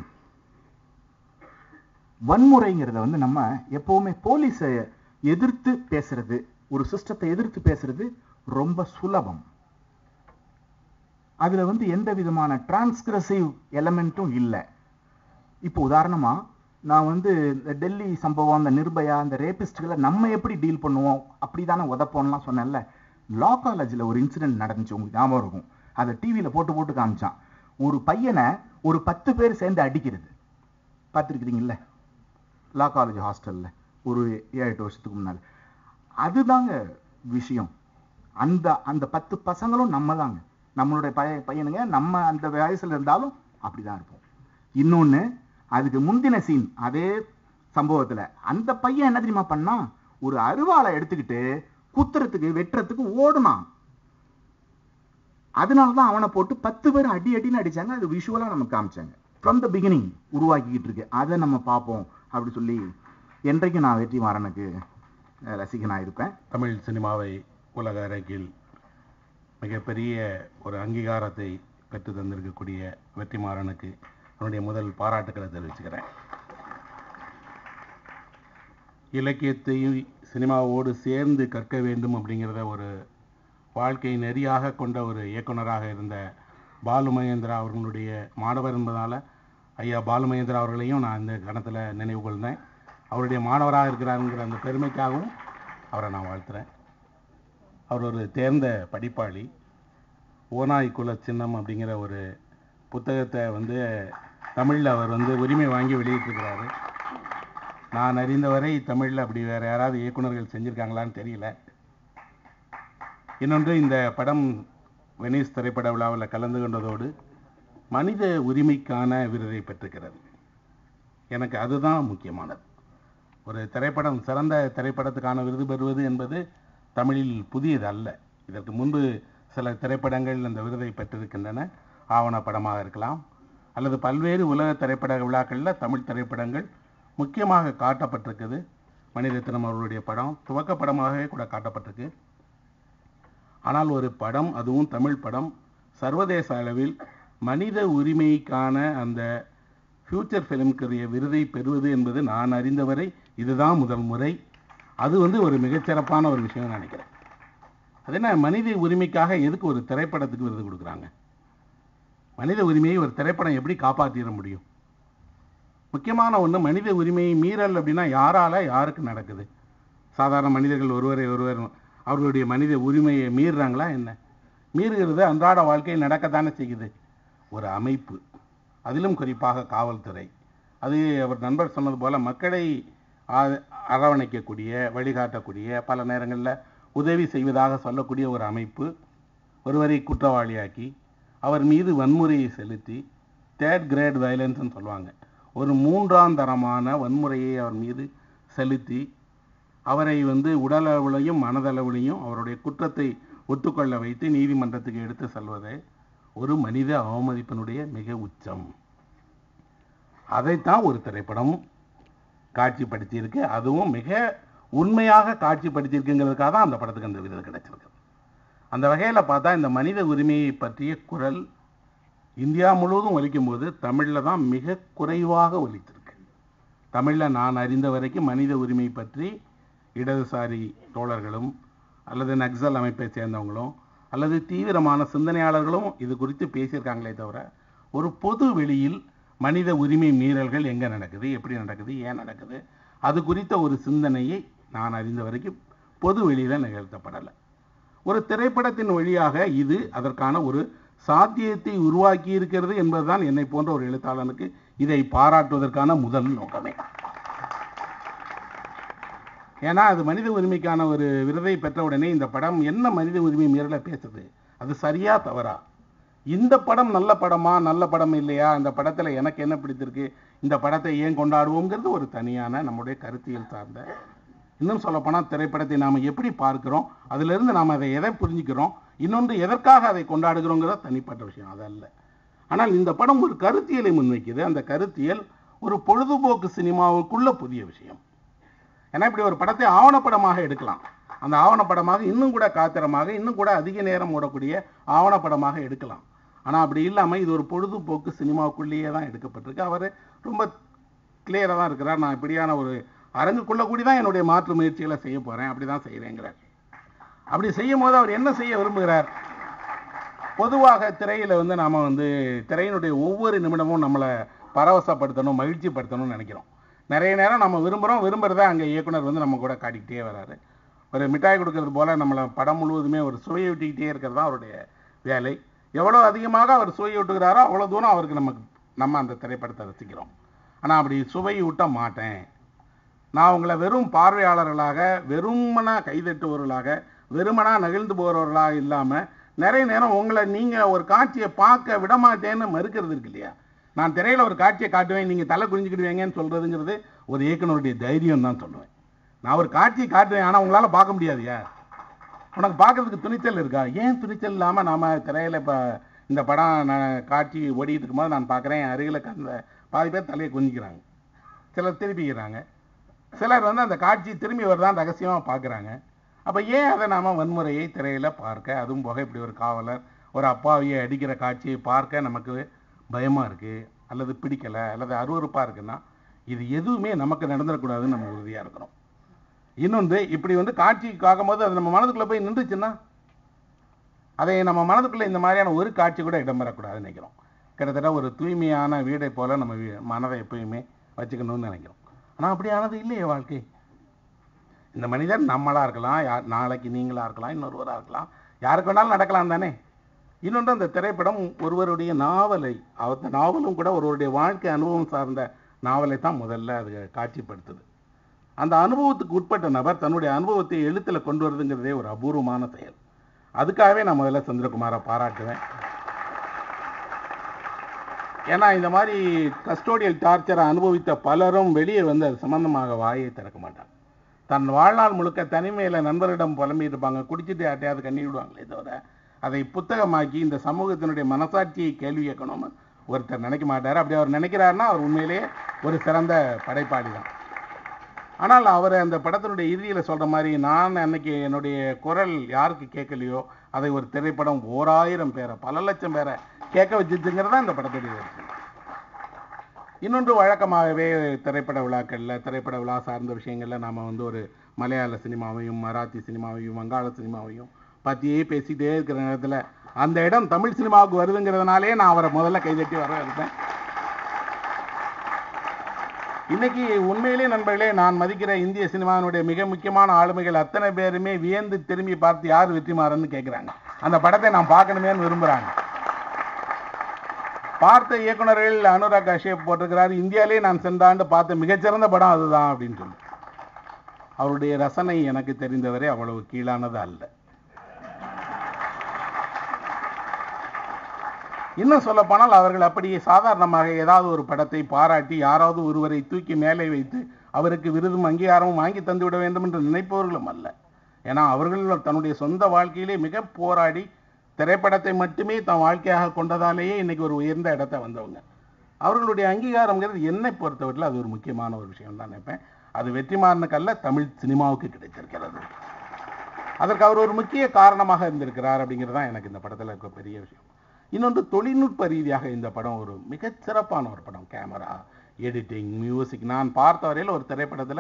வன்முறைங்கிறத வந்து நம்ம எப்பவுமே போலீஸை எதிர்த்து பேசுறது ஒரு சிஸ்டத்தை எதிர்த்து பேசுறது ரொம்ப சுலபம் அதுல வந்து எந்த விதமான டிரான்ஸ்கிரசிவ் எலமெண்ட்டும் இல்லை இப்போ உதாரணமா நான் வந்து இந்த டெல்லி சம்பவம் அந்த நிர்பயா அந்த ரேபிஸ்ட்களை நம்ம எப்படி டீல் பண்ணுவோம் அப்படிதானே உதப்போம்லாம் சொன்னேன்ல லா காலேஜில் ஒரு இன்சிடென்ட் நடந்துச்சு உங்களுக்கு ஞாபகம் இருக்கும் அதை டிவியில போட்டு போட்டு காமிச்சான் ஒரு பையனை ஒரு பத்து பேர் சேர்ந்து அடிக்கிறது பார்த்துருக்கிறீங்கல்ல லா காலேஜ் ஹாஸ்டல்ல ஒரு ஏழு எட்டு வருஷத்துக்கு முன்னால அதுதாங்க விஷயம் அந்த அந்த பத்து பசங்களும் நம்ம தாங்க நம்மளுடைய பைய பையனுங்க நம்ம அந்த வயசுல இருந்தாலும் அப்படிதான் இருப்போம் இன்னொன்னு அதுக்கு முந்தின சீன் அதே சம்பவத்துல அந்த பையன் என்ன தெரியுமா பண்ணா ஒரு அருவாளை எடுத்துக்கிட்டு குத்துறதுக்கு வெட்டுறதுக்கு ஓடுனான் அதனால தான் அவனை போட்டு பத்து பேர் அடி அடின்னு அடிச்சாங்க அது விஷுவலா நமக்கு காமிச்சாங்க ஃப்ரம் த பிகினிங் உருவாக்கிக்கிட்டு இருக்கு அதை நம்ம பார்ப்போம் அப்படி சொல்லி என்றைக்கும் நான் வெற்றி மாறனுக்கு அஹ், ரசிகனா இருப்பேன் தமிழ் சினிமாவை உலக அரங்கில் மிகப்பெரிய ஒரு அங்கீகாரத்தை பெற்று தந்திருக்கக்கூடிய வெற்றிமாறனுக்கு என்னுடைய முதல் பாராட்டுக்களை தெரிவிச்சுக்கிறேன் இலக்கியத்தையும் சினிமாவோடு சேர்ந்து கற்க வேண்டும் அப்படிங்கிறத ஒரு வாழ்க்கை நெறியாக கொண்ட ஒரு இயக்குனராக இருந்த பாலு மகேந்திரா அவர்களுடைய மாணவர் என்பதால் ஐயா பாலு மகேந்திரா அவர்களையும் நான் இந்த கணத்தில் நினைவு கொள்ந்தேன் அவருடைய மாணவராக இருக்கிறாருங்கிற அந்த பெருமைக்காகவும் அவரை நான் வாழ்த்துறேன் அவர் ஒரு தேர்ந்த படிப்பாளி ஓநாய் குல சின்னம் அப்படிங்கிற ஒரு புத்தகத்தை வந்து தமிழில் அவர் வந்து உரிமை வாங்கி வெளியிட்டிருக்கிறாரு நான் அறிந்தவரை தமிழில் அப்படி வேற யாராவது இயக்குனர்கள் செஞ்சிருக்காங்களான்னு தெரியல இன்னொன்று இந்த படம் வெனிஸ் திரைப்பட விழாவில் கலந்து கொண்டதோடு மனித உரிமைக்கான விருதை பெற்றிருக்கிறது எனக்கு அதுதான் முக்கியமானது ஒரு திரைப்படம் சிறந்த திரைப்படத்துக்கான விருது பெறுவது என்பது தமிழில் புதியது அல்ல இதற்கு முன்பு சில திரைப்படங்கள் அந்த விருதை பெற்றிருக்கின்றன ஆவணப்படமாக இருக்கலாம் அல்லது பல்வேறு உலக திரைப்பட விழாக்களில் தமிழ் திரைப்படங்கள் முக்கியமாக காட்டப்பட்டிருக்குது மணிரத்னம் அவர்களுடைய படம் துவக்க படமாகவே கூட காட்டப்பட்டிருக்கு ஆனால் ஒரு படம் அதுவும் தமிழ் படம் சர்வதேச அளவில் மனித உரிமைக்கான அந்த ஃபியூச்சர் ஃபிலிம்க்குரிய விருதை பெறுவது என்பது நான் அறிந்தவரை இதுதான் முதல் முறை அது வந்து ஒரு மிகச்சிறப்பான ஒரு விஷயம் நினைக்கிறேன் அது என்ன மனித உரிமைக்காக எதுக்கு ஒரு திரைப்படத்துக்கு விருது கொடுக்குறாங்க மனித உரிமையை ஒரு திரைப்படம் எப்படி காப்பாற்றிட முடியும் முக்கியமான ஒன்று மனித உரிமை மீறல் அப்படின்னா யாரால யாருக்கு நடக்குது சாதாரண மனிதர்கள் ஒருவரை ஒருவர் அவர்களுடைய மனித உரிமையை மீறுறாங்களா என்ன மீறுகிறது அன்றாட வாழ்க்கையில் நடக்கத்தானே செய்யுது ஒரு அமைப்பு அதிலும் குறிப்பாக காவல்துறை அது அவர் நண்பர் சொன்னது போல மக்களை ஆ- அரவணைக்கக்கூடிய வழிகாட்டக்கூடிய பல நேரங்களில் உதவி செய்வதாக சொல்லக்கூடிய ஒரு அமைப்பு ஒருவரை குற்றவாளியாக்கி அவர் மீது வன்முறையை செலுத்தி தேர்ட் கிரேட் வயலன்ஸ்னு சொல்லுவாங்க ஒரு மூன்றாம் தரமான வன்முறையை அவர் மீது செலுத்தி அவரை வந்து உடலளவிலையும் மனதளவிலையும் அவருடைய குற்றத்தை ஒத்துக்கொள்ள வைத்து நீதிமன்றத்துக்கு எடுத்து செல்வதே ஒரு மனித அவமதிப்பினுடைய மிக உச்சம் அதைத்தான் ஒரு திரைப்படம் காட்சிப்படுத்தியிருக்கு அதுவும் மிக உண்மையாக காட்சிப்படுத்தியிருக்குங்கிறதுக்காக தான் அந்த படத்துக்கு அந்த விருது கிடைச்சிருக்கு அந்த வகையில் பார்த்தா இந்த மனித உரிமையை பற்றிய குரல் இந்தியா முழுவதும் ஒலிக்கும் போது தமிழில் தான் மிக குறைவாக ஒலித்திருக்கு தமிழில் நான் அறிந்த வரைக்கும் மனித உரிமை பற்றி இடதுசாரி தோழர்களும் அல்லது நக்சல் அமைப்பை சேர்ந்தவங்களும் அல்லது தீவிரமான சிந்தனையாளர்களும் இது குறித்து பேசியிருக்காங்களே தவிர ஒரு பொது வெளியில் மனித உரிமை மீறல்கள் எங்கே நடக்குது எப்படி நடக்குது ஏன் நடக்குது அது குறித்த ஒரு சிந்தனையை நான் அறிந்த வரைக்கும் பொது வெளியில் நிகழ்த்தப்படலை ஒரு திரைப்படத்தின் வழியாக இது அதற்கான ஒரு சாத்தியத்தை உருவாக்கி இருக்கிறது என்பதுதான் என்னை போன்ற ஒரு எழுத்தாளனுக்கு இதை பாராட்டுவதற்கான முதல் நோக்கமே ஏன்னா அது மனித உரிமைக்கான ஒரு விருதை பெற்ற உடனே இந்த படம் என்ன மனித உரிமை மீறல பேசுது அது சரியா தவறா இந்த படம் நல்ல படமா நல்ல படம் இல்லையா இந்த படத்துல எனக்கு என்ன பிடித்திருக்கு இந்த படத்தை ஏன் கொண்டாடுவோங்கிறது ஒரு தனியான நம்முடைய கருத்தியல் சார்ந்த இன்னும் சொல்லப்போனால் திரைப்படத்தை நாம் எப்படி பார்க்கிறோம் அதிலிருந்து நாம் அதை எதை புரிஞ்சுக்கிறோம் இன்னொன்று எதற்காக அதை கொண்டாடுகிறோங்கிறது தனிப்பட்ட விஷயம் அதல்ல ஆனால் இந்த படம் ஒரு கருத்தியலை முன்வைக்குது அந்த கருத்தியல் ஒரு பொழுதுபோக்கு சினிமாவுக்குள்ள புதிய விஷயம் ஏன்னா இப்படி ஒரு படத்தை ஆவணப்படமாக எடுக்கலாம் அந்த ஆவணப்படமாக இன்னும் கூட காத்திரமாக இன்னும் கூட அதிக நேரம் ஓடக்கூடிய ஆவணப்படமாக எடுக்கலாம் ஆனால் அப்படி இல்லாமல் இது ஒரு பொழுதுபோக்கு சினிமாவுக்குள்ளேயே தான் எடுக்கப்பட்டிருக்கு அவர் ரொம்ப கிளியராக தான் இருக்கிறார் நான் இப்படியான ஒரு அரங்குக்குள்ள கூடி தான் என்னுடைய மாற்று முயற்சிகளை செய்ய போகிறேன் அப்படி தான் செய்கிறேங்கிறார் அப்படி செய்யும் போது அவர் என்ன செய்ய விரும்புகிறார் பொதுவாக திரையில வந்து நாம வந்து திரையினுடைய ஒவ்வொரு நிமிடமும் நம்மளை பரவசப்படுத்தணும் மகிழ்ச்சிப்படுத்தணும்னு நினைக்கிறோம் நிறைய நேரம் நம்ம விரும்புகிறோம் விரும்புறத அங்கே இயக்குனர் வந்து நம்ம கூட காட்டிக்கிட்டே வராரு ஒரு மிட்டாய் கொடுக்கறது போல நம்மளை படம் முழுவதுமே ஒரு சுவையை விட்டுக்கிட்டே இருக்கிறது தான் அவருடைய வேலை எவ்வளோ அதிகமாக அவர் சுவையை விட்டுக்கிறாரோ அவ்வளோ தூரம் அவருக்கு நமக்கு நம்ம அந்த திரைப்படத்தை ரசிக்கிறோம் ஆனால் அப்படி சுவை ஊட்ட மாட்டேன் நான் உங்களை வெறும் பார்வையாளர்களாக வெறுமனா கைதட்டுபவர்களாக வெறுமனா நெகிழ்ந்து போகிறவர்களாக இல்லாமல் நிறைய நேரம் உங்களை நீங்கள் ஒரு காட்சியை பார்க்க விட மாட்டேன்னு மறுக்கிறது இருக்கு இல்லையா நான் திரையில் ஒரு காட்சியை காட்டுவேன் நீங்கள் தலை குனிஞ்சுக்கிடுவீங்கன்னு சொல்கிறதுங்கிறது ஒரு இயக்குனருடைய தைரியம் தான் சொல்லுவேன் நான் ஒரு காட்சியை காட்டுவேன் ஆனால் உங்களால் பார்க்க முடியாதுயா உனக்கு பார்க்கறதுக்கு துணிச்சல் இருக்கா ஏன் துணிச்சல் இல்லாமல் நாம திரையில இப்போ இந்த படம் நான் காட்சி ஓடிட்டு இருக்கும்போது நான் பார்க்குறேன் அருகில் அந்த பாதி பேர் தலையை குனிக்கிறாங்க சிலர் திருப்பிக்கிறாங்க சிலர் வந்து அந்த காட்சி திரும்பி வருதான் ரகசியமாக பார்க்குறாங்க அப்போ ஏன் அதை நாம வன்முறையை திரையில பார்க்க அதுவும் போக இப்படி ஒரு காவலர் ஒரு அப்பாவியை அடிக்கிற காட்சியை பார்க்க நமக்கு பயமா இருக்கு அல்லது பிடிக்கல அல்லது அருவருப்பா இருக்குன்னா இது எதுவுமே நமக்கு நடந்துடக்கூடாதுன்னு நம்ம உறுதியா இருக்கணும் இன்னொன்று இப்படி வந்து காட்சிக்கு ஆகும்போது அது நம்ம மனதுக்குள்ள போய் நின்றுச்சுன்னா அதை நம்ம மனதுக்குள்ள இந்த மாதிரியான ஒரு காட்சி கூட இடம்பெறக்கூடாதுன்னு நினைக்கிறோம் கிட்டத்தட்ட ஒரு தூய்மையான வீடை போல நம்ம வீ- மனதை எப்பயுமே வச்சுக்கணும்னு நினைக்கிறோம் ஆனா அப்படியானது இல்லையே வாழ்க்கை இந்த மனிதர் நம்மளா இருக்கலாம் யார் நாளைக்கு நீங்களா இருக்கலாம் இன்னொருவரா இருக்கலாம் யாருக்கு வேணாலும் நடக்கலாம் தானே இன்னொன்று அந்த திரைப்படம் ஒருவருடைய நாவலை அந்த நாவலும் கூட ஒருவருடைய வாழ்க்கை அனுபவம் சார்ந்த நாவலை தான் முதல்ல அது காட்சிப்படுத்துது அந்த அனுபவத்துக்கு உட்பட்ட நபர் தன்னுடைய அனுபவத்தை எழுத்துல கொண்டு வருதுங்கிறதே ஒரு அபூர்வமான செயல் அதுக்காகவே நான் முதல்ல சந்திரகுமாரை பாராட்டுவேன் ஏன்னா இந்த மாதிரி கஸ்டோடியல் டார்ச்சரை அனுபவித்த பலரும் வெளியே வந்து அது சம்பந்தமாக வாயை திறக்க மாட்டாங்க தன் வாழ்நாள் முழுக்க தனிமையில நண்பரிடம் புலம்பிட்டு இருப்பாங்க குடிச்சிட்டு யார்ட்டையாவது கண்ணி விடுவாங்களே தவிர அதை புத்தகமாக்கி இந்த சமூகத்தினுடைய மனசாட்சியை கேள்வி கேட்கணும்னு ஒருத்தர் நினைக்க மாட்டார் அப்படி அவர் நினைக்கிறாருன்னா அவர் உண்மையிலேயே ஒரு சிறந்த படைப்பாளி தான் ஆனால் அவர் அந்த படத்தினுடைய இறுதியில சொல்ற மாதிரி நான் அன்னைக்கு என்னுடைய குரல் யாருக்கு கேட்கலையோ அதை ஒரு திரைப்படம் ஓராயிரம் பேரை பல லட்சம் பேரை கேட்க வச்சுச்சுங்கிறதா இந்த படத்துடைய வெற்றி இன்னொன்று வழக்கமாகவே திரைப்பட விழாக்கள்ல திரைப்பட விழா சார்ந்த விஷயங்கள்ல நாம வந்து ஒரு மலையாள சினிமாவையும் மராத்தி சினிமாவையும் வங்காள சினிமாவையும் பத்தியே பேசிட்டே இருக்கிற நேரத்துல அந்த இடம் தமிழ் சினிமாவுக்கு வருதுங்கிறதுனாலே நான் அவரை முதல்ல கைதட்டி வர இருப்பேன் இன்னைக்கு உண்மையிலே நண்பர்களே நான் மதிக்கிற இந்திய சினிமாவினுடைய மிக முக்கியமான ஆளுமைகள் அத்தனை பேருமே வியந்து திரும்பி பார்த்து யார் வெற்றிமாறன்னு கேட்குறாங்க அந்த படத்தை நான் பார்க்கணுமேன்னு விரும்புறாங்க பார்த்த இயக்குனர்கள் அனுராக் கஷ்யப் போட்டிருக்கிறார் இந்தியாவிலே நான் சென்ற ஆண்டு பார்த்த மிகச்சிறந்த படம் அதுதான் அப்படின்னு சொல்லி அவருடைய ரசனை எனக்கு தெரிந்தவரை அவ்வளவு கீழானது அல்ல இன்னும் சொல்லப்போனால் அவர்கள் அப்படியே சாதாரணமாக ஏதாவது ஒரு படத்தை பாராட்டி யாராவது ஒருவரை தூக்கி மேலே வைத்து அவருக்கு விருதும் அங்கீகாரமும் வாங்கி தந்து விட வேண்டும் என்று நினைப்பவர்களும் அல்ல ஏன்னா அவர்கள் தன்னுடைய சொந்த வாழ்க்கையிலே மிக போராடி திரைப்படத்தை மட்டுமே தன் வாழ்க்கையாக கொண்டதாலேயே இன்னைக்கு ஒரு உயர்ந்த இடத்தை வந்தவங்க அவர்களுடைய அங்கீகாரம்ங்கிறது என்னை பொறுத்தவரையில் அது ஒரு முக்கியமான ஒரு விஷயம் தான் நினைப்பேன் அது வெற்றிமாறனுக்கல்ல தமிழ் சினிமாவுக்கு கிடைத்திருக்கிறது அதற்கு அவர் ஒரு முக்கிய காரணமாக இருந்திருக்கிறார் அப்படிங்கிறது தான் எனக்கு இந்த படத்தில் இருக்க பெரிய விஷயம் இன்னொன்று தொழில்நுட்ப ரீதியாக இந்த படம் ஒரு மிகச் சிறப்பான ஒரு படம் கேமரா எடிட்டிங் மியூசிக் நான் பார்த்த வரையில் ஒரு திரைப்படத்தில்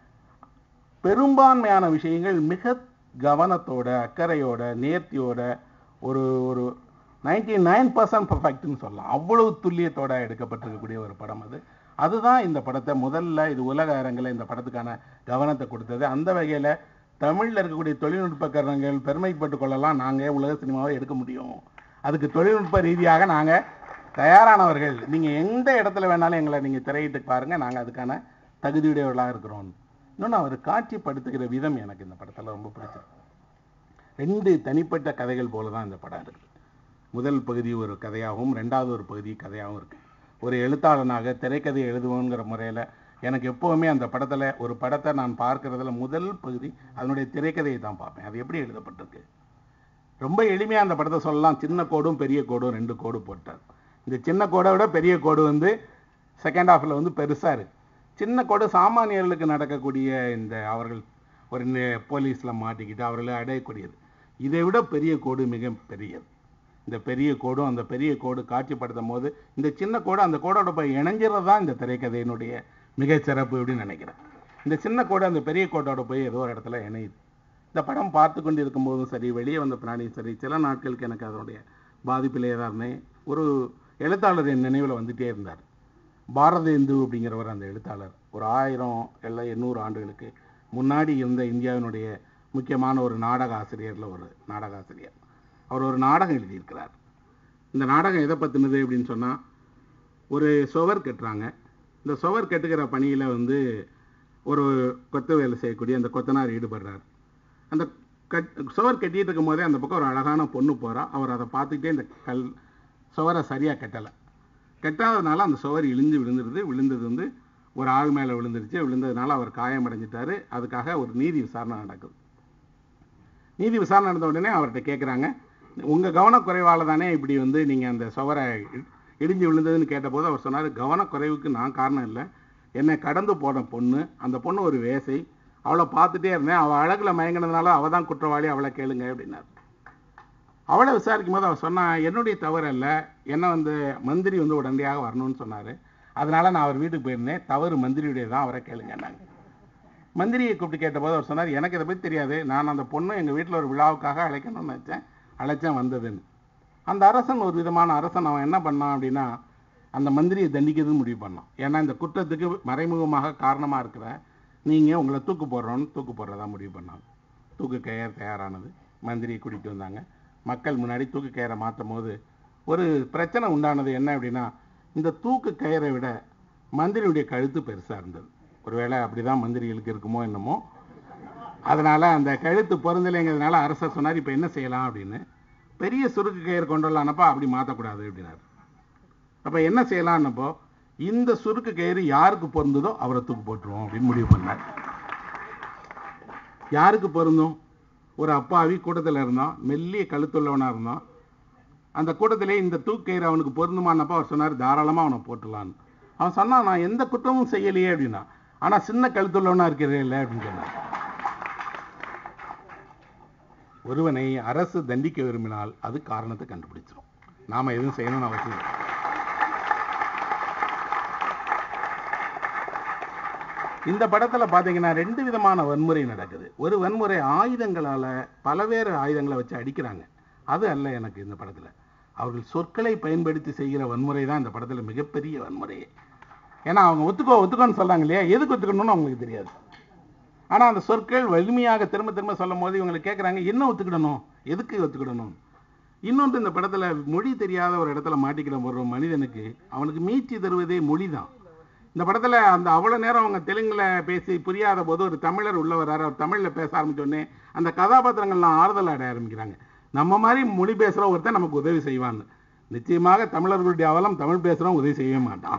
பெரும்பான்மையான விஷயங்கள் மிக கவனத்தோட அக்கறையோட நேர்த்தியோட ஒரு ஒரு நைன்டி நைன் பர்சன்ட் பர்ஃபெக்ட்னு சொல்லலாம் அவ்வளவு துல்லியத்தோட எடுக்கப்பட்டிருக்கக்கூடிய ஒரு படம் அது அதுதான் இந்த படத்தை முதல்ல இது உலக அரங்கில் இந்த படத்துக்கான கவனத்தை கொடுத்தது அந்த வகையில் தமிழில் இருக்கக்கூடிய தொழில்நுட்ப காரணங்கள் பெருமைப்பட்டு கொள்ளலாம் நாங்கள் உலக சினிமாவை எடுக்க முடியும் அதுக்கு தொழில்நுட்ப ரீதியாக நாங்கள் தயாரானவர்கள் நீங்கள் எந்த இடத்துல வேணாலும் எங்களை நீங்கள் திரையிட்டு பாருங்க நாங்கள் அதுக்கான தகுதியுடையவர்களாக இருக்கிறோம் இன்னொன்று அவர் காட்சிப்படுத்துகிற விதம் எனக்கு இந்த படத்தில் ரொம்ப பிடிச்சது ரெண்டு தனிப்பட்ட கதைகள் போல தான் இந்த படம் இருக்குது முதல் பகுதி ஒரு கதையாகவும் ரெண்டாவது ஒரு பகுதி கதையாகவும் இருக்கு ஒரு எழுத்தாளனாக திரைக்கதை எழுதுவோங்கிற முறையில் எனக்கு எப்போவுமே அந்த படத்தில் ஒரு படத்தை நான் பார்க்கறதுல முதல் பகுதி அதனுடைய திரைக்கதையை தான் பார்ப்பேன் அது எப்படி எழுதப்பட்டிருக்கு ரொம்ப எளிமையாக அந்த படத்தை சொல்லலாம் சின்ன கோடும் பெரிய கோடும் ரெண்டு கோடு போட்டார் இந்த சின்ன கோடை விட பெரிய கோடு வந்து செகண்ட் ஹாஃபில் வந்து பெருசாக இருக்கு சின்ன கோடு சாமானியர்களுக்கு நடக்கக்கூடிய இந்த அவர்கள் ஒரு போலீஸில் மாட்டிக்கிட்டு அவர்களை அடையக்கூடியது இதை விட பெரிய கோடு மிக பெரியது இந்த பெரிய கோடும் அந்த பெரிய கோடு காட்சிப்படுத்தும் போது இந்த சின்ன கோடு அந்த கோடோட போய் இணைஞ்சிறது தான் இந்த திரைக்கதையினுடைய மிகச் சிறப்பு அப்படின்னு நினைக்கிறேன் இந்த சின்ன கோடு அந்த பெரிய கோட்டோட போய் ஏதோ ஒரு இடத்துல இணையுது இந்த படம் பார்த்து கொண்டு இருக்கும்போதும் சரி வெளியே வந்த பிராணியும் சரி சில நாட்களுக்கு எனக்கு அதனுடைய பாதிப்பிலே தான் இருந்தேன் ஒரு எழுத்தாளர் என் நினைவில் வந்துட்டே இருந்தார் பாரதேந்து அப்படிங்கிறவர் அந்த எழுத்தாளர் ஒரு ஆயிரம் இல்லை எண்ணூறு ஆண்டுகளுக்கு முன்னாடி இருந்த இந்தியாவினுடைய முக்கியமான ஒரு நாடக ஆசிரியர்ல ஒரு நாடக ஆசிரியர் அவர் ஒரு நாடகம் எழுதியிருக்கிறார் இந்த நாடகம் எதை பற்றினது அப்படின்னு சொன்னால் ஒரு சுவர் கட்டுறாங்க இந்த சுவர் கட்டுகிற பணியில் வந்து ஒரு கொத்து வேலை செய்யக்கூடிய அந்த கொத்தனார் ஈடுபடுறார் அந்த கட் சுவர் கட்டிட்டு இருக்கும் போதே அந்த பக்கம் ஒரு அழகான பொண்ணு போறா அவர் அதை பார்த்துக்கிட்டே இந்த கல் சுவரை சரியாக கட்டலை கட்டாததுனால அந்த சுவர் இழிஞ்சு விழுந்துருது விழுந்தது வந்து ஒரு ஆள் மேலே விழுந்துருச்சு விழுந்ததுனால அவர் காயமடைஞ்சிட்டாரு அதுக்காக ஒரு நீதி விசாரணை நடக்குது நீதி விசாரணை நடந்த உடனே அவர்கிட்ட கேட்குறாங்க உங்கள் கவனக்குறைவால தானே இப்படி வந்து நீங்கள் அந்த சுவரை இ- இடிஞ்சு விழுந்ததுன்னு கேட்டபோது அவர் சொன்னார் கவனக்குறைவுக்கு நான் காரணம் இல்லை என்னை கடந்து போன பொண்ணு அந்த பொண்ணு ஒரு வேசை அவளை பார்த்துட்டே இருந்தேன் அவள் அழகில் மயங்கினதுனால அவள் தான் குற்றவாளி அவளை கேளுங்க அப்படின்னார் அவளை விசாரிக்கும் போது அவர் சொன்னா என்னுடைய தவறு அல்ல என்ன வந்து மந்திரி வந்து உடனடியாக வரணும்னு சொன்னார் அதனால நான் அவர் வீட்டுக்கு போயிருந்தேன் தவறு மந்திரியுடைய தான் அவரை கேளுங்கன்னாங்க மந்திரியை கூப்பிட்டு கேட்டபோது அவர் சொன்னார் எனக்கு இதை பற்றி தெரியாது நான் அந்த பொண்ணு எங்கள் வீட்டில் ஒரு விழாவுக்காக அழைக்கணும்னு நினச்சேன் அழைச்சேன் வந்ததுன்னு அந்த அரசன் ஒரு விதமான அரசன் அவன் என்ன பண்ணான் அப்படின்னா அந்த மந்திரியை தண்டிக்கிறது முடிவு பண்ணான் ஏன்னா இந்த குற்றத்துக்கு மறைமுகமாக காரணமாக இருக்கிற நீங்கள் உங்களை தூக்கு போடுறோன்னு தூக்கு போடுறதா முடிவு பண்ணாங்க தூக்கு கயிறு தயாரானது மந்திரியை கூட்டிகிட்டு வந்தாங்க மக்கள் முன்னாடி தூக்கு கயிறை மாற்றும் போது ஒரு பிரச்சனை உண்டானது என்ன அப்படின்னா இந்த தூக்கு கயிறை விட மந்திரியுடைய கழுத்து பெருசாக இருந்தது ஒருவேளை அப்படிதான் மந்திரிகளுக்கு இருக்குமோ என்னமோ அதனால அந்த கழுத்து பொருந்தலைங்கிறதுனால அரசர் சொன்னார் இப்போ என்ன செய்யலாம் அப்படின்னு பெரிய சுருக்கு கயிறு கொண்டு வரலானப்பா அப்படி மாற்றக்கூடாது அப்படின்னாரு அப்போ என்ன செய்யலாம்னப்போ இந்த சுருக்கு கயிறு யாருக்கு பொருந்ததோ அவரை தூக்கு போட்டுருவோம் அப்படின்னு முடிவு பண்ணார் யாருக்கு பொருந்தும் ஒரு அப்பாவி கூட்டத்தில் இருந்தான் மெல்லிய கழுத்துள்ளவனா இருந்தான் அந்த கூட்டத்திலே இந்த தூக்கயிறு அவனுக்கு பொருந்துமானப்போ அவர் சொன்னார் தாராளமாக அவனை போட்டுலான்னு அவன் சொன்னான் நான் எந்த குற்றமும் செய்யலையே அப்படின்னா ஆனா சின்ன கழுத்துள்ளவனா இருக்கிறீர்கள் அப்படின்னு சொன்னார் ஒருவனை அரசு தண்டிக்க விரும்பினால் அது காரணத்தை கண்டுபிடிச்சிடும் நாம எதுவும் செய்யணும்னு அவசியம் இல்லை. இந்த படத்துல பாத்தீங்கன்னா ரெண்டு விதமான வன்முறை நடக்குது ஒரு வன்முறை ஆயுதங்களால பலவேறு ஆயுதங்களை வச்சு அடிக்கிறாங்க அது அல்ல எனக்கு இந்த படத்துல அவர்கள் சொற்களை பயன்படுத்தி செய்கிற வன்முறை தான் இந்த படத்துல மிகப்பெரிய வன்முறையே ஏன்னா அவங்க ஒத்துக்கோ ஒத்துக்கோன்னு சொல்றாங்க இல்லையா எதுக்கு ஒத்துக்கணும்னு அவங்களுக்கு தெரியாது ஆனா அந்த சொற்கள் வலிமையாக திரும்ப திரும்ப சொல்லும் போது இவங்களை கேட்குறாங்க என்ன ஒத்துக்கிடணும் எதுக்கு ஒத்துக்கிடணும் இன்னொன்று இந்த படத்துல மொழி தெரியாத ஒரு இடத்துல மாட்டிக்கிற ஒரு மனிதனுக்கு அவனுக்கு மீட்சி தருவதே மொழி தான் இந்த படத்துல அந்த அவ்வளவு நேரம் அவங்க தெலுங்குல பேசி புரியாத போது ஒரு தமிழர் உள்ள வர்றாரு அவர் தமிழ்ல பேச ஆரம்பிச்ச உடனே அந்த கதாபாத்திரங்கள்லாம் ஆறுதல் அடைய ஆரம்பிக்கிறாங்க நம்ம மாதிரி மொழி பேசுற ஒருத்தன் நமக்கு உதவி செய்வான்னு நிச்சயமாக தமிழர்களுடைய அவலம் தமிழ் பேசுறவன் உதவி செய்யவே மாட்டான்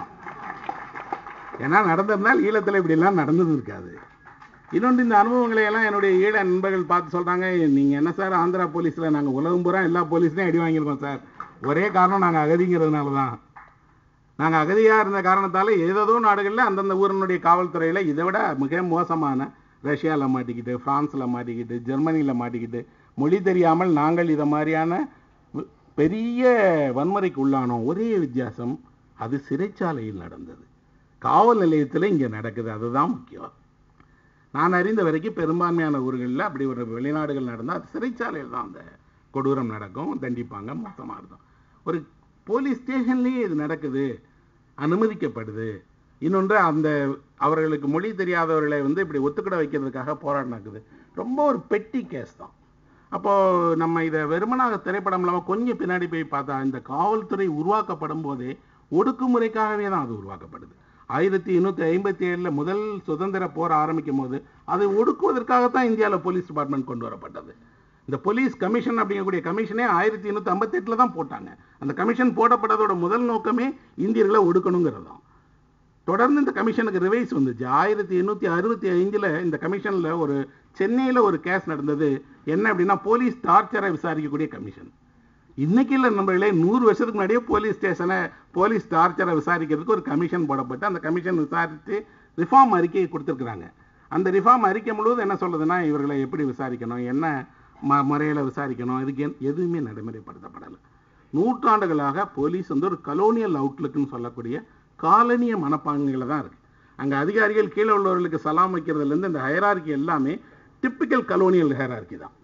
ஏன்னா நடந்திருந்தால் ஈழத்துல இப்படி எல்லாம் நடந்தது இருக்காது இன்னொன்று இந்த அனுபவங்களை எல்லாம் என்னுடைய ஈழ நண்பர்கள் பார்த்து சொல்றாங்க நீங்க என்ன சார் ஆந்திரா போலீஸ்ல நாங்க உலகம் பூரா எல்லா போலீஸ்லயும் அடி வாங்கியிருக்கோம் சார் ஒரே காரணம் நாங்க அகதிங்கிறதுனால தான் நாங்க அகதியா இருந்த காரணத்தால ஏதேதோ நாடுகள்ல அந்தந்த ஊரினுடைய காவல்துறையில இதை விட மிக மோசமான ரஷ்யால மாட்டிக்கிட்டு பிரான்ஸ்ல மாட்டிக்கிட்டு ஜெர்மனில மாட்டிக்கிட்டு மொழி தெரியாமல் நாங்கள் இதை மாதிரியான வி- பெரிய வன்முறைக்கு உள்ளானோம் ஒரே வித்தியாசம் அது சிறைச்சாலையில் நடந்தது காவல் நிலையத்தில் இங்க நடக்குது அதுதான் முக்கியம் நான் அறிந்த வரைக்கும் பெரும்பான்மையான ஊர்களில் அப்படி ஒரு வெளிநாடுகள் நடந்தால் அது சிறைச்சாலையில் தான் அந்த கொடூரம் நடக்கும் தண்டிப்பாங்க மோசமாக இருக்கும் ஒரு போலீஸ் ஸ்டேஷன்லேயே இது நடக்குது அனுமதிக்கப்படுது இன்னொன்று அந்த அவர்களுக்கு மொழி தெரியாதவர்களை வந்து இப்படி ஒத்துக்கிட வைக்கிறதுக்காக போராட்டம் நடக்குது ரொம்ப ஒரு பெட்டி கேஸ் தான் அப்போ நம்ம இதை வெறுமனாக திரைப்படம் இல்லாமல் கொஞ்சம் பின்னாடி போய் பார்த்தா இந்த காவல்துறை உருவாக்கப்படும் போதே ஒடுக்குமுறைக்காகவே தான் அது உருவாக்கப்படுது ஆயிரத்தி எண்ணூத்தி ஐம்பத்தி ஏழுல முதல் சுதந்திர போர் ஆரம்பிக்கும் போது அதை ஒடுக்குவதற்காகத்தான் இந்தியாவில் போலீஸ் டிபார்ட்மெண்ட் கொண்டு வரப்பட்டது இந்த போலீஸ் கமிஷன் அப்படிங்கக்கூடிய கமிஷனே ஆயிரத்தி எண்ணூத்தி ஐம்பத்தி எட்டுல தான் போட்டாங்க அந்த கமிஷன் போடப்பட்டதோட முதல் நோக்கமே இந்தியர்களை ஒடுக்கணுங்கிறது தான் தொடர்ந்து இந்த கமிஷனுக்கு ரிவைஸ் வந்துச்சு ஆயிரத்தி எண்ணூத்தி அறுபத்தி ஐந்துல இந்த கமிஷன்ல ஒரு சென்னையில ஒரு கேஸ் நடந்தது என்ன அப்படின்னா போலீஸ் டார்ச்சரை விசாரிக்கக்கூடிய கமிஷன் இன்னைக்கு இல்லை நம்மளே நூறு வருஷத்துக்கு முன்னாடியே போலீஸ் ஸ்டேஷனை போலீஸ் டார்ச்சரை விசாரிக்கிறதுக்கு ஒரு கமிஷன் போடப்பட்டு அந்த கமிஷன் விசாரித்து ரிஃபார்ம் அறிக்கையை கொடுத்துருக்குறாங்க அந்த ரிஃபார்ம் அறிக்கை முழுவதும் என்ன சொல்லுதுன்னா இவர்களை எப்படி விசாரிக்கணும் என்ன ம முறையில் விசாரிக்கணும் இதுக்கு என்- எதுவுமே நடைமுறைப்படுத்தப்படலை நூற்றாண்டுகளாக போலீஸ் வந்து ஒரு கலோனியல் அவுட்லுக்குன்னு சொல்லக்கூடிய காலனிய மனப்பான்மைகளை தான் இருக்கு அங்க அதிகாரிகள் கீழே உள்ளவர்களுக்கு சலாம் வைக்கிறதுலேருந்து இந்த ஹயரார்கி எல்லாமே டிப்பிக்கல் கலோனியல் ஹயரார்கி தான்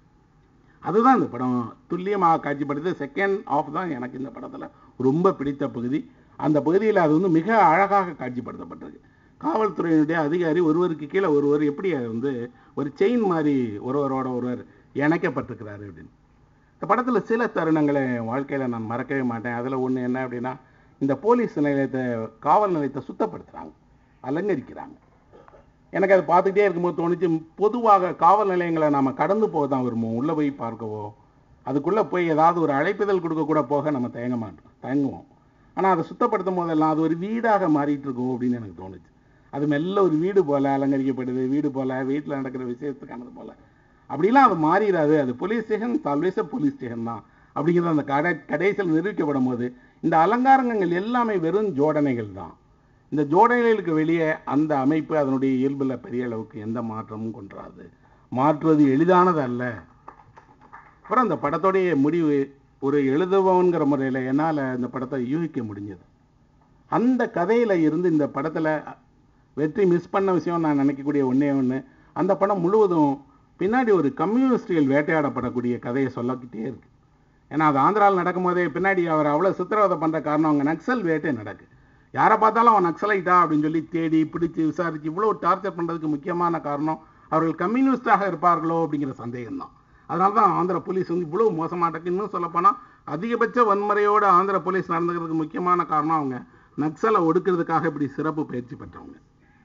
அதுதான் இந்த படம் துல்லியமாக காட்சிப்படுத்து செகண்ட் ஆஃப் தான் எனக்கு இந்த படத்துல ரொம்ப பிடித்த பகுதி அந்த பகுதியில் அது வந்து மிக அழகாக காட்சிப்படுத்தப்பட்டிருக்கு காவல்துறையினுடைய அதிகாரி ஒருவருக்கு கீழே ஒருவர் எப்படி அது வந்து ஒரு செயின் மாதிரி ஒருவரோட ஒருவர் இணைக்கப்பட்டிருக்கிறாரு அப்படின்னு இந்த படத்துல சில தருணங்களை என் வாழ்க்கையில நான் மறக்கவே மாட்டேன் அதுல ஒண்ணு என்ன அப்படின்னா இந்த போலீஸ் நிலையத்தை காவல் நிலையத்தை சுத்தப்படுத்துறாங்க அலங்கரிக்கிறாங்க எனக்கு அதை பார்த்துக்கிட்டே இருக்கும்போது தோணுச்சு பொதுவாக காவல் நிலையங்களை நாம கடந்து போக தான் விரும்புவோம் உள்ள போய் பார்க்கவோ அதுக்குள்ள போய் ஏதாவது ஒரு அழைப்பிதழ் கொடுக்க கூட போக நம்ம தயங்க மாட்டோம் தயங்குவோம் ஆனா அதை சுத்தப்படுத்தும் போதெல்லாம் அது ஒரு வீடாக மாறிட்டு இருக்கும் அப்படின்னு எனக்கு தோணுச்சு அது மெல்ல ஒரு வீடு போல அலங்கரிக்கப்படுது வீடு போல வீட்டில் நடக்கிற விஷயத்துக்கானது போல அப்படிலாம் அது மாறிடாது அது police station always police station தான் அப்படிங்கிறது அந்த கடை கடைசியில் நிரூபிக்கப்படும் போது இந்த அலங்காரங்கள் எல்லாமே வெறும் ஜோடனைகள் தான் இந்த ஜோடனைகளுக்கு வெளியே அந்த அமைப்பு அதனுடைய இயல்புல பெரிய அளவுக்கு எந்த மாற்றமும் கொன்றாது மாற்றுவது எளிதானது அல்ல அப்புறம் அந்த படத்தோடைய முடிவு ஒரு எழுதுபவன்கிற முறையில் என்னால் இந்த படத்தை யூகிக்க முடிஞ்சது அந்த கதையில இருந்து இந்த படத்துல வெற்றி மிஸ் பண்ண விஷயம் நான் நினைக்கக்கூடிய ஒண்ணே ஒண்ணு அந்த படம் முழுவதும் பின்னாடி ஒரு கம்யூனிஸ்டிகள் வேட்டையாடப்படக்கூடிய கதையை சொல்லக்கிட்டே இருக்கு ஏன்னா அது ஆந்திராவில் நடக்கும்போதே பின்னாடி அவர் அவ்வளவு சித்திரவதை பண்ற காரணம் அங்க நக்சல் வேட்டை நடக்கு யாரை பார்த்தாலும் அவன் நக்சலைட்டா அப்படின்னு சொல்லி தேடி பிடிச்சு விசாரிச்சு இவ்வளவு டார்ச்சர் பண்றதுக்கு முக்கியமான காரணம் அவர்கள் கம்யூனிஸ்டாக இருப்பார்களோ அப்படிங்கிற சந்தேகம் தான் அதனால தான் ஆந்திர போலீஸ் வந்து இவ்வளவு மோசமாட்டக்கு இன்னும் சொல்லப்போனா அதிகபட்ச வன்முறையோட ஆந்திர போலீஸ் நடந்துக்கிறதுக்கு முக்கியமான காரணம் அவங்க நக்சலை ஒடுக்கிறதுக்காக இப்படி சிறப்பு பயிற்சி பெற்றவங்க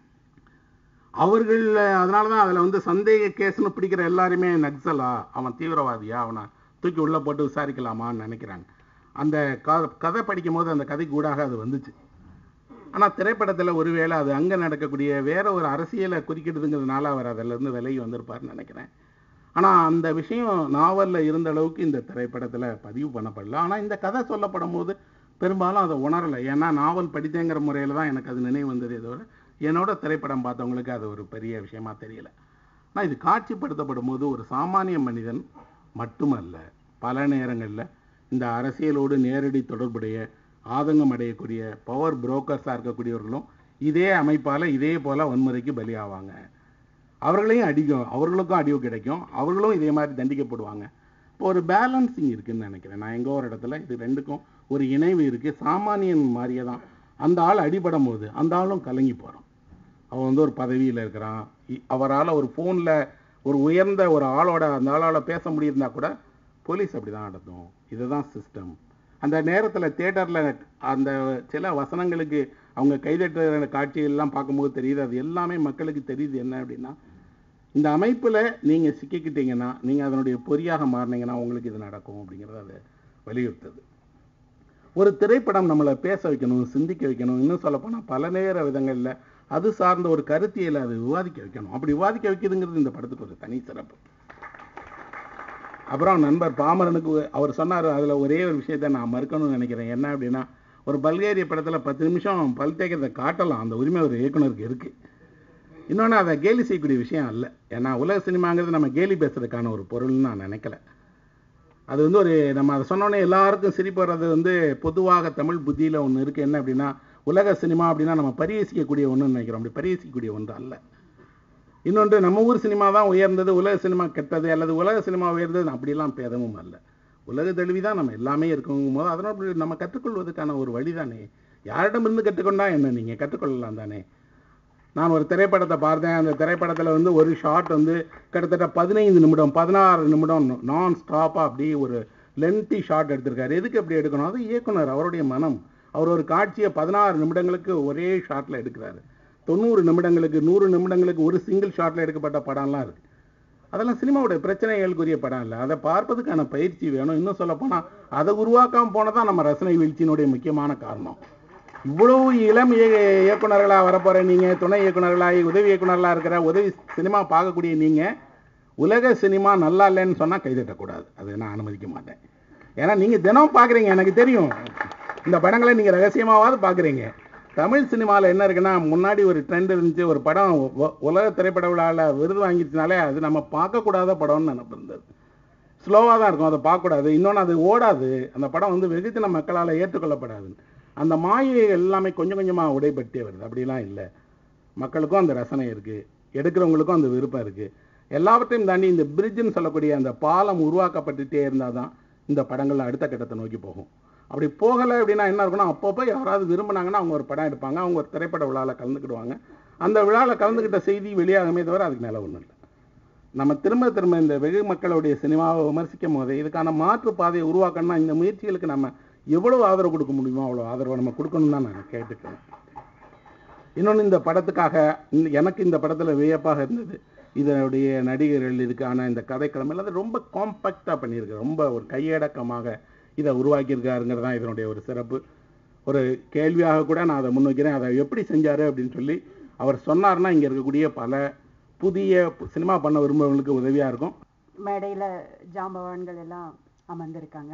அவர்கள் அதனால தான் அதில் வந்து சந்தேக கேஸ்னு பிடிக்கிற எல்லாருமே நக்சலா அவன் தீவிரவாதியா அவனை தூக்கி உள்ள போட்டு விசாரிக்கலாமான்னு நினைக்கிறாங்க அந்த க- கதை படிக்கும் போது அந்த கதை கூடாக அது வந்துச்சு ஆனா திரைப்படத்துல ஒருவேளை அது அங்க நடக்கக்கூடிய வேற ஒரு அரசியலை குறிக்கிடுதுங்கிறதுனால அவர் அதுல இருந்து விலகி வந்திருப்பாருன்னு நினைக்கிறேன் ஆனா அந்த விஷயம் நாவல்ல இருந்த அளவுக்கு இந்த திரைப்படத்துல பதிவு பண்ணப்படல ஆனா இந்த கதை சொல்லப்படும் போது பெரும்பாலும் அதை உணரலை ஏன்னா நாவல் படித்தேங்கிற முறையில தான் எனக்கு அது நினைவு வந்ததே தவிர என்னோட திரைப்படம் பார்த்தவங்களுக்கு அது ஒரு பெரிய விஷயமா தெரியல ஆனால் இது காட்சிப்படுத்தப்படும் போது ஒரு சாமானிய மனிதன் மட்டுமல்ல பல நேரங்களில் இந்த அரசியலோடு நேரடி தொடர்புடைய ஆதங்கம் அடையக்கூடிய பவர் புரோக்கர்ஸாக இருக்கக்கூடியவர்களும் இதே அமைப்பால் இதே போல வன்முறைக்கு பலியாவாங்க அவர்களையும் அடிக்கும் அவர்களுக்கும் அடிவு கிடைக்கும் அவர்களும் இதே மாதிரி தண்டிக்கப்படுவாங்க இப்போ ஒரு பேலன்சிங் இருக்குன்னு நினைக்கிறேன் நான் எங்கோ ஒரு இடத்துல இது ரெண்டுக்கும் ஒரு இணைவு இருக்கு சாமானியன் மாதிரியே தான் அந்த ஆள் அடிபடும் போது அந்த ஆளும் கலங்கி போகிறான் அவன் வந்து ஒரு பதவியில் இருக்கிறான் அவரால் ஒரு ஃபோனில் ஒரு உயர்ந்த ஒரு ஆளோட அந்த ஆளோட பேச முடியிருந்தா கூட போலீஸ் அப்படி தான் நடத்தும் இதுதான் சிஸ்டம் அந்த நேரத்தில் தேட்டரில் அந்த சில வசனங்களுக்கு அவங்க கைதட்டுற காட்சிகள்லாம் பார்க்கும்போது தெரியுது அது எல்லாமே மக்களுக்கு தெரியுது என்ன அப்படின்னா இந்த அமைப்பில் நீங்கள் சிக்கிக்கிட்டீங்கன்னா நீங்கள் அதனுடைய பொறியாக மாறினீங்கன்னா உங்களுக்கு இது நடக்கும் அப்படிங்கிறத அதை வலியுறுத்துது ஒரு திரைப்படம் நம்மளை பேச வைக்கணும் சிந்திக்க வைக்கணும் இன்னும் சொல்லப்போனால் பல நேர விதங்களில் அது சார்ந்த ஒரு கருத்தியலை அது விவாதிக்க வைக்கணும் அப்படி விவாதிக்க வைக்கிறதுங்கிறது இந்த படத்துக்கு ஒரு தனி சிறப்பு அப்புறம் நண்பர் பாமரனுக்கு அவர் சொன்னார் அதில் ஒரே ஒரு விஷயத்தை நான் மறுக்கணும்னு நினைக்கிறேன் என்ன அப்படின்னா ஒரு பல்கேரிய படத்தில் பத்து நிமிஷம் பல் தேய்க்கிறத காட்டலாம் அந்த உரிமை ஒரு இயக்குனருக்கு இருக்குது இன்னொன்று அதை கேலி செய்யக்கூடிய விஷயம் அல்ல ஏன்னா உலக சினிமாங்கிறது நம்ம கேலி பேசுறதுக்கான ஒரு பொருள்னு நான் நினைக்கல அது வந்து ஒரு நம்ம அதை சொன்னோன்னே எல்லாருக்கும் சிரிப்பு வர்றது வந்து பொதுவாக தமிழ் புத்தியில் ஒன்று இருக்குது என்ன அப்படின்னா உலக சினிமா அப்படின்னா நம்ம பரிகசிக்கக்கூடிய ஒன்றுன்னு நினைக்கிறோம் அப்படி பரிகசிக்கக்கூடிய ஒன்று அல்ல இன்னொன்று நம்ம ஊர் சினிமா தான் உயர்ந்தது உலக சினிமா கெட்டது அல்லது உலக சினிமா உயர்ந்தது அப்படிலாம் பேதமும் அல்ல உலக தெளிவி தான் நம்ம எல்லாமே இருக்குங்கும் போது அதனால் நம்ம கற்றுக்கொள்வதற்கான ஒரு வழி தானே யாரிடமிருந்து கற்றுக்கொண்டா என்ன நீங்கள் கற்றுக்கொள்ளலாம் தானே நான் ஒரு திரைப்படத்தை பார்த்தேன் அந்த திரைப்படத்தில் வந்து ஒரு ஷாட் வந்து கிட்டத்தட்ட பதினைந்து நிமிடம் பதினாறு நிமிடம் நான் ஸ்டாப்பாக அப்படி ஒரு லென்த்தி ஷாட் எடுத்திருக்காரு எதுக்கு அப்படி எடுக்கணும் அது இயக்குனர் அவருடைய மனம் அவர் ஒரு காட்சியை பதினாறு நிமிடங்களுக்கு ஒரே ஷாட்டில் எடுக்கிறாரு தொண்ணூறு நிமிடங்களுக்கு நூறு நிமிடங்களுக்கு ஒரு சிங்கிள் ஷாட்டில் எடுக்கப்பட்ட படம்லாம் இருக்குது அதெல்லாம் சினிமாவுடைய பிரச்சனைகளுக்குரிய படம் இல்லை அதை பார்ப்பதுக்கான பயிற்சி வேணும் இன்னும் சொல்ல போனால் அதை உருவாக்காமல் போனதான் நம்ம ரசனை வீழ்ச்சியினுடைய முக்கியமான காரணம் இவ்வளவு இளம் இய- இயக்குனர்களா வரப்போற நீங்க துணை இயக்குனர்களாகி உதவி இயக்குனர்களா இருக்கிற உதவி சினிமா பார்க்கக்கூடிய நீங்க உலக சினிமா நல்லா இல்லைன்னு சொன்னா கைதட்டக்கூடாது அது நான் அனுமதிக்க மாட்டேன் ஏன்னா நீங்க தினம் பார்க்குறீங்க எனக்கு தெரியும் இந்த படங்களை நீங்க ரகசியமாவது பார்க்குறீங்க தமிழ் சினிமாவில் என்ன இருக்குன்னா முன்னாடி ஒரு ட்ரெண்ட் இருந்துச்சு ஒரு படம் உ- உலக திரைப்பட விழாவில் விருது வாங்கிடுச்சுனாலே அது நம்ம பார்க்கக்கூடாத படம்னு நினப்பு இருந்தது ஸ்லோவாக தான் இருக்கும் அதை பார்க்கக்கூடாது இன்னொன்று அது ஓடாது அந்த படம் வந்து வெகுஜன மக்களால் ஏற்றுக்கொள்ளப்படாது அந்த மாயை எல்லாமே கொஞ்சம் கொஞ்சமாக உடைபட்டே வருது அப்படிலாம் இல்லை மக்களுக்கும் அந்த ரசனை இருக்குது எடுக்கிறவங்களுக்கும் அந்த விருப்பம் இருக்குது எல்லாவற்றையும் தாண்டி இந்த பிரிட்ஜுன்னு சொல்லக்கூடிய அந்த பாலம் உருவாக்கப்பட்டுட்டே இருந்தால் தான் இந்த படங்கள் அடுத்த கட்டத்தை நோக்கி போகும் அப்படி போகலை அப்படின்னா என்ன இருக்குன்னா அப்பப்போ யாராவது விரும்புனாங்கன்னா அவங்க ஒரு படம் எடுப்பாங்க அவங்க ஒரு திரைப்பட விழாவில் கலந்துக்கிடுவாங்க அந்த விழாவில் கலந்துக்கிட்ட செய்தி வெளியாகுமே தவிர அதுக்கு மேலே ஒன்றும் இல்லை நம்ம திரும்ப திரும்ப இந்த வெகு மக்களுடைய சினிமாவை விமர்சிக்கும் போது இதுக்கான மாற்று பாதையை உருவாக்கணும்னா இந்த முயற்சிகளுக்கு நம்ம எவ்வளவு ஆதரவு கொடுக்க முடியுமோ அவ்வளோ ஆதரவை நம்ம கொடுக்கணும்னு தான் நான் கேட்டுக்கிறேன் இன்னொன்று இந்த படத்துக்காக இந்த- எனக்கு இந்த படத்தில் வியப்பாக இருந்தது இதனுடைய நடிகர்கள் இதுக்கான இந்த கதைக்களம் எல்லாம் ரொம்ப காம்பேக்டாக பண்ணியிருக்கு ரொம்ப ஒரு கையடக்கமாக இதை உருவாக்கியிருக்காருங்கிறது தான் இதனுடைய ஒரு சிறப்பு ஒரு கேள்வியாக கூட நான் அதை முன்வைக்கிறேன் அதை எப்படி செஞ்சாரு அப்படின்னு சொல்லி அவர் சொன்னார்னா இங்கே இருக்கக்கூடிய பல புதிய சினிமா பண்ண விரும்புறவங்களுக்கு உதவியாக இருக்கும் மேடையில் ஜாம்பவான்கள் எல்லாம் அமர்ந்திருக்காங்க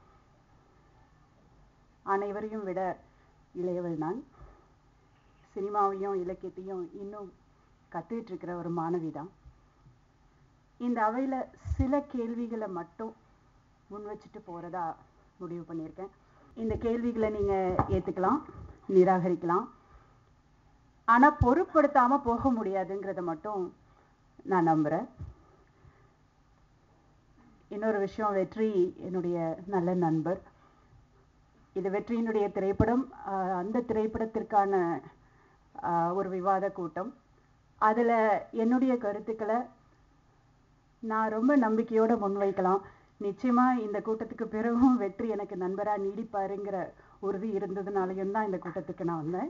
அனைவரையும் விட இளையவள் நான் சினிமாவையும் இலக்கியத்தையும் இன்னும் கத்துக்கிட்டு இருக்கிற ஒரு மாணவி தான் இந்த அவையில் சில கேள்விகளை மட்டும் முன் வச்சுட்டு போகிறதா முடிவு பண்ணியிருக்கேன் இந்த கேள்விகளை நீங்கள் ஏற்றுக்கலாம் நிராகரிக்கலாம் ஆனால் பொருட்படுத்தாமல் போக முடியாதுங்கிறத மட்டும் நான் நம்புகிறேன் இன்னொரு விஷயம் வெற்றி என்னுடைய நல்ல நண்பர் இது வெற்றியினுடைய திரைப்படம் ஆஹ் அந்த திரைப்படத்திற்கான ஆஹ் ஒரு விவாத கூட்டம் அதில் என்னுடைய கருத்துக்களை நான் ரொம்ப நம்பிக்கையோட முன்வைக்கலாம் நிச்சயமா இந்த கூட்டத்துக்கு பிறகும் வெற்றி எனக்கு நண்பரா நீடிப்பாருங்கிற உறுதி இருந்ததுனாலையும் தான் இந்த கூட்டத்துக்கு நான் வந்தேன்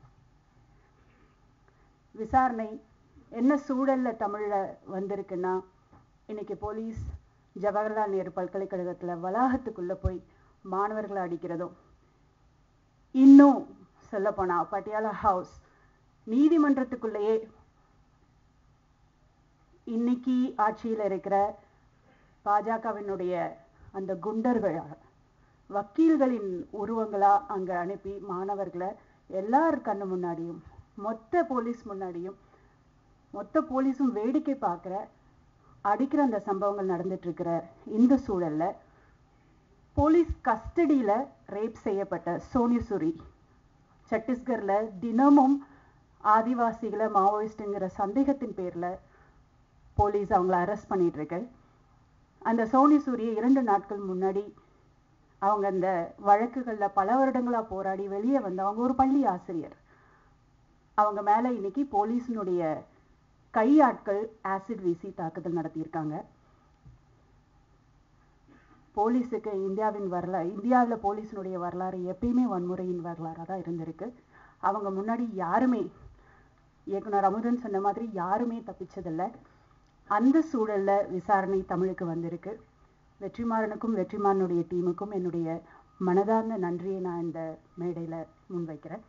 விசாரணை என்ன சூழல்ல தமிழ்ல வந்திருக்குன்னா இன்னைக்கு போலீஸ் ஜவஹர்லால் நேரு பல்கலைக்கழகத்துல வளாகத்துக்குள்ள போய் மாணவர்களை அடிக்கிறதும் இன்னும் சொல்லப்போனா பட்டியாலா ஹவுஸ் நீதிமன்றத்துக்குள்ளேயே இன்னைக்கு ஆட்சியில் இருக்கிற பாஜகவினுடைய அந்த குண்டர்கள் வக்கீல்களின் உருவங்களா அங்க அனுப்பி மாணவர்களை எல்லார் கண்ணு முன்னாடியும் மொத்த போலீஸ் முன்னாடியும் மொத்த போலீஸும் வேடிக்கை பார்க்குற அடிக்கிற அந்த சம்பவங்கள் நடந்துட்டு இருக்கிற இந்த சூழல்ல போலீஸ் கஸ்டடியில ரேப் செய்யப்பட்ட சோனிசுரி சத்தீஸ்கர்ல தினமும் ஆதிவாசிகளை மாவோயிஸ்ட்டுங்கிற சந்தேகத்தின் பேர்ல போலீஸ் அவங்கள அரெஸ்ட் பண்ணிட்டு இருக்கு அந்த சோனிசூரியை இரண்டு நாட்கள் முன்னாடி அவங்க அந்த வழக்குகள்ல பல வருடங்களா போராடி வெளியே வந்து அவங்க ஒரு பள்ளி ஆசிரியர் அவங்க மேல இன்னைக்கு போலீஸினுடைய கையாட்கள் ஆசிட் வீசி தாக்குதல் நடத்தியிருக்காங்க போலீஸுக்கு இந்தியாவின் வரலாறு இந்தியாவில் போலீஸினுடைய வரலாறு எப்பயுமே வன்முறையின் வரலாறாக தான் இருந்திருக்கு அவங்க முன்னாடி யாருமே இயக்குனர் அமுதன் சொன்ன மாதிரி யாருமே தப்பிச்சதில்லை அந்த சூழல்ல விசாரணை தமிழுக்கு வந்திருக்கு வெற்றிமாறனுக்கும் வெற்றிமாறனுடைய டீமுக்கும் என்னுடைய மனதார்ந்த நன்றியை நான் இந்த மேடையில முன்வைக்கிறேன்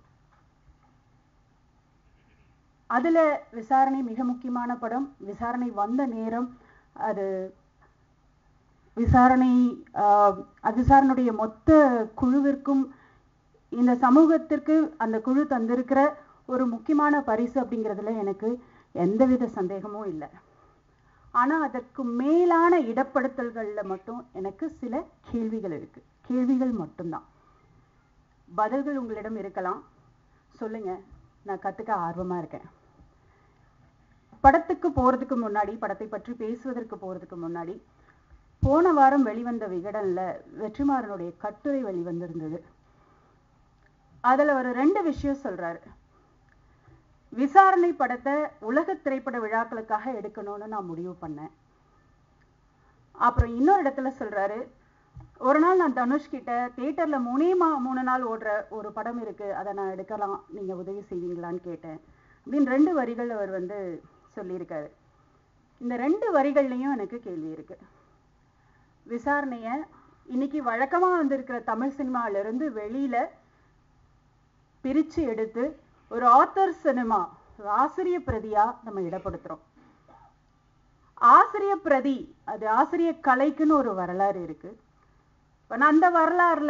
அதுல விசாரணை மிக முக்கியமான படம் விசாரணை வந்த நேரம் அது விசாரணை ஆஹ், அது விசாரணையுடைய மொத்த குழுவிற்கும் இந்த சமூகத்திற்கு அந்த குழு தந்திருக்கிற ஒரு முக்கியமான பரிசு அப்படிங்கிறதுல எனக்கு எந்தவித சந்தேகமும் இல்லை ஆனா அதற்கு மேலான இடப்படுத்தல்கள்ல மட்டும் எனக்கு சில கேள்விகள் இருக்கு கேள்விகள் மட்டும்தான் பதில்கள் உங்களிடம் இருக்கலாம் சொல்லுங்க நான் கத்துக்க ஆர்வமா இருக்கேன் படத்துக்கு போறதுக்கு முன்னாடி படத்தை பற்றி பேசுவதற்கு போறதுக்கு முன்னாடி போன வாரம் வெளிவந்த விகடன்ல வெற்றிமாறனுடைய கட்டுரை வெளிவந்திருந்தது அதுல ஒரு ரெண்டு விஷயம் சொல்றாரு விசாரணை படத்தை உலக திரைப்பட விழாக்களுக்காக எடுக்கணும்னு நான் முடிவு பண்ணேன் அப்புறம் இன்னொரு இடத்துல சொல்றாரு ஒரு நாள் நான் தனுஷ் கிட்ட தியேட்டர்ல மூணே மா மூணு நாள் ஓடுற ஒரு படம் இருக்கு அதை நான் எடுக்கலாம் நீங்க உதவி செய்வீங்களான்னு கேட்டேன் அப்படின்னு ரெண்டு வரிகள் அவர் வந்து சொல்லியிருக்காரு இந்த ரெண்டு வரிகள்லயும் எனக்கு கேள்வி இருக்கு விசாரணைய இன்னைக்கு வழக்கமா வந்திருக்கிற தமிழ் சினிமால இருந்து வெளியில பிரிச்சு எடுத்து ஒரு ஆத்தர் சினிமா ஒரு ஆசிரிய பிரதியா நம்ம இடப்படுத்துறோம் ஆசிரிய பிரதி அது ஆசிரிய கலைக்குன்னு ஒரு வரலாறு இருக்கு இப்ப நான் அந்த வரலாறுல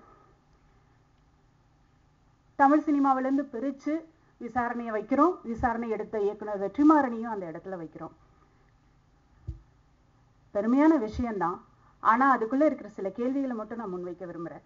தமிழ் சினிமாவில இருந்து பிரிச்சு விசாரணையை வைக்கிறோம் விசாரணை எடுத்த இயக்குனர் வெற்றிமாறனையும் அந்த இடத்துல வைக்கிறோம் பெருமையான விஷயம்தான் ஆனா அதுக்குள்ள இருக்கிற சில கேள்விகளை மட்டும் நான் முன்வைக்க விரும்புறேன்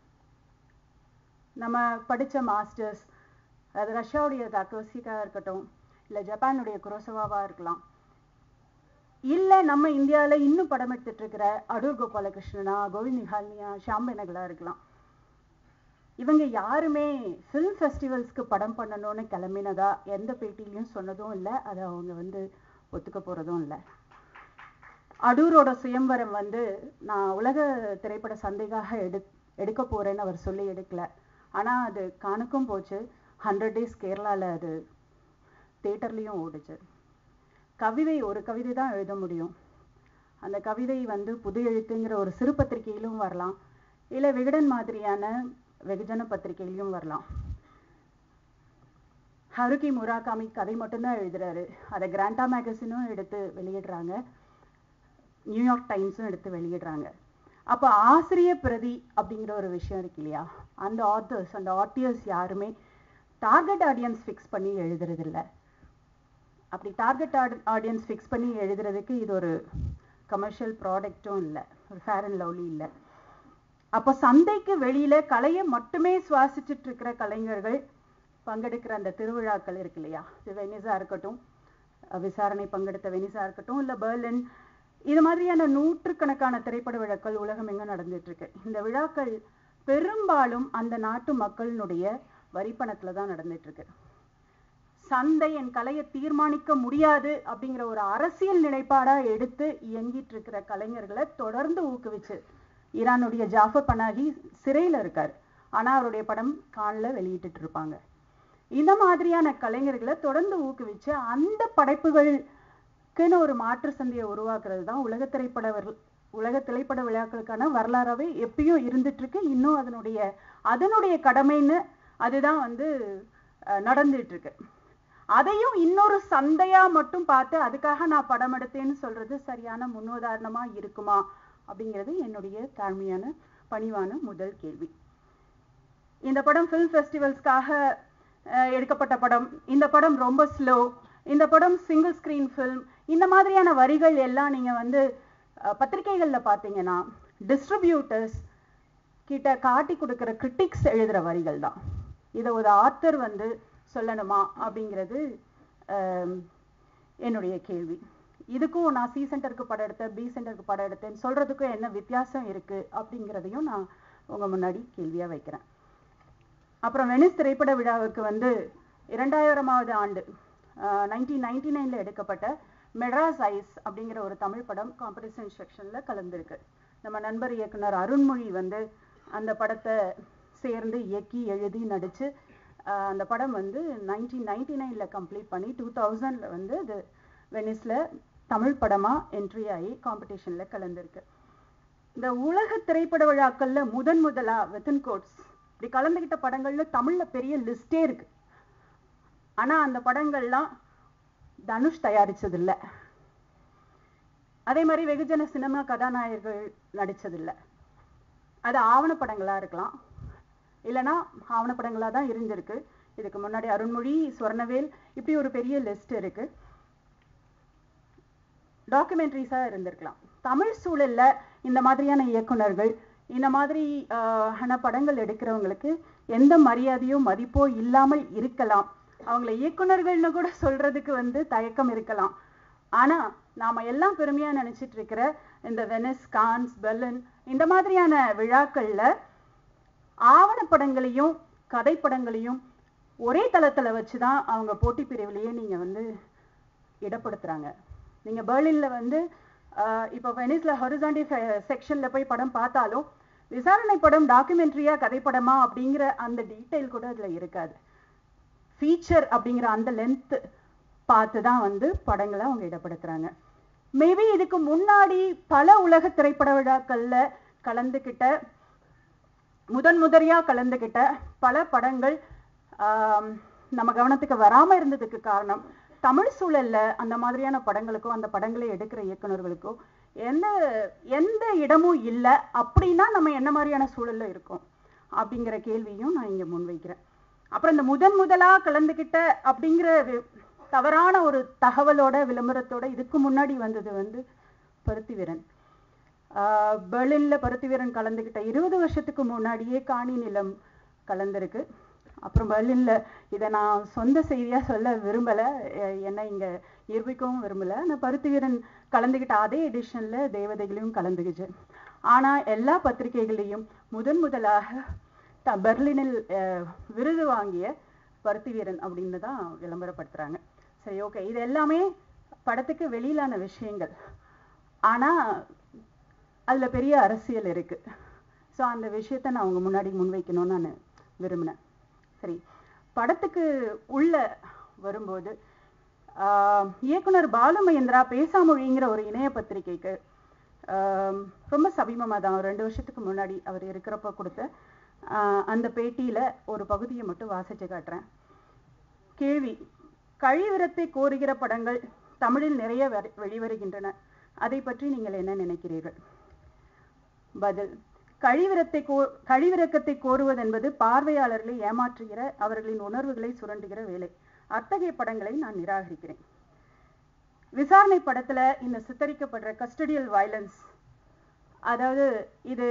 நம்ம படிச்ச மாஸ்டர்ஸ் அது ரஷ்யாவுடைய தாக்கோசிக்கா இருக்கட்டும் இல்ல ஜப்பானுடைய குரோசவாவா இருக்கலாம் இல்ல நம்ம இந்தியால இன்னும் படம் எடுத்துட்டு இருக்கிற அடூர் கோபாலகிருஷ்ணனா கோவிந்த் நிஹால்னியா ஷாம் பெனகலா இருக்கலாம் இவங்க யாருமே ஃபிலிம் ஃபெஸ்டிவல்ஸ்க்கு படம் பண்ணணும்னு கிளம்பினதா எந்த பேட்டிலையும் சொன்னதும் இல்லை அதை அவங்க வந்து ஒத்துக்க போறதும் இல்லை அடூரோட சுயம்வரம் வந்து நான் உலக திரைப்பட சந்தைக்காக எடு எடுக்க போறேன்னு அவர் சொல்லி எடுக்கல ஆனா அது காணுக்கும் போச்சு ஹண்ட்ரட் டேஸ் கேரளால அது தேட்டர்லயும் ஓடுச்சு கவிதை ஒரு கவிதை தான் எழுத முடியும் அந்த கவிதை வந்து புது எழுத்துங்கிற ஒரு சிறு பத்திரிகையிலும் வரலாம் இல்ல விகடன் மாதிரியான வெகுஜன பத்திரிகையிலும் வரலாம் ஹருகி முராகாமி கதை மட்டும்தான் எழுதுறாரு அதை கிராண்டா மேகசினும் எடுத்து வெளியிடுறாங்க நியூயார்க் டைம்ஸும் எடுத்து வெளியிடுறாங்க அப்போ ஆசிரிய பிரதி அப்படிங்கிற ஒரு விஷயம் இருக்கு இல்லையா அந்த ஆத்தர்ஸ் அந்த ஆர்டியர்ஸ் யாருமே டார்கெட் ஆடியன்ஸ் ஃபிக்ஸ் பண்ணி எழுதுறது இல்ல அப்படி டார்கெட் ஆடியன்ஸ் ஃபிக்ஸ் பண்ணி எழுதுறதுக்கு இது ஒரு கமர்ஷியல் ப்ராடக்ட்டும் இல்லை ஒரு ஃபேர் அண்ட் லவ்லி இல்லை அப்போ சந்தைக்கு வெளியில கலையை மட்டுமே சுவாசிச்சுட்டு இருக்கிற கலைஞர்கள் பங்கெடுக்கிற அந்த திருவிழாக்கள் இருக்கு இல்லையா இது வெனிஸா இருக்கட்டும் அஹ் விசாரணை பங்கெடுத்த வெனிஸா இருக்கட்டும் இல்ல பெர்லின் இது மாதிரியான நூற்றுக்கணக்கான திரைப்பட விழாக்கள் உலகம் எங்க நடந்துட்டு இருக்கு இந்த விழாக்கள் பெரும்பாலும் அந்த நாட்டு மக்களினுடைய வரிப்பணத்துல தான் நடந்துட்டு இருக்கு சந்தை என் கலையை தீர்மானிக்க முடியாது அப்படிங்கிற ஒரு அரசியல் நிலைப்பாடா எடுத்து இயங்கிட்டு இருக்கிற கலைஞர்களை தொடர்ந்து ஊக்குவிச்சு ஈரானுடைய ஜாஃபர் பனாகி சிறையில இருக்காரு ஆனா அவருடைய படம் கான்ல வெளியிட்டுட்டு இருப்பாங்க இந்த மாதிரியான கலைஞர்களை தொடர்ந்து ஊக்குவிச்சு அந்த படைப்புகளுக்குன்னு ஒரு மாற்று சந்தையை உருவாக்குறது தான் உலக திரைப்பட வர்- உலக திரைப்பட விழாக்களுக்கான வரலாறாவே எப்பயும் இருந்துட்டு இருக்கு இன்னும் அதனுடைய அதனுடைய கடமைன்னு அதுதான் வந்து அஹ், நடந்துட்டு இருக்கு அதையும் இன்னொரு சந்தையா மட்டும் பார்த்து அதுக்காக நான் படம் எடுத்தேன்னு சொல்றது சரியான முன்னுதாரணமா இருக்குமா அப்படிங்கிறது என்னுடைய தாழ்மையான பணிவான முதல் கேள்வி இந்த படம் ஃபில்ம் ஃபெஸ்டிவல்ஸ்க்காக அஹ், எடுக்கப்பட்ட படம் இந்த படம் ரொம்ப ஸ்லோ இந்த படம் சிங்கிள் ஸ்கிரீன் ஃபில்ம் இந்த மாதிரியான வரிகள் எல்லாம் நீங்க வந்து அஹ், பத்திரிகைகள்ல பார்த்தீங்கன்னா டிஸ்ட்ரிபியூட்டர்ஸ் கிட்ட காட்டி கொடுக்கிற கிரிட்டிக்ஸ் எழுதுற வரிகள் தான் இதை ஒரு ஆத்தர் வந்து சொல்லணுமா அப்படிங்கிறது ஆம், என்னுடைய கேள்வி இதுக்கும் நான் சி சென்டருக்கு படம் எடுத்தேன் பி சென்டருக்கு படம் எடுத்தேன்னு சொல்றதுக்கும் என்ன வித்தியாசம் இருக்கு அப்படிங்கிறதையும் நான் உங்க முன்னாடி கேள்வியா வைக்கிறேன் அப்புறம் வெனிஸ் திரைப்பட விழாவுக்கு வந்து இரண்டாயிரமாவது ஆண்டு நைன்டீன் நைன்டி நைன்ல எடுக்கப்பட்ட மெட்ராஸ் ஐஸ் அப்படிங்கிற ஒரு தமிழ் படம் காம்படிஷன் செக்ஷன்ல கலந்துருக்கு நம்ம நண்பர் இயக்குனர் அருண்மொழி வந்து அந்த படத்தை சேர்ந்து இயக்கி எழுதி நடிச்சு ஆஹ் அந்த படம் வந்து நைன்டீன் நைன்டி நைன்ல கம்ப்ளீட் பண்ணி டூ தௌசண்ட்ல வந்து அது வெனிஸ்ல தமிழ் படமா என்ட்ரி ஆகி காம்படிஷன்ல கலந்துருக்கு இந்த உலக திரைப்பட விழாக்கள்ல முதன் முதலா வித்தின் கோட்ஸ் இப்படி கலந்துகிட்ட படங்கள்ல தமிழ்ல பெரிய லிஸ்டே இருக்கு ஆனா அந்த படங்கள்லாம் தனுஷ் தயாரிச்சது இல்ல அதே மாதிரி வெகுஜன சினிமா கதாநாயகர்கள் நடிச்சது இல்ல அது ஆவணப்படங்களா இருக்கலாம் இல்லைன்னா ஆவணப்படங்களா தான் இருந்திருக்கு இதுக்கு முன்னாடி அருண்மொழி ஸ்வர்ணவேல் இப்படி ஒரு பெரிய லிஸ்ட் இருக்கு டாக்குமெண்ட்ரிஸா இருந்திருக்கலாம் தமிழ் சூழல்ல இந்த மாதிரியான இயக்குனர்கள் இந்த மாதிரி ஆஹ், ஆன படங்கள் எடுக்கிறவங்களுக்கு எந்த மரியாதையோ மதிப்போ இல்லாமல் இருக்கலாம் அவங்கள இயக்குனர்கள்னு கூட சொல்றதுக்கு வந்து தயக்கம் இருக்கலாம் ஆனா நாம எல்லாம் பெருமையா நினைச்சிட்டு இருக்கிற இந்த வெனிஸ் கான்ஸ் பெர்லின் இந்த மாதிரியான விழாக்கள்ல ஆவணப்படங்களையும் கதைப்படங்களையும் ஒரே தளத்துல வச்சுதான் அவங்க போட்டி பிரிவிலேயே நீங்க வந்து இடப்படுத்துறாங்க நீங்க பெர்லின்ல வந்து ஆஹ், இப்போ வெனிஸ்ல ஹொரிசாண்டி செக்ஷன்ல போய் படம் பார்த்தாலும் விசாரணை படம் டாக்குமெண்ட்ரியா கதைப்படமா அப்படிங்கிற அந்த டீட்டெயில் கூட அதுல இருக்காது ஃபீச்சர் அப்படிங்கிற அந்த லென்த் பார்த்து தான் வந்து படங்களை அவங்க இடப்படுத்துறாங்க மேபி இதுக்கு முன்னாடி பல உலக திரைப்பட விழாக்கள்ல கலந்துக்கிட்ட முதன் முதலியா கலந்துக்கிட்ட பல படங்கள் ஆம், நம்ம கவனத்துக்கு வராம இருந்ததுக்கு காரணம் தமிழ் சூழல்ல அந்த மாதிரியான படங்களுக்கும் அந்த படங்களை எடுக்கிற இயக்குனர்களுக்கும் எந்த எந்த இடமும் இல்லை அப்படின்னா நம்ம என்ன மாதிரியான சூழல்ல இருக்கோம் அப்படிங்கிற கேள்வியும் நான் இங்க முன்வைக்கிறேன் அப்புறம் இந்த முதன் முதலா கலந்துக்கிட்ட அப்படிங்கிற வி- தவறான ஒரு தகவலோட விளம்பரத்தோட இதுக்கு முன்னாடி வந்தது வந்து பருத்தி வீரன் ஆஹ் பெர்லின்ல பருத்தி வீரன் கலந்துக்கிட்ட இருபது வருஷத்துக்கு முன்னாடியே காணி நிலம் கலந்திருக்கு அப்புறம் பெர்லின்ல இதை நான் சொந்த செய்தியா சொல்ல விரும்பல எ- என்னை இங்க நிரூபிக்கவும் விரும்பல நான் பருத்தி வீரன் கலந்துக்கிட்ட அதே எடிஷன்ல தேவதைகளையும் கலந்துக்கிச்சு ஆனா எல்லா பத்திரிகைகளையும் முதன் முதலாக த- பெர்லினில் அஹ், விருது வாங்கிய பருத்தி வீரன் அப்படின்னு தான் விளம்பரப்படுத்துறாங்க சரி ஓகே இது எல்லாமே படத்துக்கு வெளியிலான விஷயங்கள் ஆனா அதுல பெரிய அரசியல் இருக்கு ஸோ அந்த விஷயத்தை நான் உங்க முன்னாடி முன்வைக்கணும்னு நான் விரும்பினேன் சரி படத்துக்கு உள்ள வரும்போது ஆஹ், இயக்குனர் பாலு மகேந்திரா பேசாமொழிங்கிற ஒரு இணைய பத்திரிகைக்கு ஆஹ், ரொம்ப சமீபமாக தான் ஒரு ரெண்டு வருஷத்துக்கு முன்னாடி அவர் இருக்கிறப்ப கொடுத்த ஆஹ், அந்த பேட்டியில ஒரு பகுதியை மட்டும் வாசிச்சு காட்டுறேன் கேள்வி கழிவிரத்தை கோருகிற படங்கள் தமிழில் நிறைய வரு- வெளிவருகின்றன அதை பற்றி நீங்கள் என்ன நினைக்கிறீர்கள் பதில் கழிவிரத்தை கோ கழிவிறக்கத்தை கோருவதென்பது பார்வையாளர்களை ஏமாற்றுகிற அவர்களின் உணர்வுகளை சுரண்டுகிற வேலை அத்தகைய படங்களை நான் நிராகரிக்கிறேன் விசாரணை படத்துல இந்த சித்தரிக்கப்படுற கஸ்டடியல் வயலன்ஸ் அதாவது இது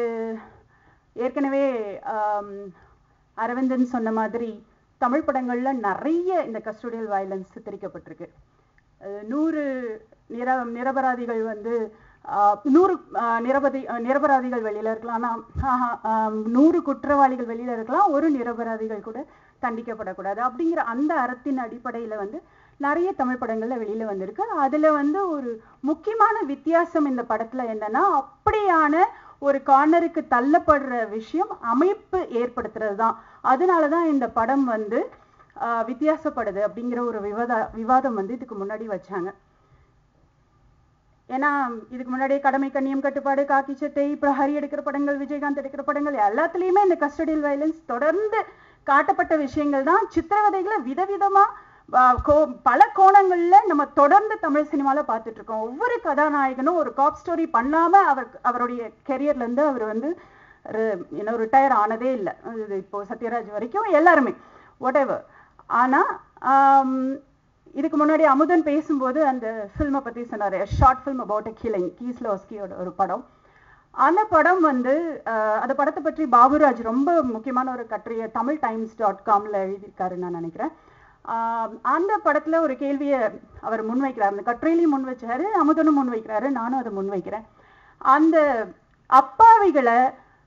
ஏற்கனவே ஆம், அரவிந்தன் சொன்ன மாதிரி தமிழ் படங்கள்ல நிறைய இந்த கஸ்டடியல் வயலன்ஸ் சித்தரிக்கப்பட்டிருக்கு அஹ் நூறு நிர நிரபராதிகள் வந்து ஆஹ், நூறு ஆஹ், நிரபதி ஆஹ், நிரபராதிகள் வெளியில இருக்கலாம் ஆனா ஆஹா, ஆம், நூறு குற்றவாளிகள் வெளியில இருக்கலாம் ஒரு நிரபராதிகள் கூட தண்டிக்கப்படக்கூடாது அப்படிங்கிற அந்த அறத்தின் அடிப்படையில வந்து நிறைய தமிழ் படங்கள்ல வெளியில வந்திருக்கு அதுல வந்து ஒரு முக்கியமான வித்தியாசம் இந்த படத்துல என்னன்னா அப்படியான ஒரு கார்னருக்கு தள்ளப்படுற விஷயம் அமைப்பு ஏற்படுத்துறது தான் அதனாலதான் இந்த படம் வந்து ஆஹ், வித்தியாசப்படுது அப்படிங்கிற ஒரு விவாத விவாதம் வந்து இதுக்கு முன்னாடி வச்சாங்க ஏன்னா இதுக்கு முன்னாடியே கடமை கண்ணியம் கட்டுப்பாடு காக்கி சட்டை இப்போ ஹரி எடுக்கிற படங்கள் விஜயகாந்த் எடுக்கிற படங்கள் எல்லாத்துலயுமே இந்த கஸ்டடியல் வயலன்ஸ் தொடர்ந்து காட்டப்பட்ட விஷயங்கள் தான் சித்திரவதைகளை விதவிதமா ஆ, கோ- பல கோணங்கள்ல நம்ம தொடர்ந்து தமிழ் சினிமால பார்த்துட்டு இருக்கோம் ஒவ்வொரு கதாநாயகனும் ஒரு காப் ஸ்டோரி பண்ணாம அவர் அவருடைய கெரியர்ல இருந்து அவர் வந்து இன்னும் ரிட்டையர் ஆனதே இல்லை இப்போ சத்யராஜ் வரைக்கும் எல்லாருமே whatever ஆனால் இதுக்கு முன்னாடி அமுதன் பேசும்போது அந்த ஃபில்மை பற்றி சொன்னார் short film about a killing கீஸ்லோஸ்கியோட ஒரு படம் அந்த படம் வந்து அஹ், அந்த படத்தை பற்றி பாபுராஜ் ரொம்ப முக்கியமான ஒரு கட்டுரையை தமிழ் டைம்ஸ் டாட் காமில் எழுதியிருக்காருன்னு நான் நினைக்கிறேன் ஆஹ், அந்த படத்தில் ஒரு கேள்வியை அவர் முன்வைக்கிறார் அந்த கட்டுரையிலையும் முன் வச்சாரு அமுதனும் முன் வைக்கிறாரு நானும் அதை முன்வைக்கிறேன் அந்த அப்பாவிகளை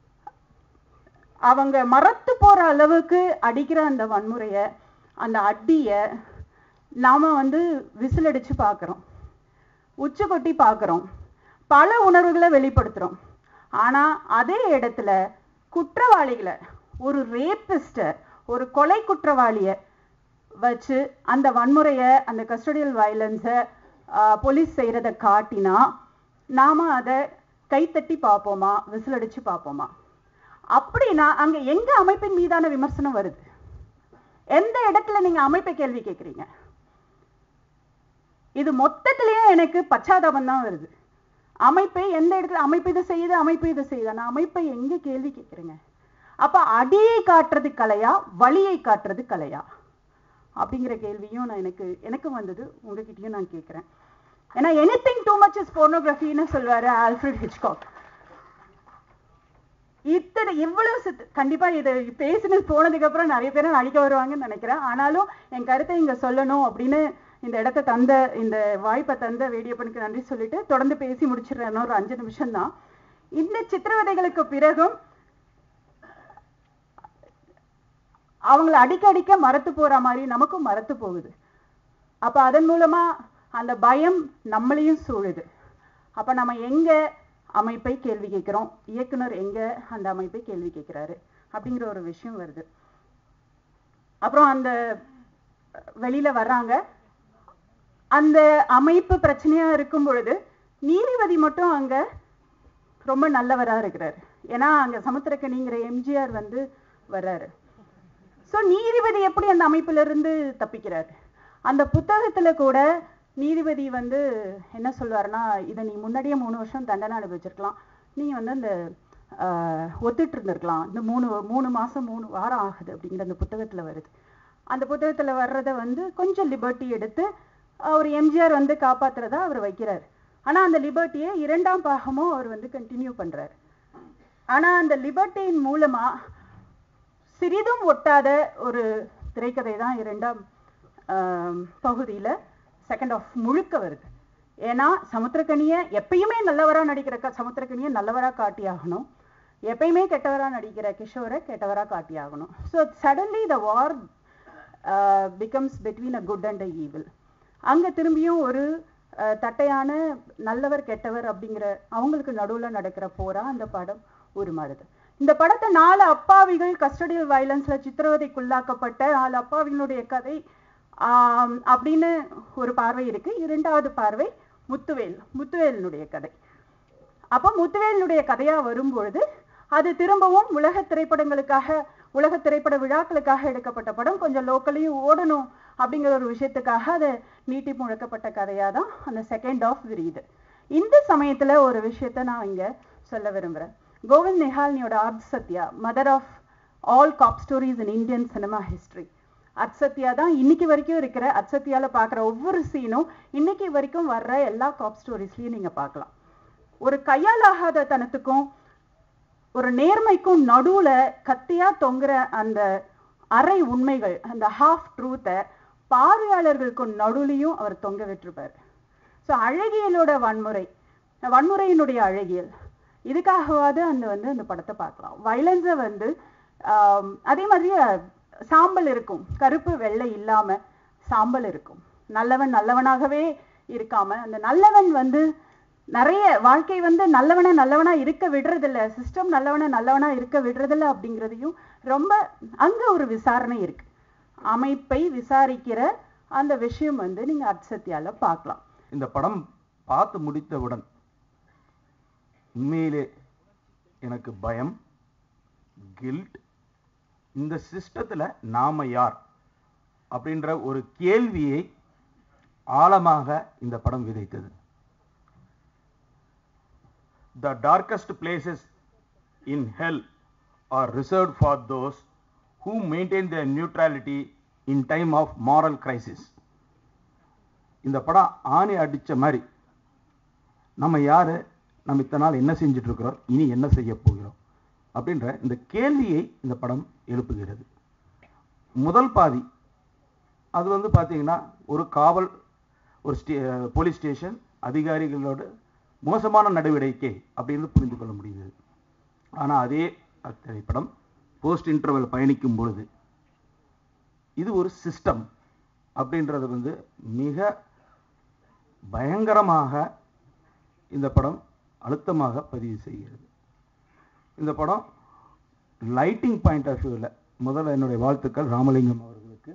அவங்க மறத்து போற அளவுக்கு அடிக்கிற அந்த வன்முறைய அந்த அடிய நாம வந்து விசிலடிச்சு பார்க்குறோம் உச்சி கொட்டி பார்க்குறோம் பல உணர்வுகளை வெளிப்படுத்துறோம் ஆனா அதே இடத்துல குற்றவாளிகளை ஒரு ரேபிஸ்ட ஒரு கொலை குற்றவாளிய வச்சு அந்த வன்முறையை அந்த கஸ்டடியல் வயலன்ஸை போலீஸ் செய்யறத காட்டினா நாம அதை கைத்தட்டி பார்ப்போமா விசிலடிச்சு பார்ப்போமா அப்படின்னா அங்க எங்க அமைப்பின் மீதான விமர்சனம் வருது எந்த இடத்துல நீங்க அமைப்பை கேள்வி கேட்குறீங்க இது மொத்தத்திலேயே எனக்கு பச்சாதாபம் தான் வருது அமைப்பை எந்த இடத்துல அமைப்பு இதை செய்யுது அமைப்பு இதை செய்யுது நான் அமைப்பை எங்க கேள்வி கேட்குறேங்க அப்ப அடியை காட்டுறது கலையா வழியை காட்டுறது கலையா அப்படிங்கிற கேள்வியும் நான் எனக்கு எனக்கும் வந்தது உங்ககிட்டயும் நான் கேட்குறேன் ஏன்னா எனிதிங் டூ மச் இஸ் போர்னோகிராஃபின்னு சொல்வாரு ஆல்ஃபிரட் ஹிச்காக் இத்தனை இவ்வளவு சித்து கண்டிப்பா இது பேசினது போனதுக்கு அப்புறம் நிறைய பேரை நடிக்க வருவாங்கன்னு நினைக்கிறேன் ஆனாலும் என் கருத்தை இங்க சொல்லணும் அப்படின்னு இந்த இடத்த தந்த இந்த வாய்ப்பை தந்த வேடியப்பனுக்கு நன்றி சொல்லிட்டு தொடர்ந்து பேசி முடிச்சிடுறேன் ஒரு அஞ்சு நிமிஷம் தான் இந்த சித்திரவதைகளுக்கு பிறகும் அவங்கள அடிக்க அடிக்க மறத்து போற மாதிரி நமக்கும் மறத்து போகுது அப்ப அதன் மூலமா அந்த பயம் நம்மளையும் சூழுது அப்ப நம்ம எங்க அமைப்பை கேள்வி கேட்கிறோம் இயக்குனர் எங்க அந்த அமைப்பை கேள்வி கேட்கிறாரு அப்படிங்கிற ஒரு விஷயம் வருது அப்புறம் அந்த வெளியில வர்றாங்க அந்த அமைப்பு பிரச்சனையா இருக்கும் பொழுது நீதிபதி மட்டும் அங்க ரொம்ப நல்லவரா இருக்கிறாரு ஏன்னா அங்க சமுத்திரக்கனிங்கிற எம்ஜிஆர் வந்து வர்றாரு சோ நீதிபதி எப்படி அந்த அமைப்புல இருந்து தப்பிக்கிறாரு அந்த புத்தகத்துல கூட நீதிபதி வந்து என்ன சொல்வாருன்னா இதை நீ முன்னாடியே மூணு வருஷம் தண்டனை அனுபவிச்சிருக்கலாம் நீ வந்து அந்த ஆஹ், ஒத்துட்டு இருந்திருக்கலாம் இந்த மூணு மூணு மாசம் மூணு வாரம் ஆகுது அப்படிங்கிற அந்த புத்தகத்துல வருது அந்த புத்தகத்துல வர்றத வந்து கொஞ்சம் லிபர்ட்டி எடுத்து அவர் எம்ஜிஆர் வந்து காப்பாத்துறதா அவர் வைக்கிறார் ஆனா அந்த லிபர்ட்டியை இரண்டாம் பாகமும் அவர் வந்து கண்டினியூ பண்றாரு ஆனா அந்த லிபர்ட்டியின் மூலமா சிறிதும் ஒட்டாத ஒரு திரைக்கதை தான் இரண்டாம் ஆம், பகுதியில செகண்ட் ஆஃப் முழுக்க வருது ஏன்னா சமுத்திரக்கனியை எப்பயுமே நல்லவரா நடிக்கிற க- சமுத்திரக்கனியை நல்லவரா காட்டியாகணும் எப்பயுமே கெட்டவரா நடிக்கிற கிஷோரை கெட்டவரா காட்டியாகணும் so suddenly the war becomes between a good and a evil அங்க திரும்பியும் ஒரு அஹ், தட்டையான நல்லவர் கெட்டவர் அப்படிங்கிற அவங்களுக்கு நடுவுல நடக்கிற போரா அந்த படம் உருமாறுது இந்த படத்தை நாலு அப்பாவிகள் கஸ்டடியல் வயலன்ஸ்ல சித்திரவதைக்குள்ளாக்கப்பட்ட நாலு அப்பாவிகளுடைய கதை ஆம், அப்படின்னு ஒரு பார்வை இருக்கு இரண்டாவது பார்வை முத்துவேல் முத்துவேலினுடைய கதை அப்போ முத்துவேலினுடைய கதையா வரும்பொழுது அது திரும்பவும் உலக திரைப்படங்களுக்காக உலக திரைப்பட விழாக்களுக்காக எடுக்கப்பட்ட படம் கொஞ்சம் லோக்கலையும் ஓடணும் அப்படிங்கிற ஒரு விஷயத்துக்காக அது நீட்டி முழக்கப்பட்ட கதையா தான் அந்த செகண்ட் ஆஃப் விரியுது இந்த சமயத்துல ஒரு விஷயத்த நான் இங்க சொல்ல விரும்புறேன் கோவிந்த் நிஹால்னியோட Ardh Satya mother of all cop stories in Indian cinema history அத்சத்யா தான் இன்னைக்கு வரைக்கும் இருக்கிற அத்சத்யால பார்க்குற ஒவ்வொரு சீனும் இன்னைக்கு வரைக்கும் வர்ற எல்லா காப் ஸ்டோரிஸ்லயும் நீங்க பார்க்கலாம் ஒரு கையாலாகாத தனத்துக்கும் ஒரு நேர்மைக்கும் நடுவுல கத்தியா தொங்குற அந்த அரை உண்மைகள் அந்த ஹாஃப் ட்ரூத்தை பார்வையாளர்களுக்கும் நடுவுலையும் அவர் தொங்க விட்டிருப்பார் ஸோ அழகியலோட வன்முறை வன்முறையினுடைய அழகியல் இதுக்காகவாவது அந்த வந்து அந்த படத்தை பார்க்கலாம் வயலன்ஸை வந்து ஆம், அதே மாதிரி அஹ், சாம்பல் இருக்கும் கருப்பு வெள்ளை இல்லாம சாம்பல் இருக்கும் நல்லவன் நல்லவனாகவே இருக்காம அந்த நல்லவன் வந்து நிறைய வாழ்க்கை வந்து நல்லவனா நல்லவனா இருக்க விடுறதில்ல சிஸ்டம் நல்லவனா நல்லவனா இருக்க விடுறதில்ல அப்படிங்கிறதையும் ரொம்ப அங்க ஒரு விசாரணை இருக்கு அமைப்பை விசாரிக்கிற அந்த விஷயம் வந்து நீங்க அட்சத்தியால பார்க்கலாம் இந்த படம் பார்த்து முடித்தவுடன் உண்மையிலே எனக்கு பயம் கில்ட் இந்த சிஸ்டத்துல நாம யார் அப்படின்ற ஒரு கேள்வியை ஆழமாக இந்த படம் விதைத்தது The darkest places in hell are reserved for those who maintain their neutrality in time of moral crisis இந்த படம் ஆணி அடிச்ச மாதிரி நம்ம யாரு நம்ம இத்தனை நாள் என்ன செஞ்சுட்டு இருக்கிறோம் இனி என்ன செய்ய போகிறோம் அப்படின்ற இந்த கேள்வியை இந்த படம் எழுப்புகிறது முதல் பாதி அது வந்து பார்த்தீங்கன்னா ஒரு காவல் ஒரு ஸ்டே போலீஸ் ஸ்டேஷன் அதிகாரிகளோட மோசமான நடவடிக்கை அப்படின்னு புரிந்து கொள்ள முடியுது ஆனால் அதே திரைப்படம் போஸ்ட் இன்டர்வல் பயணிக்கும் பொழுது இது ஒரு சிஸ்டம் அப்படின்றது வந்து மிக பயங்கரமாக இந்த படம் அழுத்தமாக பதிவு செய்கிறது இந்த படம் லைட்டிங் பாயிண்ட் ஆஃப் வியூவில் முதல்ல என்னுடைய வாழ்த்துக்கள் ராமலிங்கம் அவர்களுக்கு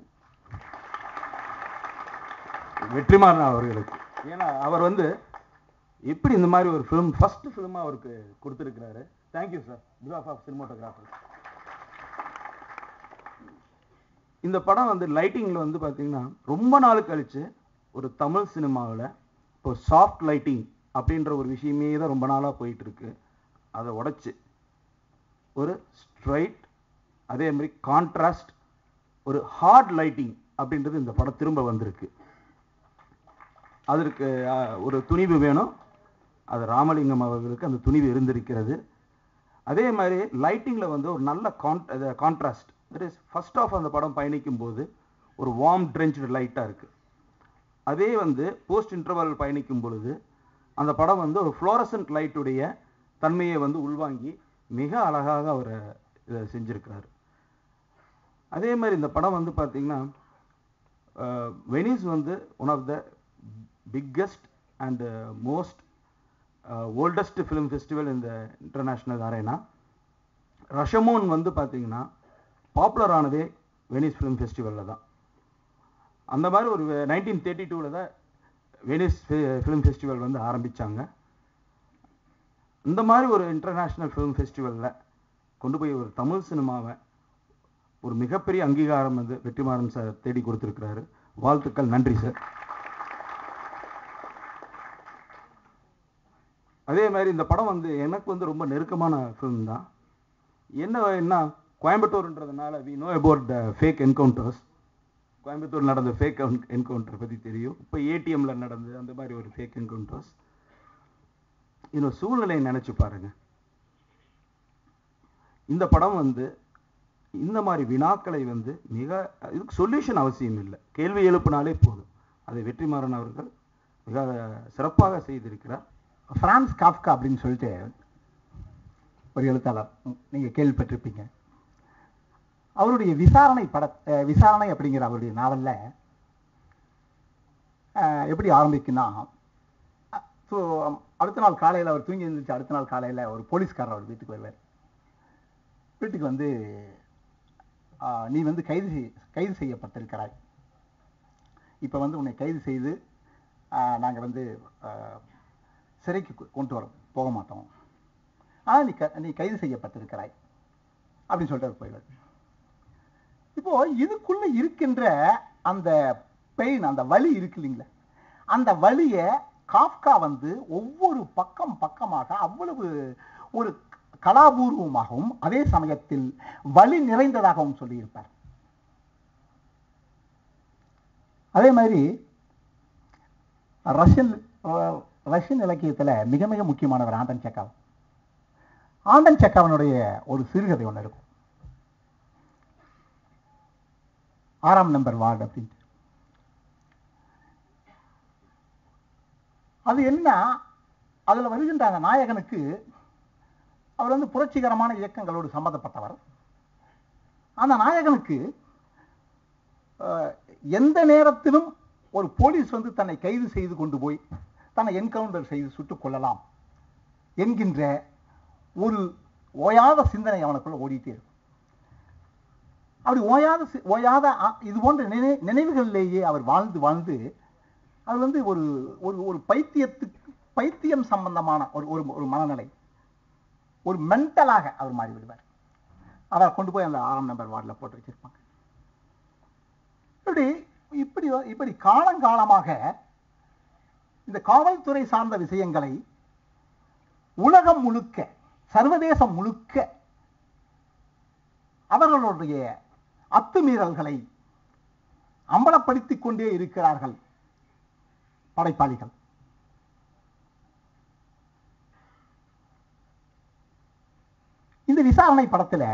வெற்றிமாறன் அவர்களுக்கு ஏன்னா அவர் வந்து எப்படி இந்த மாதிரி ஒரு ஃபிலிம் ஃபர்ஸ்ட் ஃபிலிமாக அவருக்கு கொடுத்துருக்கிறாரு thank you sir because of cinematographer இந்த படம் வந்து லைட்டிங்கில் வந்து பார்த்தீங்கன்னா ரொம்ப நாள் கழிச்சு ஒரு தமிழ் சினிமாவில் இப்போ சாஃப்ட் லைட்டிங் அப்படின்ற ஒரு விஷயமே தான் ரொம்ப நாளாக போயிட்டு இருக்கு அதை உடைச்சு ஒரு ஸ்ட்ரைட் அதே மாதிரி கான்ட்ராஸ்ட் ஒரு ஹார்ட் லைட்டிங் அப்படின்றது இந்த படம் திரும்ப வந்திருக்கு அதற்கு அஹ், ஒரு துணிவு வேணும் அது ராமலிங்கம் அவர்களுக்கு அந்த துணிவு இருந்திருக்கிறது அதே மாதிரி லைட்டிங்கில் வந்து ஒரு நல்ல con contrast that is first of அந்த படம் பயணிக்கும் போது ஒரு வார்ம் ட்ரென்ச்டு லைட்டாக இருக்குது அதே வந்து போஸ்ட் இன்டர்வல் பயணிக்கும் பொழுது அந்த படம் வந்து ஒரு ஃப்ளோரசன்ட் லைட்டுடைய தன்மையை வந்து உள்வாங்கி மிக அழகாக அவர் இதை செஞ்சிருக்கிறார் அதே மாதிரி இந்த படம் வந்து பார்த்தீங்கன்னா வெனிஸ் வந்து one of the biggest and most oldest film festival இந்த இன்டர்நேஷ்னல் அரேனா ரஷமோன் வந்து பார்த்தீங்கன்னா பாப்புலர் ஆனதே வெனிஸ் ஃபிலிம் ஃபெஸ்டிவலில் தான் அந்த மாதிரி ஒரு நைன்டீன் தேர்ட்டி டூவில் தான் வெனிஸ் ஃபிலிம் ஃபெஸ்டிவல் வந்து ஆரம்பிச்சாங்க இந்த மாதிரி ஒரு இன்டர்நேஷ்னல் ஃபிலிம் ஃபெஸ்டிவலில் கொண்டு போய் ஒரு தமிழ் சினிமாவை ஒரு மிகப்பெரிய அங்கீகாரம் வந்து வெற்றிமாறன் சார் தேடி கொடுத்துருக்கிறாரு வாழ்த்துக்கள் நன்றி சார் அதே மாதிரி இந்த படம் வந்து எனக்கு வந்து ரொம்ப நெருக்கமான ஃபிலிம் தான் என்ன என்ன கோயம்புத்தூர்ன்றதுனால we know about the fake encounters Coimbatore நடந்த ஃபேக் என்கவுண்டர் பற்றி தெரியும் இப்போ ஏடிஎம்ல நடந்து அந்த மாதிரி ஒரு ஃபேக் என்கவுண்டர்ஸ் இன்னும் சூழ்நிலையை நினைச்சு பாருங்க இந்த படம் வந்து இந்த மாதிரி வினாக்களை வந்து மிக இதுக்கு சொல்யூஷன் அவசியம் இல்லை கேள்வி எழுப்பினாலே போதும் அதை வெற்றிமாறன் அவர்கள் மிக சிறப்பாக செய்திருக்கிறார் பிரான்ஸ் காப்கா அப்படின்னு சொல்லிட்டு ஒரு எழுத்தாளர் ம், நீங்க கேள்விப்பட்டிருப்பீங்க அவருடைய விசாரணை பட அஹ், விசாரணை அப்படிங்கிற அவருடைய நாவல்ல அஹ், எப்படி ஆரம்பிக்குன்னா ஸோ அடுத்த நாள் காலையில் அவர் தூங்கி எழுந்திரிச்சு அடுத்த நாள் காலையில் ஒரு போலீஸ்காரர் அவர் வீட்டுக்கு வருவார் வீட்டுக்கு வந்து ஆஹ், நீ வந்து கைது செய் கைது செய்யப்பட்டிருக்கிறாய் இப்போ வந்து உன்னை கைது செய்து நாங்கள் வந்து ஆஹ், சிறைக்கு கொ- கொண்டு வர போக மாட்டோம் ஆனால் நீ க நீ கைது செய்யப்பட்டிருக்கிறாய் அப்படின்னு சொல்லிட்டு அவர் போயிடுவார் இப்போ இதுக்குள்ள இருக்கின்ற அந்த பெயின் அந்த வலி இருக்கு இல்லைங்களா அந்த வலியை காஃப்கா வந்து ஒவ்வொரு பக்கம் பக்கமாக அவ்வளவு ஒரு கலாபூர்வமாகவும் அதே சமயத்தில் வலி நிறைந்ததாகவும் சொல்லியிருப்பார் அதே மாதிரி ரஷ்யன் அஹ், ரஷ்யன் இலக்கியத்துல மிக மிக முக்கியமானவர் ஆண்டன் செக்காவ் ஆண்டன் செக்காவனுடைய ஒரு சிறுகதை ஒன்று இருக்கும் ஆறாம் நம்பர் வார்டு அப்படின்ட்டு அது என்ன அதுல வருகின்ற அந்த நாயகனுக்கு அவர் வந்து புரட்சிகரமான இயக்கங்களோடு சம்பந்தப்பட்டவர் அந்த நாயகனுக்கு அஹ், எந்த நேரத்திலும் ஒரு போலீஸ் வந்து தன்னை கைது செய்து கொண்டு போய் தன்னை என்கவுண்டர் செய்து சுட்டுக் கொள்ளலாம் என்கின்ற ஒரு ஓயாத சிந்தனை அவனுக்குள்ள ஓடிட்டே இருக்கும் அப்படி ஓயாத சி- ஓயாத அ- இது போன்ற நினை நினைவுகளிலேயே அவர் வாழ்ந்து வாழ்ந்து அவர் வந்து ஒரு ஒரு ஒரு பைத்தியத்துக்கு பைத்தியம் சம்பந்தமான ஒரு ஒரு ஒரு மனநிலை ஒரு மென்டலாக அவர் மாறி விடுவார் அவரை கொண்டு போய் அந்த ஆறாம் நம்பர் வார்டில் போட்டு வச்சிருப்பாங்க இப்படி இப்படி இப்படி காலங்காலமாக இந்த காவல்துறை சார்ந்த விஷயங்களை உலகம் முழுக்க சர்வதேசம் முழுக்க அவர்களுடைய அத்துமீறல்களை அம்பலப்படுத்திக் கொண்டே இருக்கிறார்கள் படைப்பாளிகள் இந்த விசாரணை படத்துல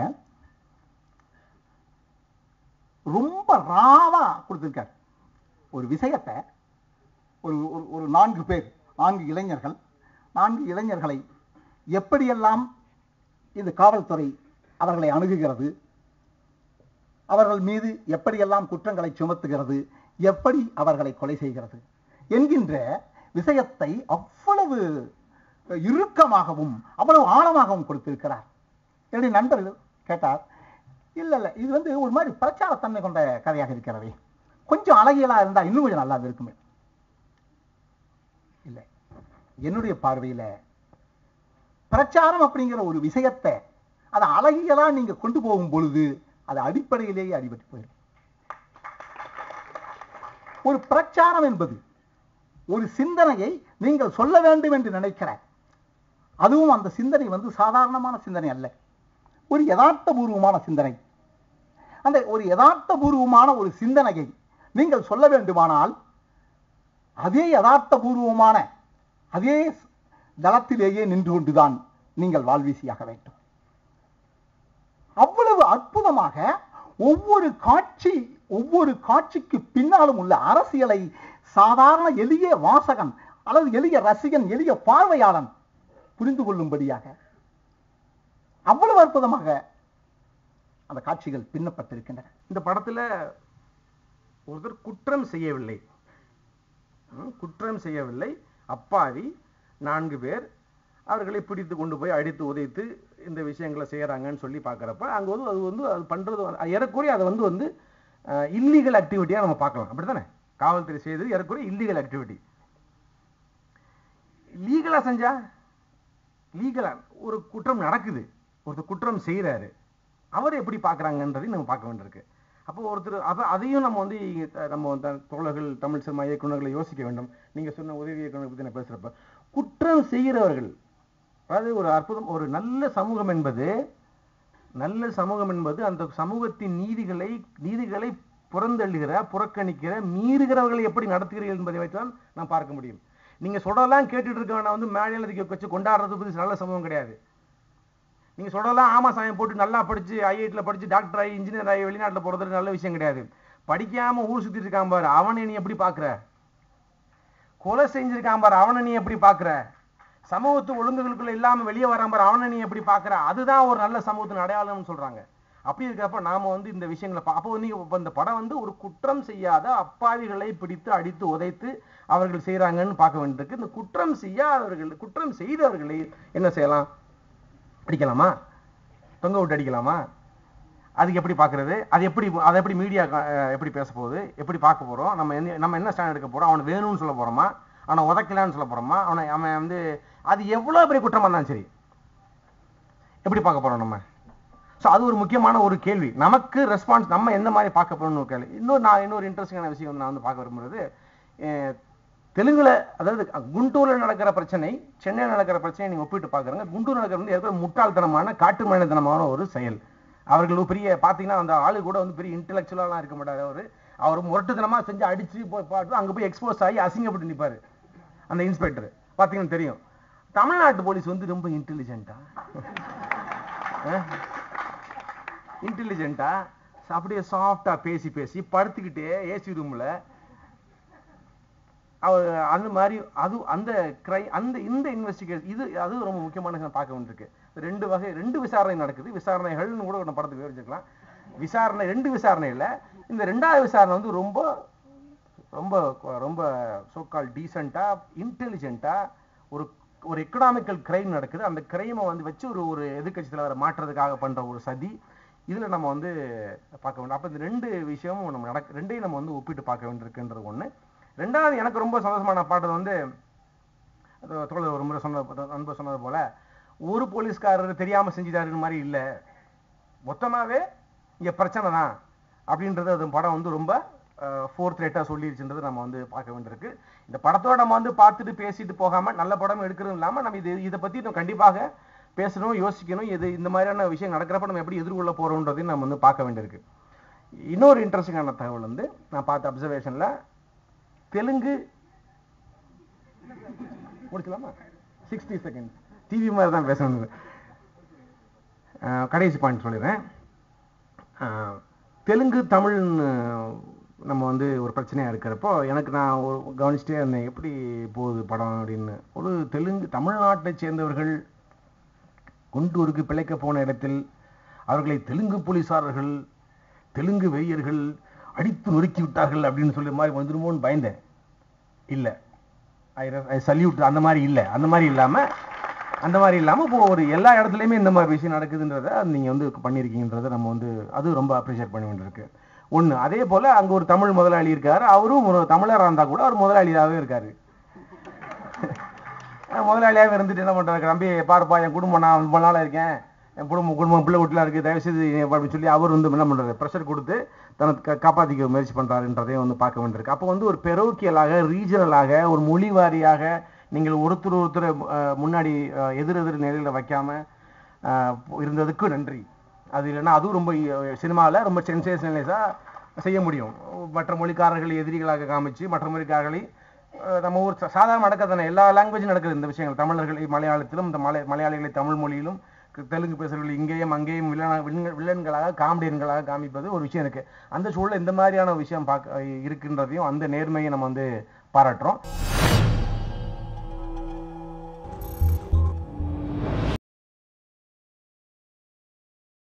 ரொம்ப ராவா கொடுத்திருக்கார் ஒரு விஷயத்தை ஒரு ஒரு- ஒரு நான்கு பேர் நான்கு இளைஞர்கள் நான்கு இளைஞர்களை எப்படியெல்லாம் இந்த காவல்துறை அவர்களை அணுகுகிறது அவர்கள் மீது எப்படியெல்லாம் குற்றங்களை சுமத்துகிறது எப்படி அவர்களை கொலை செய்கிறது என்கின்ற விஷயத்தை அவ்வளவு இறுக்கமாகவும் அவ்வளவு ஆழமாகவும் கொடுத்திருக்கிறார் என்னுடைய நண்பர் கேட்டார் இல்ல இல்ல இது வந்து ஒரு மாதிரி பிரச்சாரத்தன்மை கொண்ட கதையாக இருக்கிறதே கொஞ்சம் அழகியலா இருந்தா இன்னும் கொஞ்சம் நல்லா இருக்குமே இல்லை என்னுடைய பார்வையில பிரச்சாரம் அப்படிங்கிற ஒரு விஷயத்தை அதை அழகியலா நீங்க கொண்டு போகும் பொழுது அது அடிப்படையிலேயே அடிபட்டு போயிடும் ஒரு பிரச்சாரம் என்பது ஒரு சிந்தனையை நீங்கள் சொல்ல வேண்டும் என்று நினைக்கிற அதுவும் அந்த சிந்தனை வந்து சாதாரணமான சிந்தனை அல்ல ஒரு யதார்த்தபூர்வமான சிந்தனை அந்த ஒரு யதார்த்தபூர்வமான ஒரு சிந்தனையை நீங்கள் சொல்ல வேண்டுமானால் அதே யதார்த்தபூர்வமான அதே தளத்திலேயே நின்று கொண்டுதான் நீங்கள் வாழ்வீசியாக வேண்டும் அவ்வளவு அற்புதமாக ஒவ்வொரு காட்சி ஒவ்வொரு காட்சிக்கு பின்னாலும் உள்ள அரசியலை சாதாரண எளிய வாசகன் அல்லது எளிய ரசிகன் எளிய பார்வையாளன் புரிந்து கொள்ளும்படியாக அவ்வளவு அற்புதமாக அந்த காட்சிகள் பின்னப்பட்டிருக்கின்றன இந்த படத்துல ஒருத்தர் குற்றம் செய்யவில்லை ம், குற்றம் செய்யவில்லை அப்பாவி நான்கு பேர் அவர்களை பிடித்து கொண்டு போய் அடித்து உதைத்து இந்த விஷயங்களை செய்யறாங்கன்னு சொல்லி பார்க்கறப்ப அங்க வந்து அது வந்து அது பண்றது வந்து- ஏறக்குறைய அதை வந்து வந்து இல்லீகல் ஆக்டிவிட்டியா நம்ம பார்க்கலாம் அப்படித்தானே காவல்துறை செய்தது ஏறக்குறைய இல்லீகல் ஆக்டிவிட்டி லீகலா செஞ்சா லீகலா ஒரு குற்றம் நடக்குது ஒருத்தர் குற்றம் செய்யறாரு அவர் எப்படி பார்க்கறாங்கன்றதையும் நம்ம பார்க்க வேண்டியிருக்கு அப்போ ஒருத்தர் அப்ப அதையும் நம்ம வந்து அஹ், நம்ம வந்து தோழர்கள் தமிழ் சினிமா இயக்குநர்களை யோசிக்க வேண்டும் நீங்க சொன்ன உதவி இயக்குனர் பத்தி நான் பேசுறப்ப குற்றம் செய்கிறவர்கள் அதாவது ஒரு அற்புதம் ஒரு நல்ல சமூகம் என்பது நல்ல சமூகம் என்பது அந்த சமூகத்தின் நீதிகளை நீதிகளை புறந்தள்ளுகிற புறக்கணிக்கிற மீறுகிறவர்களை எப்படி நடத்துகிறீர்கள் என்பதை வைத்துதான் நான் பார்க்க முடியும் நீங்க சொல்றதெல்லாம் கேட்டுட்டு இருக்க வேணா வந்து மேடையில் அதுக்கு வச்சு கொண்டாடுறது புதுசு நல்ல சமூகம் கிடையாது நீங்க சொல்றதெல்லாம் ஆமா சாயம் போட்டு நல்லா படிச்சு ஐஐடியில் படிச்சு டாக்டர் ஆகி இன்ஜினியர் ஆகி வெளிநாட்டுல போறது நல்ல விஷயம் கிடையாது படிக்காம ஊர் சுத்திட்டு இருக்கான் பாரு அவனை நீ எப்படி பாக்குற கொலை செஞ்சிருக்கான் பாரு அவனை நீ எப்படி பாக்குற சமூகத்து ஒழுங்குகளுக்குள்ள இல்லாம வெளியே வரான் பாரு அவனை நீ எப்படி பாக்குற அதுதான் ஒரு நல்ல சமூகத்தின் அடையாளம்னு சொல்றாங்க அப்படி இருக்கிறப்ப நாம வந்து இந்த விஷயங்களை பா- அப்போ நீங்க இப்ப இந்த படம் வந்து ஒரு குற்றம் செய்யாத அப்பாவிகளை பிடித்து அடித்து உதைத்து அவர்கள் செய்றாங்கன்னு பார்க்க வேண்டியிருக்கு இந்த குற்றம் செய்யாதவர்கள் குற்றம் செய்தவர்களை என்ன செய்யலாம் அடிக்கலாமா தொங்க விட்டு அடிக்கலாமா அதுக்கு எப்படி பார்க்கறது அது எப்படி அதை எப்படி மீடியா எப்படி பேச போகுது எப்படி பார்க்க போறோம் நம்ம என்ன நம்ம என்ன ஸ்டாண்ட் எடுக்க போறோம் அவனை வேணும்னு சொல்ல போறோமா அவனை உதைக்கலான்னு சொல்ல போறோமா அவனை அவன் வந்து அது எவ்வளவு பெரிய குற்றமா இருந்தாலும் சரி எப்படி பார்க்க போறோம் நம்ம ஸோ அது ஒரு முக்கியமான ஒரு கேள்வி நமக்கு ரெஸ்பான்ஸ் நம்ம எந்த மாதிரி பார்க்க போறோம்னு ஒரு கேள்வி இன்னொரு நான் இன்னொரு இன்ட்ரெஸ்டிங்கான விஷயம் வந்து நான் வந்து பார்க்க விரும்புறது அஹ், தெலுங்குல அதாவது குண்டூர்ல நடக்கிற பிரச்சனை சென்னையில் நடக்கிற பிரச்சனை நீங்க ஒப்பிட்டு பார்க்கறங்க குண்டூர் நடக்கிறது வந்து ஏற்கனவே முட்டாள்தனமான காட்டு மனிதனமான ஒரு செயல் அவர்கள் ஒரு பெரிய பார்த்தீங்கன்னா அந்த ஆளு கூட வந்து பெரிய இன்டெலெக்சுவலாலாம் இருக்க மாட்டாரு அவரு அவர் முரட்டுத்தனமா செஞ்சு அடிச்சு போய் பாட்டு அங்க போய் எக்ஸ்போஸ் ஆகி அசிங்கப்பட்டு நிப்பாரு அந்த இன்ஸ்பெக்டர் பார்த்தீங்கன்னா தெரியும் தமிழ்நாட்டு போலீஸ் வந்து ரொம்ப இன்டெலிஜென்ட்டா இன்டெலிஜென்ட்டா அப்படியே சாஃப்டா பேசி பேசி படுத்துக்கிட்டே ஏசி ரூம்ல அவர் அந்த மாதிரி அது அந்த கிரை அந்த இந்த இன்வெஸ்டிகேஷன் இது அது ரொம்ப முக்கியமான நான் பார்க்க வேண்டியிருக்கு ரெண்டு வகை ரெண்டு விசாரணை நடக்குது விசாரணைகள்னு கூட நம்ம படத்துக்கு விவரிச்சுக்கலாம் விசாரணை ரெண்டு விசாரணை இல்ல இந்த ரெண்டாவது விசாரணை வந்து ரொம்ப ரொம்ப ரொம்ப சோக்கால் டீசெண்டா இன்டெலிஜென்ட்டா ஒரு ஒரு எக்கனாமிக்கல் கிரைம் நடக்குது அந்த கிரைமை வந்து வச்சு ஒரு ஒரு எதிர்க்கட்சி தலைவரை மாற்றுறதுக்காக பண்ற ஒரு சதி இதுல நம்ம வந்து பார்க்க வேண்டும் அப்ப இந்த ரெண்டு விஷயமும் நம்ம நடக்க ரெண்டையும் நம்ம வந்து ஒப்பிட்டு பார்க்க வேண்டியிருக்குன்றது ஒண்ணு ரெண்டாவது எனக்கு ரொம்ப சந்தோஷமான பாட்டு வந்து அது தோழர் ஒரு முறை சொன்ன நண்பர் சொன்னது போல ஒரு போலீஸ்காரர் தெரியாம செஞ்சிட்டாருன்னு மாதிரி இல்ல மொத்தமாவே இங்க பிரச்சனை தான் அப்படின்றது அது படம் வந்து ரொம்ப ஃபோர்த் ரேட்டா சொல்லிருச்சுன்றது நம்ம வந்து பார்க்க வேண்டியிருக்கு இந்த படத்தோட நம்ம வந்து பார்த்துட்டு பேசிட்டு போகாம நல்ல படம் எடுக்கிறது இல்லாம நம்ம இது இதை பத்தி நம்ம கண்டிப்பாக பேசணும் யோசிக்கணும் இது இந்த மாதிரியான விஷயம் நடக்கிறப்ப நம்ம எப்படி எதிர்கொள்ள போறோம்ன்றதையும் நம்ம வந்து பார்க்க வேண்டியிருக்கு இன்னொரு இன்ட்ரெஸ்டிங்கான தகவல் வந்து நான் பார்த்த அப்சர்வேஷன்ல தெலுங்கு முடிச்சலாமா சிக்ஸ்டி செகண்ட் டிவி மாதிரி தான் பேசணும் அஹ், கடைசி பாயிண்ட் சொல்லிடுறேன் அஹ், தெலுங்கு தமிழ்னு நம்ம வந்து ஒரு பிரச்சனையாக இருக்கிறப்போ எனக்கு நான் ஒரு கவனிச்சிட்டே இருந்தேன் எப்படி போகுது படம் அப்படின்னு ஒரு தெலுங்கு தமிழ்நாட்டை சேர்ந்தவர்கள் குண்டூருக்கு பிழைக்க போன இடத்தில் அவர்களை தெலுங்கு போலீசாரர்கள் தெலுங்கு வெறியர்கள் அடித்து நொறுக்கி விட்டார்கள் அப்படின்னு சொல்லி மாதிரி வந்துருமோன்னு பயந்தேன் இல்லை ஐ ஐ சல்யூட் அந்த மாதிரி இல்லை அந்த மாதிரி இல்லாமல் அந்த மாதிரி இல்லாமல் இப்போ ஒரு எல்லா இடத்துலையுமே இந்த மாதிரி விஷயம் நடக்குதுன்றத நீங்கள் வந்து பண்ணியிருக்கீங்கன்றத நம்ம வந்து அது ரொம்ப அப்ரிஷியேட் பண்ண வேண்டியிருக்கு ஒன்று அதே போல் அங்கே ஒரு தமிழ் முதலாளி இருக்கார் அவரும் ஒரு தமிழராக இருந்தால் கூட அவர் முதலாளியாகவே இருக்காரு முதலாளியாகவே இருந்துட்டு என்ன பண்ணுறாரு நம்பி பாருப்பா என் குடும்பம் நான் ரொம்ப நாளாக இருக்கேன் என் குடும்பம் குடும்பம் பிள்ளை வீட்டில் இருக்குது தயவுசெய்து நீ அப்படின்னு சொல்லி அவர் வந்து என்ன பண்ணுறாரு ப்ரெஷர் கொடுத்து தன்னை கா- காப்பாத்திக்க முயற்சி பண்ணுறாருன்றதையும் வந்து பார்க்க வேண்டியிருக்கு அப்போ வந்து ஒரு பெரோக்கியலாக ரீஜனலாக ஒரு மொழி வாரியாக நீங்கள் ஒருத்தர் ஒருத்தர் அஹ், முன்னாடி அஹ், எதிர் எதிர் நிலையில் வைக்காம அஹ், இருந்ததுக்கு நன்றி அது இல்லைன்னா அதுவும் ரொம்ப சினிமாவில் ரொம்ப சென்சேஷனலைஸாக செய்ய முடியும் மற்ற மொழிக்காரர்களை எதிரிகளாக காமிச்சு மற்ற மொழிக்காரர்களை அஹ், நம்ம ஊர் சா- சாதாரண நடக்கிறதானே எல்லா லாங்குவேஜும் நடக்குது இந்த விஷயங்கள் தமிழர்களை மலையாளத்திலும் இந்த மலை மலையாளிகளை தமிழ் மொழியிலும் கு- தெலுங்கு பேசுறவர்கள் இங்கேயும் அங்கேயும் வில்லனா வில்லன்கள் வில்லன்களாக காமெடியன்களாக காமிப்பது ஒரு விஷயம் இருக்கு அந்த சூழல்ல இந்த மாதிரியான விஷயம் பார்க்க இருக்குன்றதையும் அந்த நேர்மையை நம்ம வந்து பாராட்டுறோம்